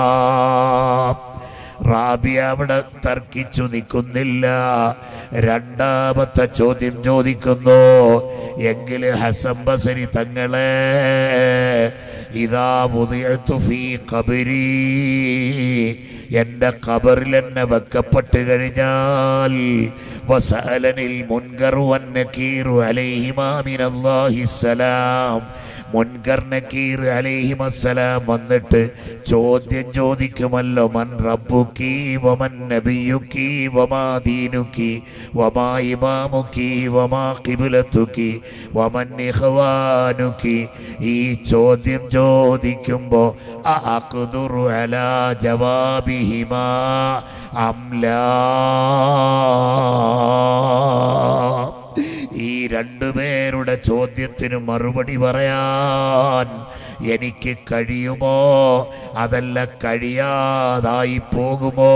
റാബിയ അവിടെ തർക്കിച്ചു നിൽക്കുന്നില്ല രണ്ടാമത്തെ ചോദ്യം ചോദിക്കുന്നു എങ്കിൽ ഹസം ബസരി തങ്ങളെ ഇതാ ഉദയത്തു ഫീ കബരി എന്റെ കബറിൽ എന്നെ വെക്കപ്പെട്ട് കഴിഞ്ഞാൽ വസഅലനിൽ മുൻകറു വന്നകീറു അലൈഹിമാ മിനല്ലാഹിസ്സലാം മുൻകർ നക്കീർ അലൈഹിമസ്സലാം വന്നിട്ട് ചോദ്യം ചോദിക്കുമല്ലോ മൻ റബ്ബുക്കി വമൻ നബിയുക്കി വമാ ദീനുക്കി വമാ ഇമാമുക്കി വമാ ഖിബ്ലത്തുക്കി വമൻ ഇഖ്വാനുക്കി ഈ ചോദ്യം ചോദിക്കുമ്പോ അഖ്ദുറു അലാ ജവാബിഹിമാ അംലാ ഈ രണ്ടുപേരുടെ ചോദ്യത്തിന് മറുപടി പറയാൻ എനിക്ക് കഴിയുമോ അതല്ല കഴിയാതായി പോകുമോ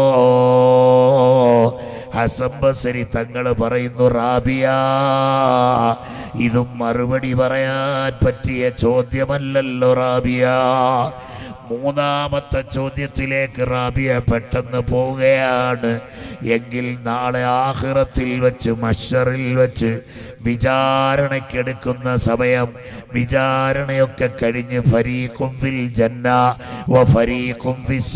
ഹസംബസരി തങ്ങൾ പറയുന്നു റാബിയ ഇതും മറുപടി പറയാൻ പറ്റിയ ചോദ്യമല്ലല്ലോ റാബിയ മൂന്നാമത്തെ ചോദ്യത്തിലേക്ക് റാബിയ പെട്ടെന്ന് പോവുകയാണ് എങ്കിൽ നാളെ ആഹിറത്തിൽ വെച്ച് മഷറിൽ വെച്ച് വിചാരണയ്ക്കെടുക്കുന്ന സമയം വിചാരണയൊക്കെ കഴിഞ്ഞ് ഫരീഖും ഫിൽ ജന്ന വ ഫരീഖും ഫിസ്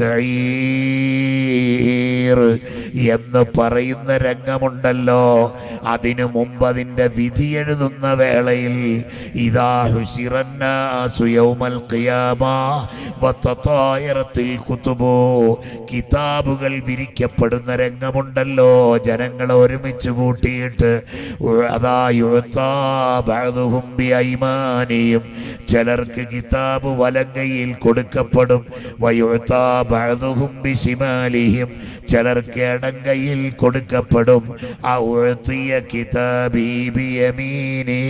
സഈർ എന്ന് പറയുന്ന രംഗമുണ്ടല്ലോ അതിനു മുമ്പ് അതിൻ്റെ വിധി എഴുതുന്ന വേളയിൽ ഇതാ ഹുസിറന്നാസു യൗമൽ ഖിയാമ വത്തത്തായിറത്തിൽ കുത്തുബോ കിതാബുകൾ വിരിക്കപ്പെടുന്ന രംഗമുണ്ടല്ലോ ജനങ്ങളെ ഒരുമിച്ച് കൂട്ടിയിട്ട് ഉ- അതാ യുഴത്താ ബഅദുഹും ബിഐമാനിയും ചിലർക്ക് കിതാബ് വലങ്കയിൽ കൊടുക്കപ്പെടും വയുഴത്താ ബഅദുഹും ബിശിമാലിഹിം ചിലർക്ക് ഇടങ്കയിൽ കൊടുക്കപ്പെടും ഔഴത്തിയ കിതാബി ബിയമീനി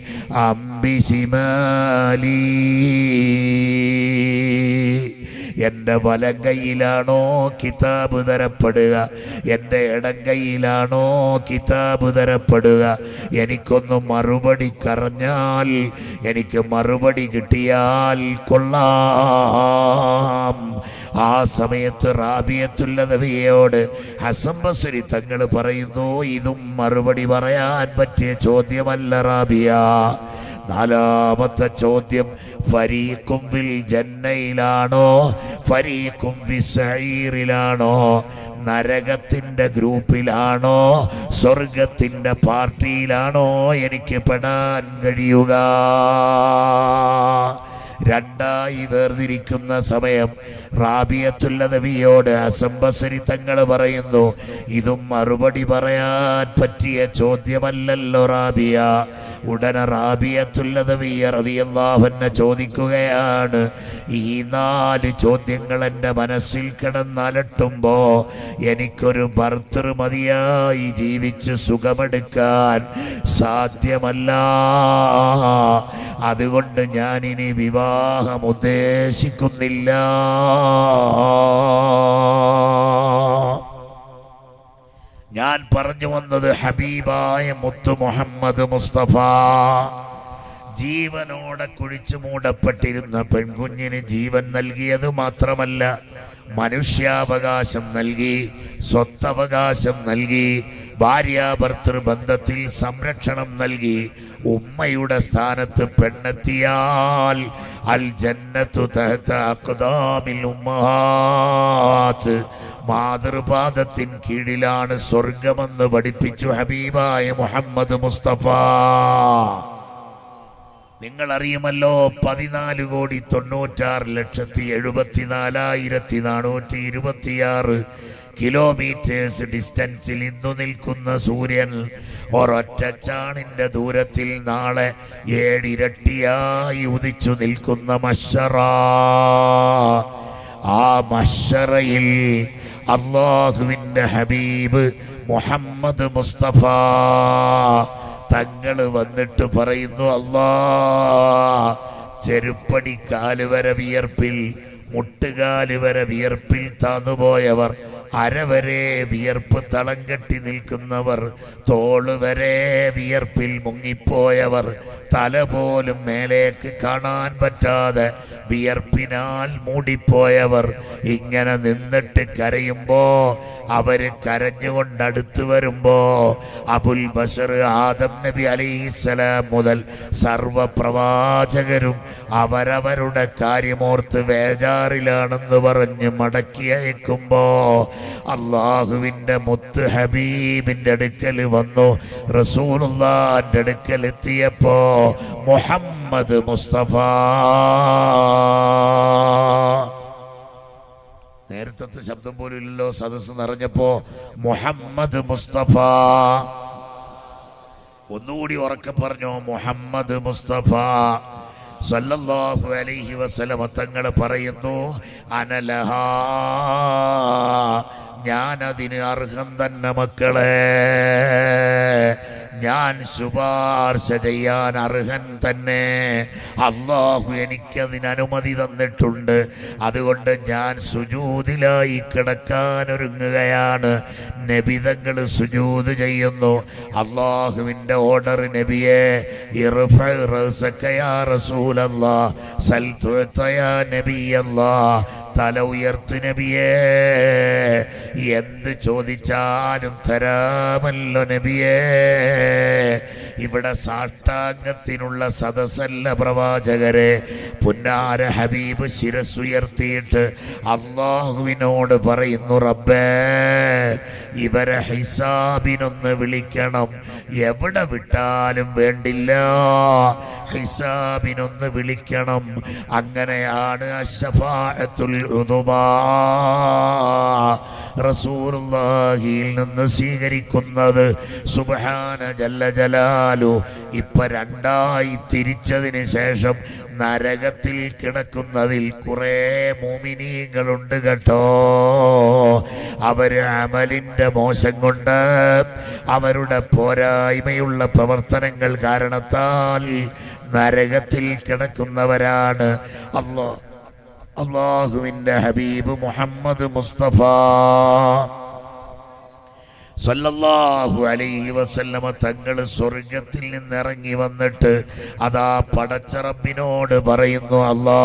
അംബിശിമാലി എൻ്റെ വലങ്കയിലാണോ കിതാബ് തരപ്പെടുക എൻ്റെ ഇടങ്കയിലാണോ കിതാബ് തരപ്പെടുക എനിക്കൊന്ന് മറുപടി കറഞ്ഞാൽ എനിക്ക് മറുപടി കിട്ടിയാൽ കൊള്ളാം ആ സമയത്ത് റാബിയത്തുല്ലതവിയോട് ഹസംബസരി തങ്ങൾ പറയുന്നു ഇതും മറുപടി പറയാൻ പറ്റിയ ചോദ്യമല്ല റാബിയ നാലാമത്തെ ചോദ്യം ഫരീഖും ഫിൽ ജന്നയിലാണോ ഫരീഖും ഫിസൈറിലാണോ നരകത്തിന്റെ ഗ്രൂപ്പിലാണോ സ്വർഗത്തിന്റെ പാർട്ടിയിലാണോ എനിക്ക് പെടാൻ കഴിയുക രണ്ടായി വേർതിരിക്കുന്ന സമയം റാബിയത്തുല്ലതവിയോട് അസംബസരി തങ്ങൾ പറയുന്നു ഇതും മറുപടി പറയാൻ പറ്റിയ ചോദ്യമല്ലല്ലോ റാബിയ ഉടനെ റാബിയത്തുല്ലതവിയ റതിയല്ലാഹന്നെ ചോദിക്കുകയാണ് ഈ നാല് ചോദ്യങ്ങൾ എൻ്റെ മനസ്സിൽ കിടന്നലട്ടുമ്പോ എനിക്കൊരു ഭർത്തൃമതിയായി ജീവിച്ച് സുഖമെടുക്കാൻ സാധ്യമല്ല അതുകൊണ്ട് ഞാൻ ഇനി വിവാഹം ഉദ്ദേശിക്കുന്നില്ല ഞാൻ പറഞ്ഞു വന്നത് ഹബീബായ മുത്തു മുഹമ്മദ് മുസ്തഫ ജീവനോടെ കുഴിച്ചു മൂടപ്പെട്ടിരുന്ന പെൺകുഞ്ഞിന് ജീവൻ നൽകിയത് മാത്രമല്ല മനുഷ്യാവകാശം നൽകി സ്വത്തവകാശം നൽകി ഭാര്യാഭർത്തൃ ബന്ധത്തിൽ സംരക്ഷണം നൽകി ഉമ്മയുടെ സ്ഥാനത്ത് പെണ്ണെത്തിയാൽ അൽ ജന്നത്തു തഹത്ത അഖ്ദാമിൽ ഉമ്മഹാത്ത് മാതൃപാദത്തിൻ കീഴിലാണ് സ്വർഗമെന്ന് പഠിപ്പിച്ചു ഹബീബായ മുഹമ്മദ് മുസ്തഫ നിങ്ങൾ അറിയുമല്ലോ പതിനാല് കോടി തൊണ്ണൂറ്റാറ് ലക്ഷത്തി എഴുപത്തിനാലായിരത്തി നാനൂറ്റി ഇരുപത്തിയാറ് കിലോമീറ്റേഴ്സ് ഡിസ്റ്റൻസിൽ ഇന്നു നിൽക്കുന്ന സൂര്യൻ ഒരൊറ്റ ചാണിന്റെ ദൂരത്തിൽ നാളെ ഏഴിരട്ടിയായി ഉദിച്ചു നിൽക്കുന്ന മഷറ ആ മഷറയിൽ അള്ളാഹുവിന്റെ ഹബീബ് മുഹമ്മദ് മുസ്തഫ തങ്ങൾ വന്നിട്ട് പറയുന്നു അല്ലാ ചെരുപ്പടി കാല് വരെ വിയർപ്പിൽ മുട്ടുകാല് വരെ വിയർപ്പിൽ താന്നുപോയവർ അരവരെ വിയർപ്പ് തളം കെട്ടി നിൽക്കുന്നവർ തോള് വരെ വിയർപ്പിൽ മുങ്ങിപ്പോയവർ തല പോലും മേലേക്ക് കാണാൻ പറ്റാതെ വിയർപ്പിനാൽ മൂടിപ്പോയവർ ഇങ്ങനെ നിന്നിട്ട് കരയുമ്പോ അവര് കരഞ്ഞുകൊണ്ട് അടുത്ത് വരുമ്പോ അബുൽ ബഷർ ആദം നബി അലൈഹിസ്സലാം മുതൽ സർവ പ്രവാചകരും അവരവരുടെ കാര്യമോർത്ത് വേജാറിലാണെന്ന് പറഞ്ഞ് മടക്കി അയക്കുമ്പോ അള്ളാഹുവിന്റെ മുത്ത് ഹബീബിന്റെ അടുക്കൽ വന്നു റസൂലുള്ളാന്റെ അടുക്കൽ എത്തിയപ്പോ മുഹമ്മദ് മുസ്തഫ നേരത്തെ ശബ്ദം പോലും ഇല്ലല്ലോ സദസ്സ് നിറഞ്ഞപ്പോ മുഹമ്മദ് മുസ്തഫ ഒന്നുകൂടി ഉറക്കെ പറഞ്ഞു മുഹമ്മദ് മുസ്തഫ സല്ലല്ലാഹു അലൈഹി വസല്ലമ തങ്ങൾ പറയുന്നു അനലഹ ഞാനതിന് അർഹം തന്നെ മക്കളെ ഞാൻ ശുപാർശ ചെയ്യാൻ അർഹൻ തന്നെ അള്ളാഹു എനിക്കതിന് അനുമതി തന്നിട്ടുണ്ട് അതുകൊണ്ട് ഞാൻ സുജൂതിലായി കിടക്കാൻ ഒരുങ്ങുകയാണ് നബിതങ്ങൾ സുജൂത് ചെയ്യുന്നു അള്ളാഹുവിൻ്റെ ഓർഡർ നബിയെ ഇർഫ റസക യാ റസൂലല്ലാ സൽ തുഅത യാ നബിയല്ലാ തല ഉയർത്ത് നബിയേ എന്ത് ചോദിച്ചാലും തരാമല്ലോ നബിയേ ഇവിടെ സാഷ്ടാംഗത്തിനുള്ള സദസ്സല്ല പ്രവാചകരെ പുന്നാര ഹബീബ് ശിരസുയർത്തിയിട്ട് അള്ളാഹുവിനോട് പറയുന്നു റബ്ബേ ഇവരെ ഹിസാബിനൊന്ന് വിളിക്കണം എവിടെ വിട്ടാലും വേണ്ടില്ല ഹിസാബിനൊന്ന് വിളിക്കണം അങ്ങനെയാണ് അശഫാഅത്തുൽ ഉദുബാ റസൂലുള്ളാഹിയിൽ നിന്ന് സ്വീകരിക്കുന്നത് സുബ്ഹാന ജല്ല ജലാലു ഇപ്പൊ രണ്ടായി തിരിച്ചതിന് ശേഷം നരകത്തിൽ കിടക്കുന്നതിൽ കുറെ മോമിനീങ്ങളുണ്ട് കേട്ടോ അവര് അമലിന്റെ മോശം കൊണ്ട് അവരുടെ പോരായ്മയുള്ള പ്രവർത്തനങ്ങൾ കാരണത്താൽ നരകത്തിൽ കിടക്കുന്നവരാണ് അല്ലോ അള്ളാഹുവിന്റെ ഹബീബ് മുഹമ്മദ് മുസ്തഫ സല്ലല്ലാഹു അലൈഹി വസല്ലമ തങ്ങൾ സ്വർഗത്തിൽ നിന്ന് ഇറങ്ങി വന്നിട്ട് അതാ പടച്ചറബിനോട് പറയുന്നു അല്ലാ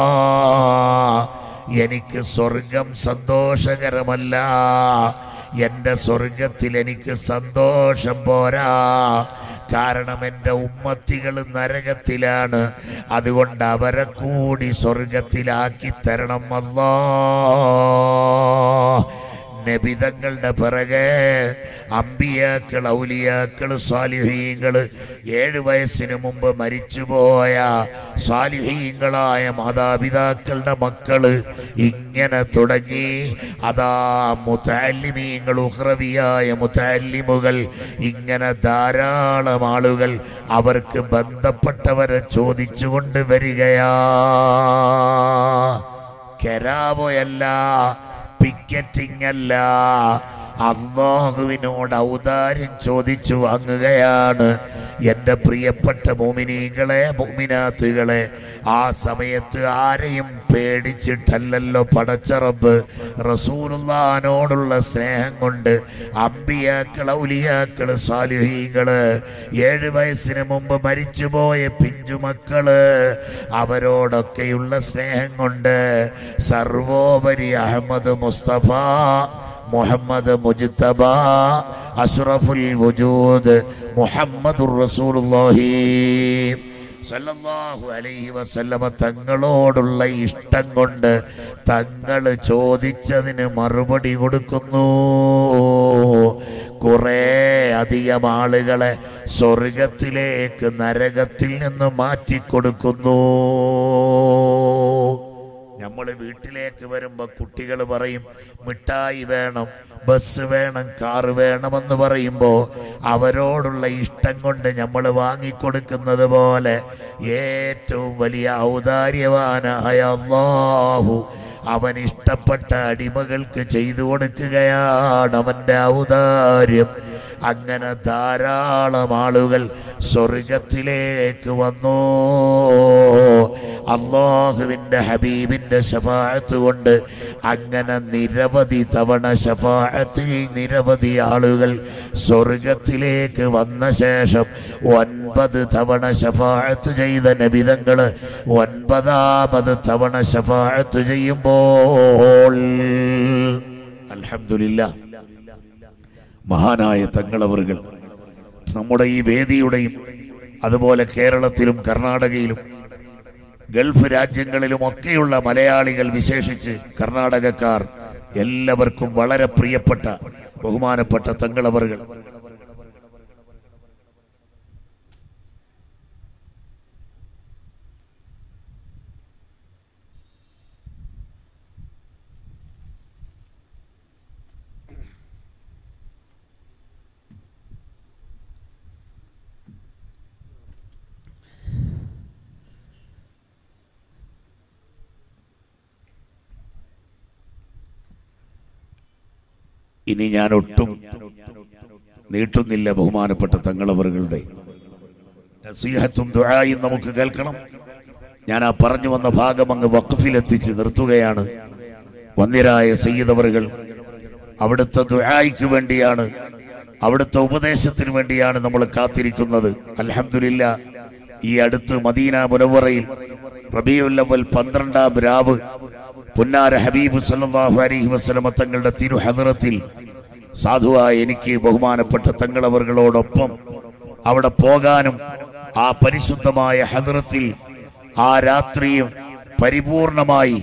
എനിക്ക് സ്വർഗം സന്തോഷകരമല്ല എൻ്റെ സ്വർഗത്തിൽ എനിക്ക് സന്തോഷം പോരാ കാരണം എൻ്റെ ഉമ്മത്തികൾ നരകത്തിലാണ് അതുകൊണ്ട് അവരെ കൂടി സ്വർഗത്തിലാക്കി തരണം അല്ലാ നബിതങ്ങളുടെ പിറകെ അമ്പിയാക്കൾ ഔലിയാക്കൾ സാലിഹീങ്ങൾ ഏഴ് വയസ്സിന് മുമ്പ് മരിച്ചുപോയ സാലിഹീങ്ങളായ മാതാപിതാക്കളുടെ മക്കള് ഇങ്ങനെ തുടങ്ങി അതാ മുത്താലിമീങ്ങൾ ഉഹ്രവിയായ മുത്താലിമുകൾ ഇങ്ങനെ ധാരാളം ആളുകൾ അവർക്ക് ബന്ധപ്പെട്ടവരെ ചോദിച്ചുകൊണ്ട് വരികയാ കെരാവോയല്ല പിക്കറ്റിംഗ് അല്ല അള്ളാഹുവിനോട് ഔദാര്യം ചോദിച്ചു വാങ്ങുകയാണ് എൻ്റെ പ്രിയപ്പെട്ട മോമിനീകളെ മോമിനാത്തുകളെ ആ സമയത്ത് ആരെയും പേടിച്ചിട്ടല്ലല്ലോ പടച്ചറബ് റസൂലുള്ളാനോടുള്ള സ്നേഹം കൊണ്ട് അമ്പിയാക്കൾ ഔലിയാക്കൾ സാലിഹീകള് ഏഴ് വയസ്സിന് മുമ്പ് മരിച്ചുപോയ പിഞ്ചുമക്കള് അവരോടൊക്കെയുള്ള സ്നേഹം കൊണ്ട് സർവോപരി അഹമ്മദ് മുസ്തഫ മുഹമ്മദ് മുജ്തബ അഷ്റഫുൽ വജൂദ് മുഹമ്മദുർ റസൂലുള്ളാഹി സല്ലല്ലാഹു അലൈഹി വസല്ലമ തങ്ങളോടുള്ള ഇഷ്ടം കൊണ്ട് തങ്ങൾ ചോദിച്ചതിന് മറുപടി കൊടുക്കുന്നു കുറെ അധികം ആളുകളെ സ്വർഗത്തിലേക്ക് നരകത്തിൽ നിന്ന് മാറ്റിക്കൊടുക്കുന്നു നമ്മൾ വീട്ടിലേക്ക് വരുമ്പോ കുട്ടികൾ പറയും മിഠായി വേണം ബസ് വേണം കാറ് വേണമെന്ന് പറയുമ്പോ അവരോടുള്ള ഇഷ്ടം കൊണ്ട് നമ്മൾ വാങ്ങിക്കൊടുക്കുന്നത് പോലെ ഏറ്റവും വലിയ ഔദാര്യവാനായ അള്ളാഹു അവൻ ഇഷ്ടപ്പെട്ട അടിമകൾക്ക് ചെയ്തു കൊടുക്കുകയാണ് അവന്റെ ഔദാര്യം അങ്ങനെ ധാരാളം ആളുകൾ സ്വർഗത്തിലേക്ക് വന്നു അള്ളാഹുവിന്റെ ഹബീബിന്റെ ശഫാഅത്ത് കൊണ്ട് അങ്ങനെ നിരവധി തവണ ശഫാഅത്തിൽ നിരവധി ആളുകൾ സ്വർഗത്തിലേക്ക് വന്ന ശേഷം ഒൻപത് തവണ ശഫാഅത്ത് ചെയ്ത നബിതങ്ങള് ഒൻപതാമത് തവണ ശഫാഅത്ത് ചെയ്യുമ്പോൾ അൽഹംദുലില്ലാ മഹാനായ തങ്ങളവറുകൾ നമ്മുടെ ഈ വേദിയുടെയും അതുപോലെ കേരളത്തിലും കർണാടകയിലും ഗൾഫ് രാജ്യങ്ങളിലും ഒക്കെയുള്ള മലയാളികൾ വിശേഷിച്ച് കർണാടകക്കാർ എല്ലാവർക്കും വളരെ പ്രിയപ്പെട്ട ബഹുമാനപ്പെട്ട തങ്ങളവറുകൾ ഇനി ഞാൻ ഒട്ടും നീട്ടുന്നില്ല ബഹുമാനപ്പെട്ട തങ്ങളവറുകളുടെ നസീഹത്തും ദുആയും നമുക്ക് കേൾക്കണം ഞാൻ ആ പറഞ്ഞു വന്ന ഭാഗം അങ്ങ് വഖഫിലെത്തിച്ച് നിർത്തുകയാണ് വന്യരായ സയ്യിദവറുകൾ അവിടുത്തെ ദുആയ്ക്ക് വേണ്ടിയാണ് അവിടുത്തെ ഉപദേശത്തിന് വേണ്ടിയാണ് നമ്മൾ കാത്തിരിക്കുന്നത് അൽഹംദുലില്ല ഈ അടുത്ത് മദീന മുനവറയിൽ റബിയുൽ അവൽ പന്ത്രണ്ടാം രാവ് പുന്നാര ഹബീബ് സല്ലല്ലാഹു അലൈഹി വസല്ലമ തങ്ങളുടെ തിരുഹദറത്തിൽ സാധുവായ എനിക്ക് ബഹുമാനപ്പെട്ട തങ്ങളവറുകളോടൊപ്പം അവിടെ പോകാനും ആ പരിശുദ്ധമായ ഹദറത്തിൽ ആ രാത്രിയും പരിപൂർണമായി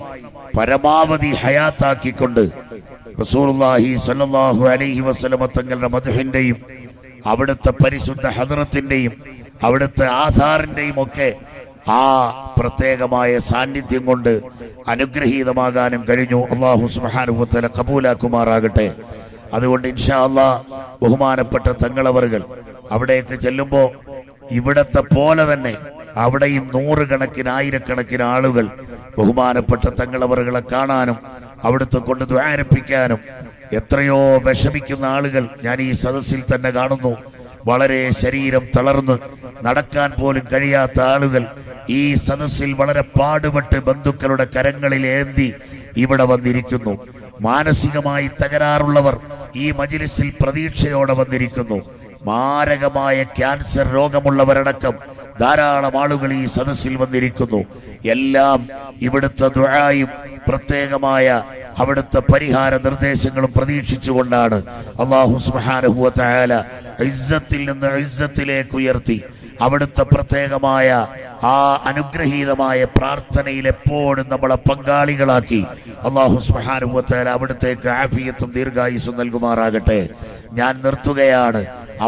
പരമാവധി ഹയാത്താക്കിക്കൊണ്ട് റസൂലുള്ളാഹി സല്ലല്ലാഹു അലൈഹി വസല്ലമ തങ്ങളുടെ മധുഹിന്റെയും അവിടുത്തെ പരിശുദ്ധ ഹദറത്തിന്റെയും അവിടുത്തെ ആധാറിന്റെയും ഒക്കെ ആ പ്രത്യേകമായ സാന്നിധ്യം കൊണ്ട് അനുഗ്രഹീതമാകാനും കഴിഞ്ഞു അള്ളാഹു സുബ്ഹാനഹു തആല കബൂലാക്കുമാറാകട്ടെ അതുകൊണ്ട് ഇൻഷാ അള്ളാ ബഹുമാനപ്പെട്ട തങ്ങളവറുകൾ അവിടേക്ക് ചെല്ലുമ്പോൾ ഇവിടത്തെ പോലെ തന്നെ അവിടെയും നൂറുകണക്കിന് ആയിരക്കണക്കിന് ആളുകൾ ബഹുമാനപ്പെട്ട തങ്ങളവറുകളെ കാണാനും അവിടുത്തെ കൊണ്ട് ദ്വാരപ്പിക്കാനും എത്രയോ വിഷമിക്കുന്ന ആളുകൾ ഞാൻ ഈ സദസ്സിൽ തന്നെ കാണുന്നു വളരെ ശരീരം തളർന്ന് നടക്കാൻ പോലും കഴിയാത്ത ആളുകൾ ഈ സദസ്സിൽ വളരെ പാടുപെട്ട് ബന്ധുക്കളുടെ കരങ്ങളിൽ ഏന്തി ഇവിടെ വന്നിരിക്കുന്നു മാനസികമായി തകരാറുള്ളവർ ഈ മജിലിസിൽ പ്രതീക്ഷയോടെ വന്നിരിക്കുന്നു മാരകമായ ക്യാൻസർ രോഗമുള്ളവരടക്കം ധാരാളം ആളുകൾ ഈ സദസ്സിൽ വന്നിരിക്കുന്നു എല്ലാം ഇവിടുത്തെ ദുആയും പ്രത്യേകമായ അവിടുത്തെ പരിഹാര നിർദ്ദേശങ്ങളും പ്രതീക്ഷിച്ചുകൊണ്ടാണ് അള്ളാഹു സുബ്ഹാനഹു വ തആല ഇസ്സത്തിൽ നിന്ന് ഇസ്സത്തിലേക്ക് ഉയർത്തി അവിടുത്തെ പ്രത്യേകമായ ആ അനുഗ്രഹീതമായ പ്രാർത്ഥനയിൽ എപ്പോഴും നമ്മളെ പങ്കാളികളാക്കി അള്ളാഹു സുബ്ഹാനഹു വ തആല അവിടുത്തേക്ക് ആഫിയത്തും ദീർഘായുസ്സും നൽകുമാറാകട്ടെ ഞാൻ നിർത്തുകയാണ്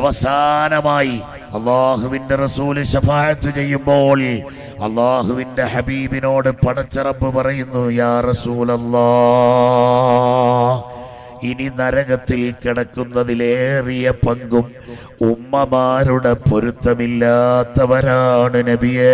അവസാനമായി അള്ളാഹുവിന്റെ റസൂല് ശഫാഅത്ത് ചെയ്യുമ്പോൾ അള്ളാഹുവിന്റെ ഹബീബിനോട് പടച്ചറപ്പ് പറയുന്നു യാ റസൂലല്ലാ ഇനി നരകത്തിൽ കിടക്കുന്നതിലേറിയ പങ്കും ഉമ്മമാരുടെ പൊരുത്തമില്ലാത്തവരാണ് നബിയേ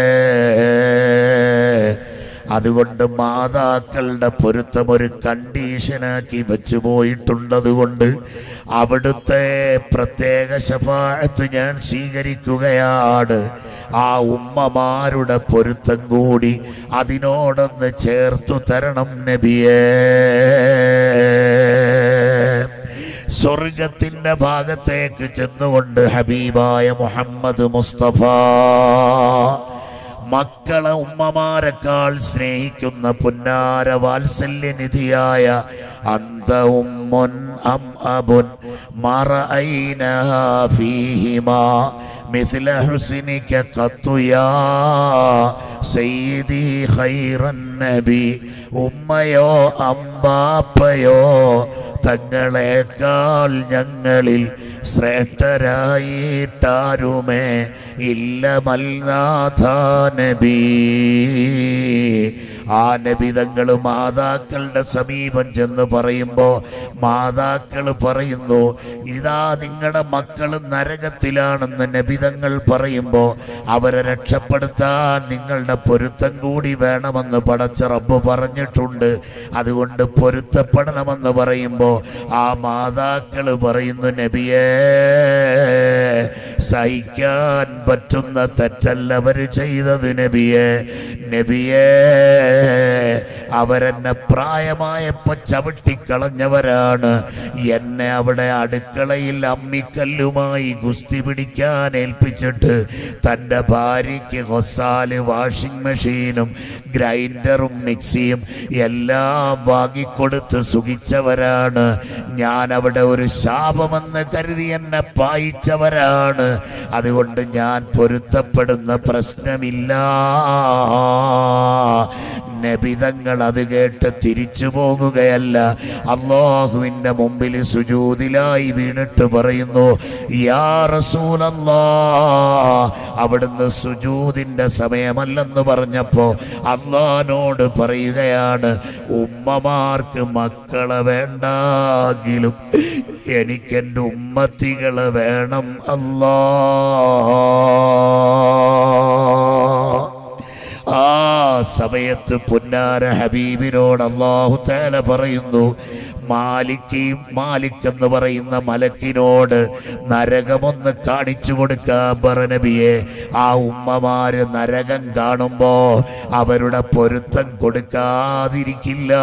അതുകൊണ്ട് മാതാക്കളുടെ പൊരുത്തം ഒരു കണ്ടീഷനാക്കി വെച്ചു പോയിട്ടുണ്ടതുകൊണ്ട് അവിടുത്തെ പ്രത്യേക ശഫാഴത്ത് ഞാൻ സ്വീകരിക്കുകയാണ് ആ ഉമ്മമാരുടെ പൊരുത്തം കൂടി അതിനോടൊന്ന് ചേർത്തു തരണം നബിയേ സ്വർഗത്തിന്റെ ഭാഗത്തേക്ക് ചെന്നുകൊണ്ട് ഹബീബായ മുഹമ്മദ് മുസ്തഫ മക്കളെ ഉമ്മമാരെക്കാൾ സ്നേഹിക്കുന്ന പുന്നാര വാത്സല്യനിധിയായ അന്ത ഉമ്മുൻ അം അബുൻ മറഅയ്ന ഫീഹിമാ مثل حسنك قط يا സയ്യിദി ഖൈറൻ നബി ഉമ്മയോ അമ്പാപ്പയോ തങ്ങളെക്കാൾ ഞങ്ങളിൽ ശ്രേഷ്ഠരായിട്ടാരുമേ ഇല്ല മൽനാഥ നബി ആ നബിതങ്ങൾ മാതാക്കളുടെ സമീപം ചെന്ന് പറയുമ്പോ മാതാക്കൾ പറയുന്നു ഇതാ നിങ്ങളുടെ മക്കൾ നരകത്തിലാണെന്ന് നബിതങ്ങൾ പറയുമ്പോ അവരെ രക്ഷപ്പെടുത്താൻ നിങ്ങളുടെ പൊരുത്തം കൂടി വേണമെന്ന് പടച്ച റബ്ബ് പറഞ്ഞിട്ടുണ്ട് അതുകൊണ്ട് പൊരുത്തപ്പെടണമെന്ന് പറയുമ്പോ ആ മാതാക്കൾ പറയുന്നു നബിയേ സഹിക്കാൻ പറ്റുന്ന തെറ്റല്ല അവര് ചെയ്തത് നബിയെ നബിയേ അവരെന്നെ പ്രായമായപ്പോ ചവിട്ടിക്കളഞ്ഞവരാണ് എന്നെ അവിടെ അടുക്കളയിൽ അമ്മിക്കല്ലുമായി ഗുസ്തി പിടിക്കാൻ ഏൽപ്പിച്ചിട്ട് തൻ്റെ ഭാര്യയ്ക്ക് ഹൊസാല് വാഷിംഗ് മെഷീനും ഗ്രൈൻഡറും മിക്സിയും എല്ലാം വാങ്ങിക്കൊടുത്ത് സുഖിച്ചവരാണ് ഞാൻ അവിടെ ഒരു ശാപമെന്ന് കരുതി എന്നെ പായിച്ചവരാണ് അതുകൊണ്ട് ഞാൻ പൊരുത്തപ്പെടുന്ന പ്രശ്നമില്ല നബിതങ്ങൾ അത് കേട്ട് തിരിച്ചു പോകുകയല്ല അള്ളാഹുവിന്റെ മുമ്പിൽ സുജൂതിലായി വീണിട്ട് പറയുന്നു യാ റസൂലല്ലാ അവിടുന്ന് സുജൂതിന്റെ സമയമല്ലെന്ന് പറഞ്ഞപ്പോ അള്ളഹാനോട് പറയുകയാണ് ഉമ്മമാർക്ക് മക്കളെ വേണ്ടെങ്കിലും എനിക്കെൻ്റെ ഉമ്മത്തികളെ വേണം അല്ലാ ആ സമയത്ത് പുന്നാര ഹബീബിനോട് അള്ളാഹു തേല പറയുന്നു മാലിക്കയും മാലിക് എന്ന് പറയുന്ന മലക്കിനോട് നരകമൊന്ന് കാണിച്ചു കൊടുക്കാൻ പറഞ്ഞബിയെ ആ ഉമ്മമാര് നരകം കാണുമ്പോ അവരുടെ പൊരുത്തം കൊടുക്കാതിരിക്കില്ല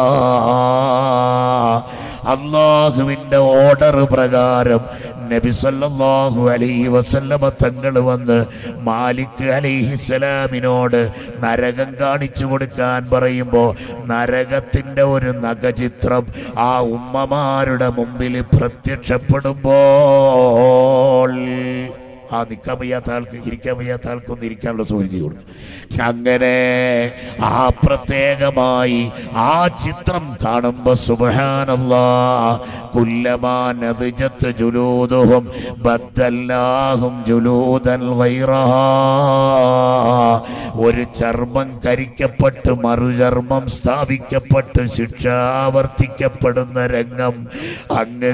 അള്ളാഹുവിന്റെ ഓർഡർ പ്രകാരം നബി സല്ലല്ലാഹു അലൈഹി വസല്ലമ തങ്ങൾ വന്ന് മാലിക് അലൈഹിസ്സലാമിനോട് നരകം കാണിച്ചു കൊടുക്കാൻ പറയുമ്പോൾ നരകത്തിന്റെ ഒരു നഖചിത്രം ആ ഉമ്മമാരുടെ മുമ്പിൽ പ്രത്യക്ഷപ്പെടുമ്പോൾ ആ നിൽക്കാൻ വയ്യാത്ത ആൾക്ക് ഇരിക്കാൻ വയ്യാത്ത ആൾക്കൊന്ന് ഇരിക്കാനുള്ള സൗകര്യം കൊടുക്കും അങ്ങനെ ആ പ്രത്യേകമായി ആ ചിത്രം കാണുമ്പോ സുബഹാനല്ലാ കുല്ലമാനത് ജുലൂദുഹും ബദ്ദല്ലാഹും ജുലൂദൻ ഗൈറഹാ ഒരു ചർമ്മം കരിക്കപ്പെട്ട് മറുചർമ്മം സ്ഥാപിക്കപ്പെട്ട് ശിക്ഷ ആവർത്തിക്കപ്പെടുന്ന രംഗം അങ്ങ്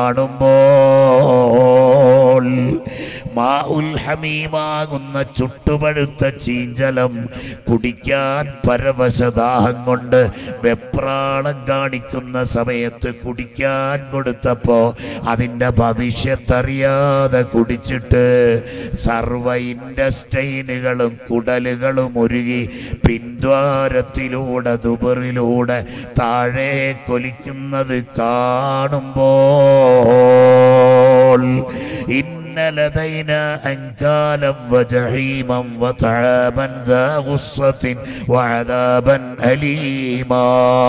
കാണുമ്പോൾ മാ ഉൽ ഹമീമാകുന്ന ചുട്ടുപഴുത്ത ചീഞ്ചലം കുടിക്കാൻ പരവശദാഹം കൊണ്ട് വെപ്രാളം കാണിക്കുന്ന സമയത്ത് കുടിക്കാൻ കൊടുത്തപ്പോ അതിൻ്റെ ഭവിഷ്യത്തറിയാതെ കുടിച്ചിട്ട് സർവ ഇൻഡസ്റ്റൈനുകളും കുടലുകളും ഉരുകി പിന്ദ്വാരത്തിലൂടെ ദുബറിലൂടെ താഴെ കൊലിക്കുന്നത് കാണുമ്പോൾ إن لدينا أنكالا وجحيما وطعاما ذا غصة وعذابا أليما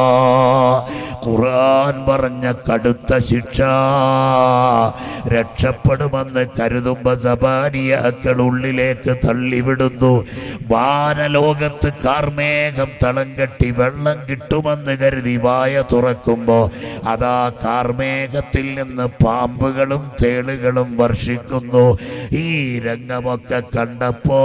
ഖുർആൻ പറഞ്ഞ കടുത്ത ശിക്ഷ രക്ഷപ്പെടുമെന്ന് കരുതുമ്പോ സബാനിയാക്കൾ ഉള്ളിലേക്ക് തള്ളിവിടുന്നു വാനലോകത്ത് കാർമേഘം തളം കെട്ടി വെള്ളം കിട്ടുമെന്ന് കരുതി വായ തുറക്കുമ്പോ അതാ കാർമേഘത്തിൽ നിന്ന് പാമ്പുകളും തേളുകളും വർഷിക്കുന്നു ഈ രംഗമൊക്കെ കണ്ടപ്പോ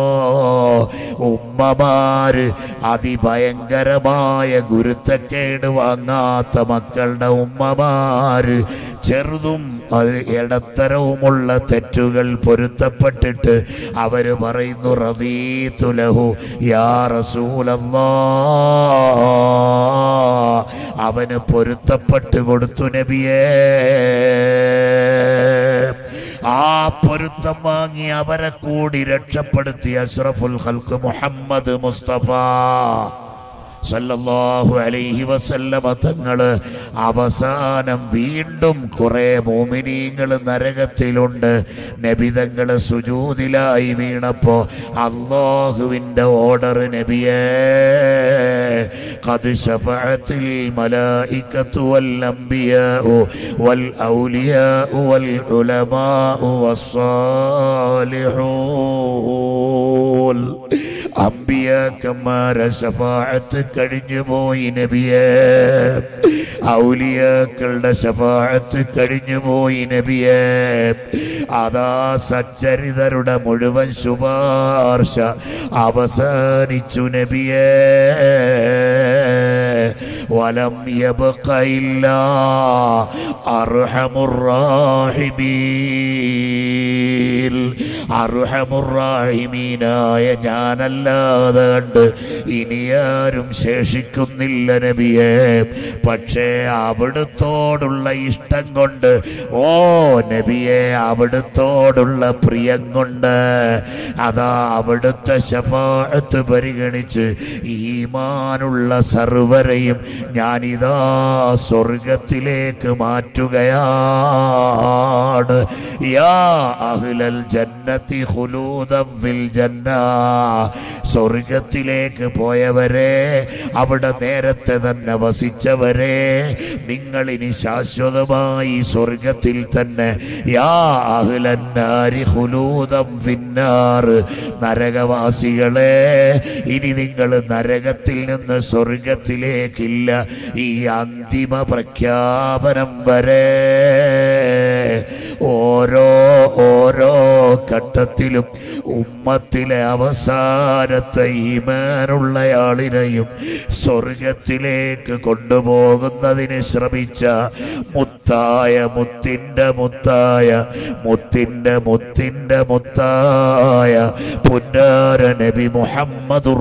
ഉമ്മമാര് അതിഭയങ്കരമായ ഗുരുത്തക്കേട് വാങ്ങാത്ത മക്കളുടെ ഉമ്മമാര് ചെറുതും അത് ഇടത്തരവുമുള്ള തെറ്റുകൾ പൊരുത്തപ്പെട്ടിട്ട് അവര് പറയുന്നു റദീതുലഹു യാ റസൂലല്ലാ അവന് പൊരുത്തപ്പെട്ട് കൊടുത്തു നബിയേ ആ പൊരുത്തം വാങ്ങി അവരെ കൂടി രക്ഷപ്പെടുത്തി അഷ്റഫുൽ ഖൽക്ക് മുഹമ്മദ് മുസ്തഫ സല്ലല്ലാഹു അലൈഹി വസല്ലമ തങ്ങള് അവസാനം വീണ്ടും കുറെ മോമിനീങ്ങൾ നരകത്തിലുണ്ട് നബിതങ്ങള് സുജൂതിലായി വീണപ്പോ അള്ളാഹുവിന്റെ ഓർഡർ നബിയേ قد شفعت الملائكة والأنبياء والأولياء والعلماء والصالحون അമ്പിയാക്കന്മാരെ ശഫാഅത്ത് കഴിഞ്ഞു പോയി നബിയെ ഔലിയാക്കളുടെ ശഫാഅത്ത് കഴിഞ്ഞു പോയി നബിയെ അതാ സച്ചരിതരുടെ മുഴുവൻ ശുപാർശ അവസാനിച്ചു നബിയെ വലം യബ്ഖ ഇല്ലാ അർഹമുർ റാഹിമീൻ അർഹമുർ റാഹിമീനായ ഞാനല്ലാതെ കണ്ട് ഇനിയാരും ശേഷിക്കുന്നില്ല നബിയെ പക്ഷേ അവിടുത്തോടുള്ള ഇഷ്ടം കൊണ്ട് ഓ നബിയെ അവിടുത്തോടുള്ള പ്രിയം കൊണ്ട് അതാ അവിടുത്തെ ശഫാഅത്ത് പരിഗണിച്ച് ഈമാനുള്ള സർവരെയും ഞാനിതാ സ്വർഗത്തിലേക്ക് മാറ്റുകയാണ് യാ അഹ്ലൽ ജന്നത്തി ഖുലൂദം ഫിൽ ജന്ന സ്വർഗത്തിലേക്ക് പോയവരെ അവിടെ നേരത്തെ തന്നെ വസിച്ചവരെ നിങ്ങൾ ഇനി ശാശ്വതമായി സ്വർഗത്തിൽ തന്നെ യാ അഹ്ലന്നാരി ഖുലൂദം ഫിന്നാർ നരകവാസികളെ ഇനി നിങ്ങൾ നരകത്തിൽ നിന്ന് സ്വർഗത്തിലേക്കില്ല ഈ അന്തിമ പ്രഖ്യാപനം വരെ ഓരോ ഓരോ ഘട്ടത്തിലും ഉമ്മത്തിലെ അവസാനത്തെ ഈമാനുള്ളയാളിനെയും സ്വർഗത്തിലേക്ക് കൊണ്ടുപോകുന്നതിന് ശ്രമിച്ച മുത്തായ മുത്തിൻ്റെ മുത്തായ മുത്തിൻ്റെ മുത്തിൻ്റെ മുത്തായ പുന്നാര നബി മുഹമ്മദുർ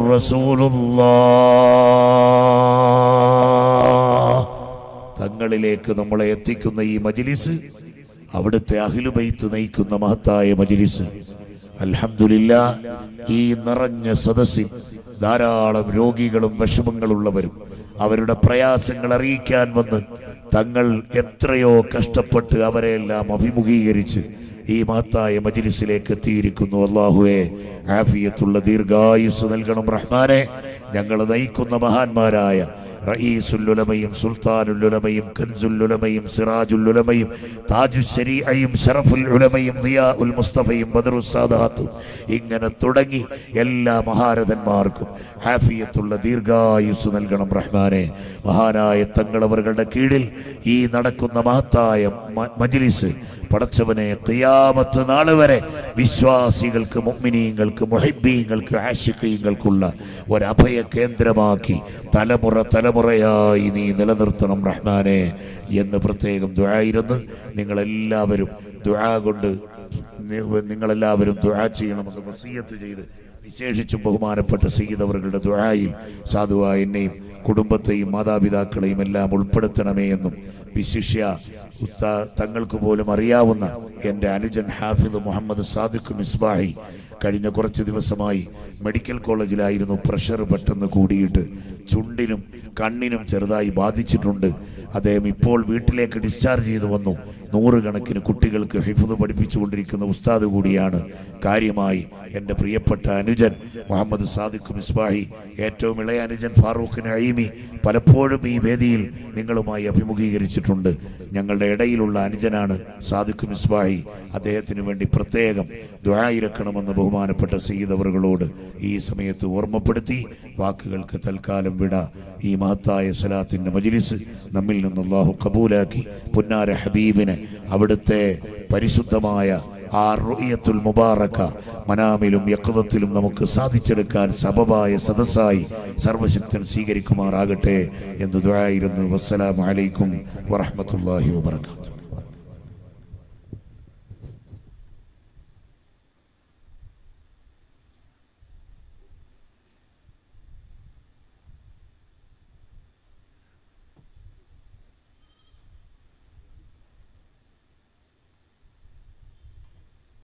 റസൂലുള്ളാഹ് തങ്ങളിലേക്ക് നമ്മളെ എത്തിക്കുന്ന ഈ മജിലിസ് അവിടുത്തെ അഹിലുബൈത്ത് നയിക്കുന്ന മഹത്തായ മജിലിസ് അൽഹംദുലില്ല ഈ നിറഞ്ഞ സദസ്സിൽ ധാരാളം രോഗികളും വിഷമങ്ങളുള്ളവരും അവരുടെ പ്രയാസങ്ങൾ അറിയിക്കാൻ വന്ന് തങ്ങൾ എത്രയോ കഷ്ടപ്പെട്ട് അവരെല്ലാം അഭിമുഖീകരിച്ച് ഈ മഹത്തായ മജിലിസിലേക്ക് എത്തിയിരിക്കുന്നു അള്ളാഹുവെ ആഫിയത്തുള്ള ദീർഘായുസ് നൽകണം റഹ്മാനെ ഞങ്ങൾ നയിക്കുന്ന മഹാന്മാരായ റഈസുല്ലുലമയും സുൽത്താനുല്ലുലമയും കൻസുല്ലുലമയും സിറാജുല്ലുലമയും താജുശരീഅയും ഷറഫുൽ ഉലമയും ദിയാഉൽ മുസ്തഫയും ബദറുൽ സാദാത്തും ഇങ്ങനെ തുടങ്ങി എല്ലാ മഹാരഥന്മാർക്കും ഹാഫിയത്തുള്ള ദീർഘായുസ് നൽകണം റഹ്മാനെ മഹാനായ തങ്ങളവരുടെ കീഴിൽ ഈ നടക്കുന്ന മഹത്തായ മ- മജ്ലിസ് പടച്ചവനെ ഖിയാമത്ത് നാൾ വരെ വിശ്വാസികൾക്ക് മുഅ്മിനീങ്ങൾക്ക് മുഹിബ്ബീങ്ങൾക്ക് ആശിഖീങ്ങൾക്കുള്ള ഒരഭയ കേന്ദ്രമാക്കി തലമുറ തലമുറയായി നീ നിലനിർത്തണം റഹ്മാനെ എന്ന് പ്രത്യേകം ദുആയിരുന്ന് നിങ്ങളെല്ലാവരും ദുആ കൊണ്ട് നി- നിങ്ങളെല്ലാവരും ദുആ ചെയ്യണമെന്ന് വസീയത്ത് ചെയ്ത് വിശേഷിച്ചും ബഹുമാനപ്പെട്ട സയ്യിദവറുകളുടെ ദുആയിൽ സാധുവായ എന്നെയും കുടുംബത്തെയും മാതാപിതാക്കളെയും എല്ലാം ഉൾപ്പെടുത്തണമേ എന്നും വിശിഷ്യ ഉസ്താ തങ്ങൾക്ക് പോലും അറിയാവുന്ന എൻ്റെ അനുജൻ ഹാഫിദ് മുഹമ്മദ് സാദിഖ് മിസ്ബാഹി കഴിഞ്ഞ കുറച്ച് ദിവസമായി മെഡിക്കൽ കോളേജിലായിരുന്നു പ്രഷർ പെട്ടെന്ന് കൂടിയിട്ട് ചുണ്ടിനും കണ്ണിനും ചെറുതായി ബാധിച്ചിട്ടുണ്ട് അദ്ദേഹം ഇപ്പോൾ വീട്ടിലേക്ക് ഡിസ്ചാർജ് ചെയ്തു വന്നു നൂറുകണക്കിന് കുട്ടികൾക്ക് ഹിഫുദ് പഠിപ്പിച്ചുകൊണ്ടിരിക്കുന്ന ഉസ്താദ് കൂടിയാണ് കാര്യമായി എൻ്റെ പ്രിയപ്പെട്ട അനുജൻ മുഹമ്മദ് സാദിഖ് മിസ്ബാഹി ഏറ്റവും ഇളയ അനുജൻ ഫാറൂഖ് നഈമി പലപ്പോഴും ഈ വേദിയിൽ നിങ്ങളുമായി അഭിമുഖീകരിച്ചിട്ടുണ്ട് ഞങ്ങളുടെ ഇടയിലുള്ള അനുജനാണ് സാദിഖ് മിസ്ബാഹി അദ്ദേഹത്തിന് വേണ്ടി പ്രത്യേകം ദ്വായിരക്കണമെന്ന് ബഹുമാനപ്പെട്ട സയ്യിദവറുകളോട് ഈ സമയത്ത് ഓർമ്മപ്പെടുത്തി വാക്കുകൾക്ക് തൽക്കാലം വിട ഈ മഹത്തായ സലാത്തിന്റെ മജിലിസ് നമ്മിൽ നിന്ന് അള്ളാഹു കബൂലാക്കി പുന്നാര ഹബീബിനെ അവിടുത്തെ പരിശുദ്ധമായ ആ റുയത്തുൽ മുബാറക്ക മനാമിലും യക്തത്തിലും നമുക്ക് സാധിച്ചെടുക്കാൻ സബബായ സദസ്സായി സർവശക്തൻ സ്വീകരിക്കുമാറാകട്ടെ എന്ന് ദുആയിരുന്നു വസ്സലാമു അലൈക്കും വറഹ്മത്തുള്ളാഹി വബറകാതുഹു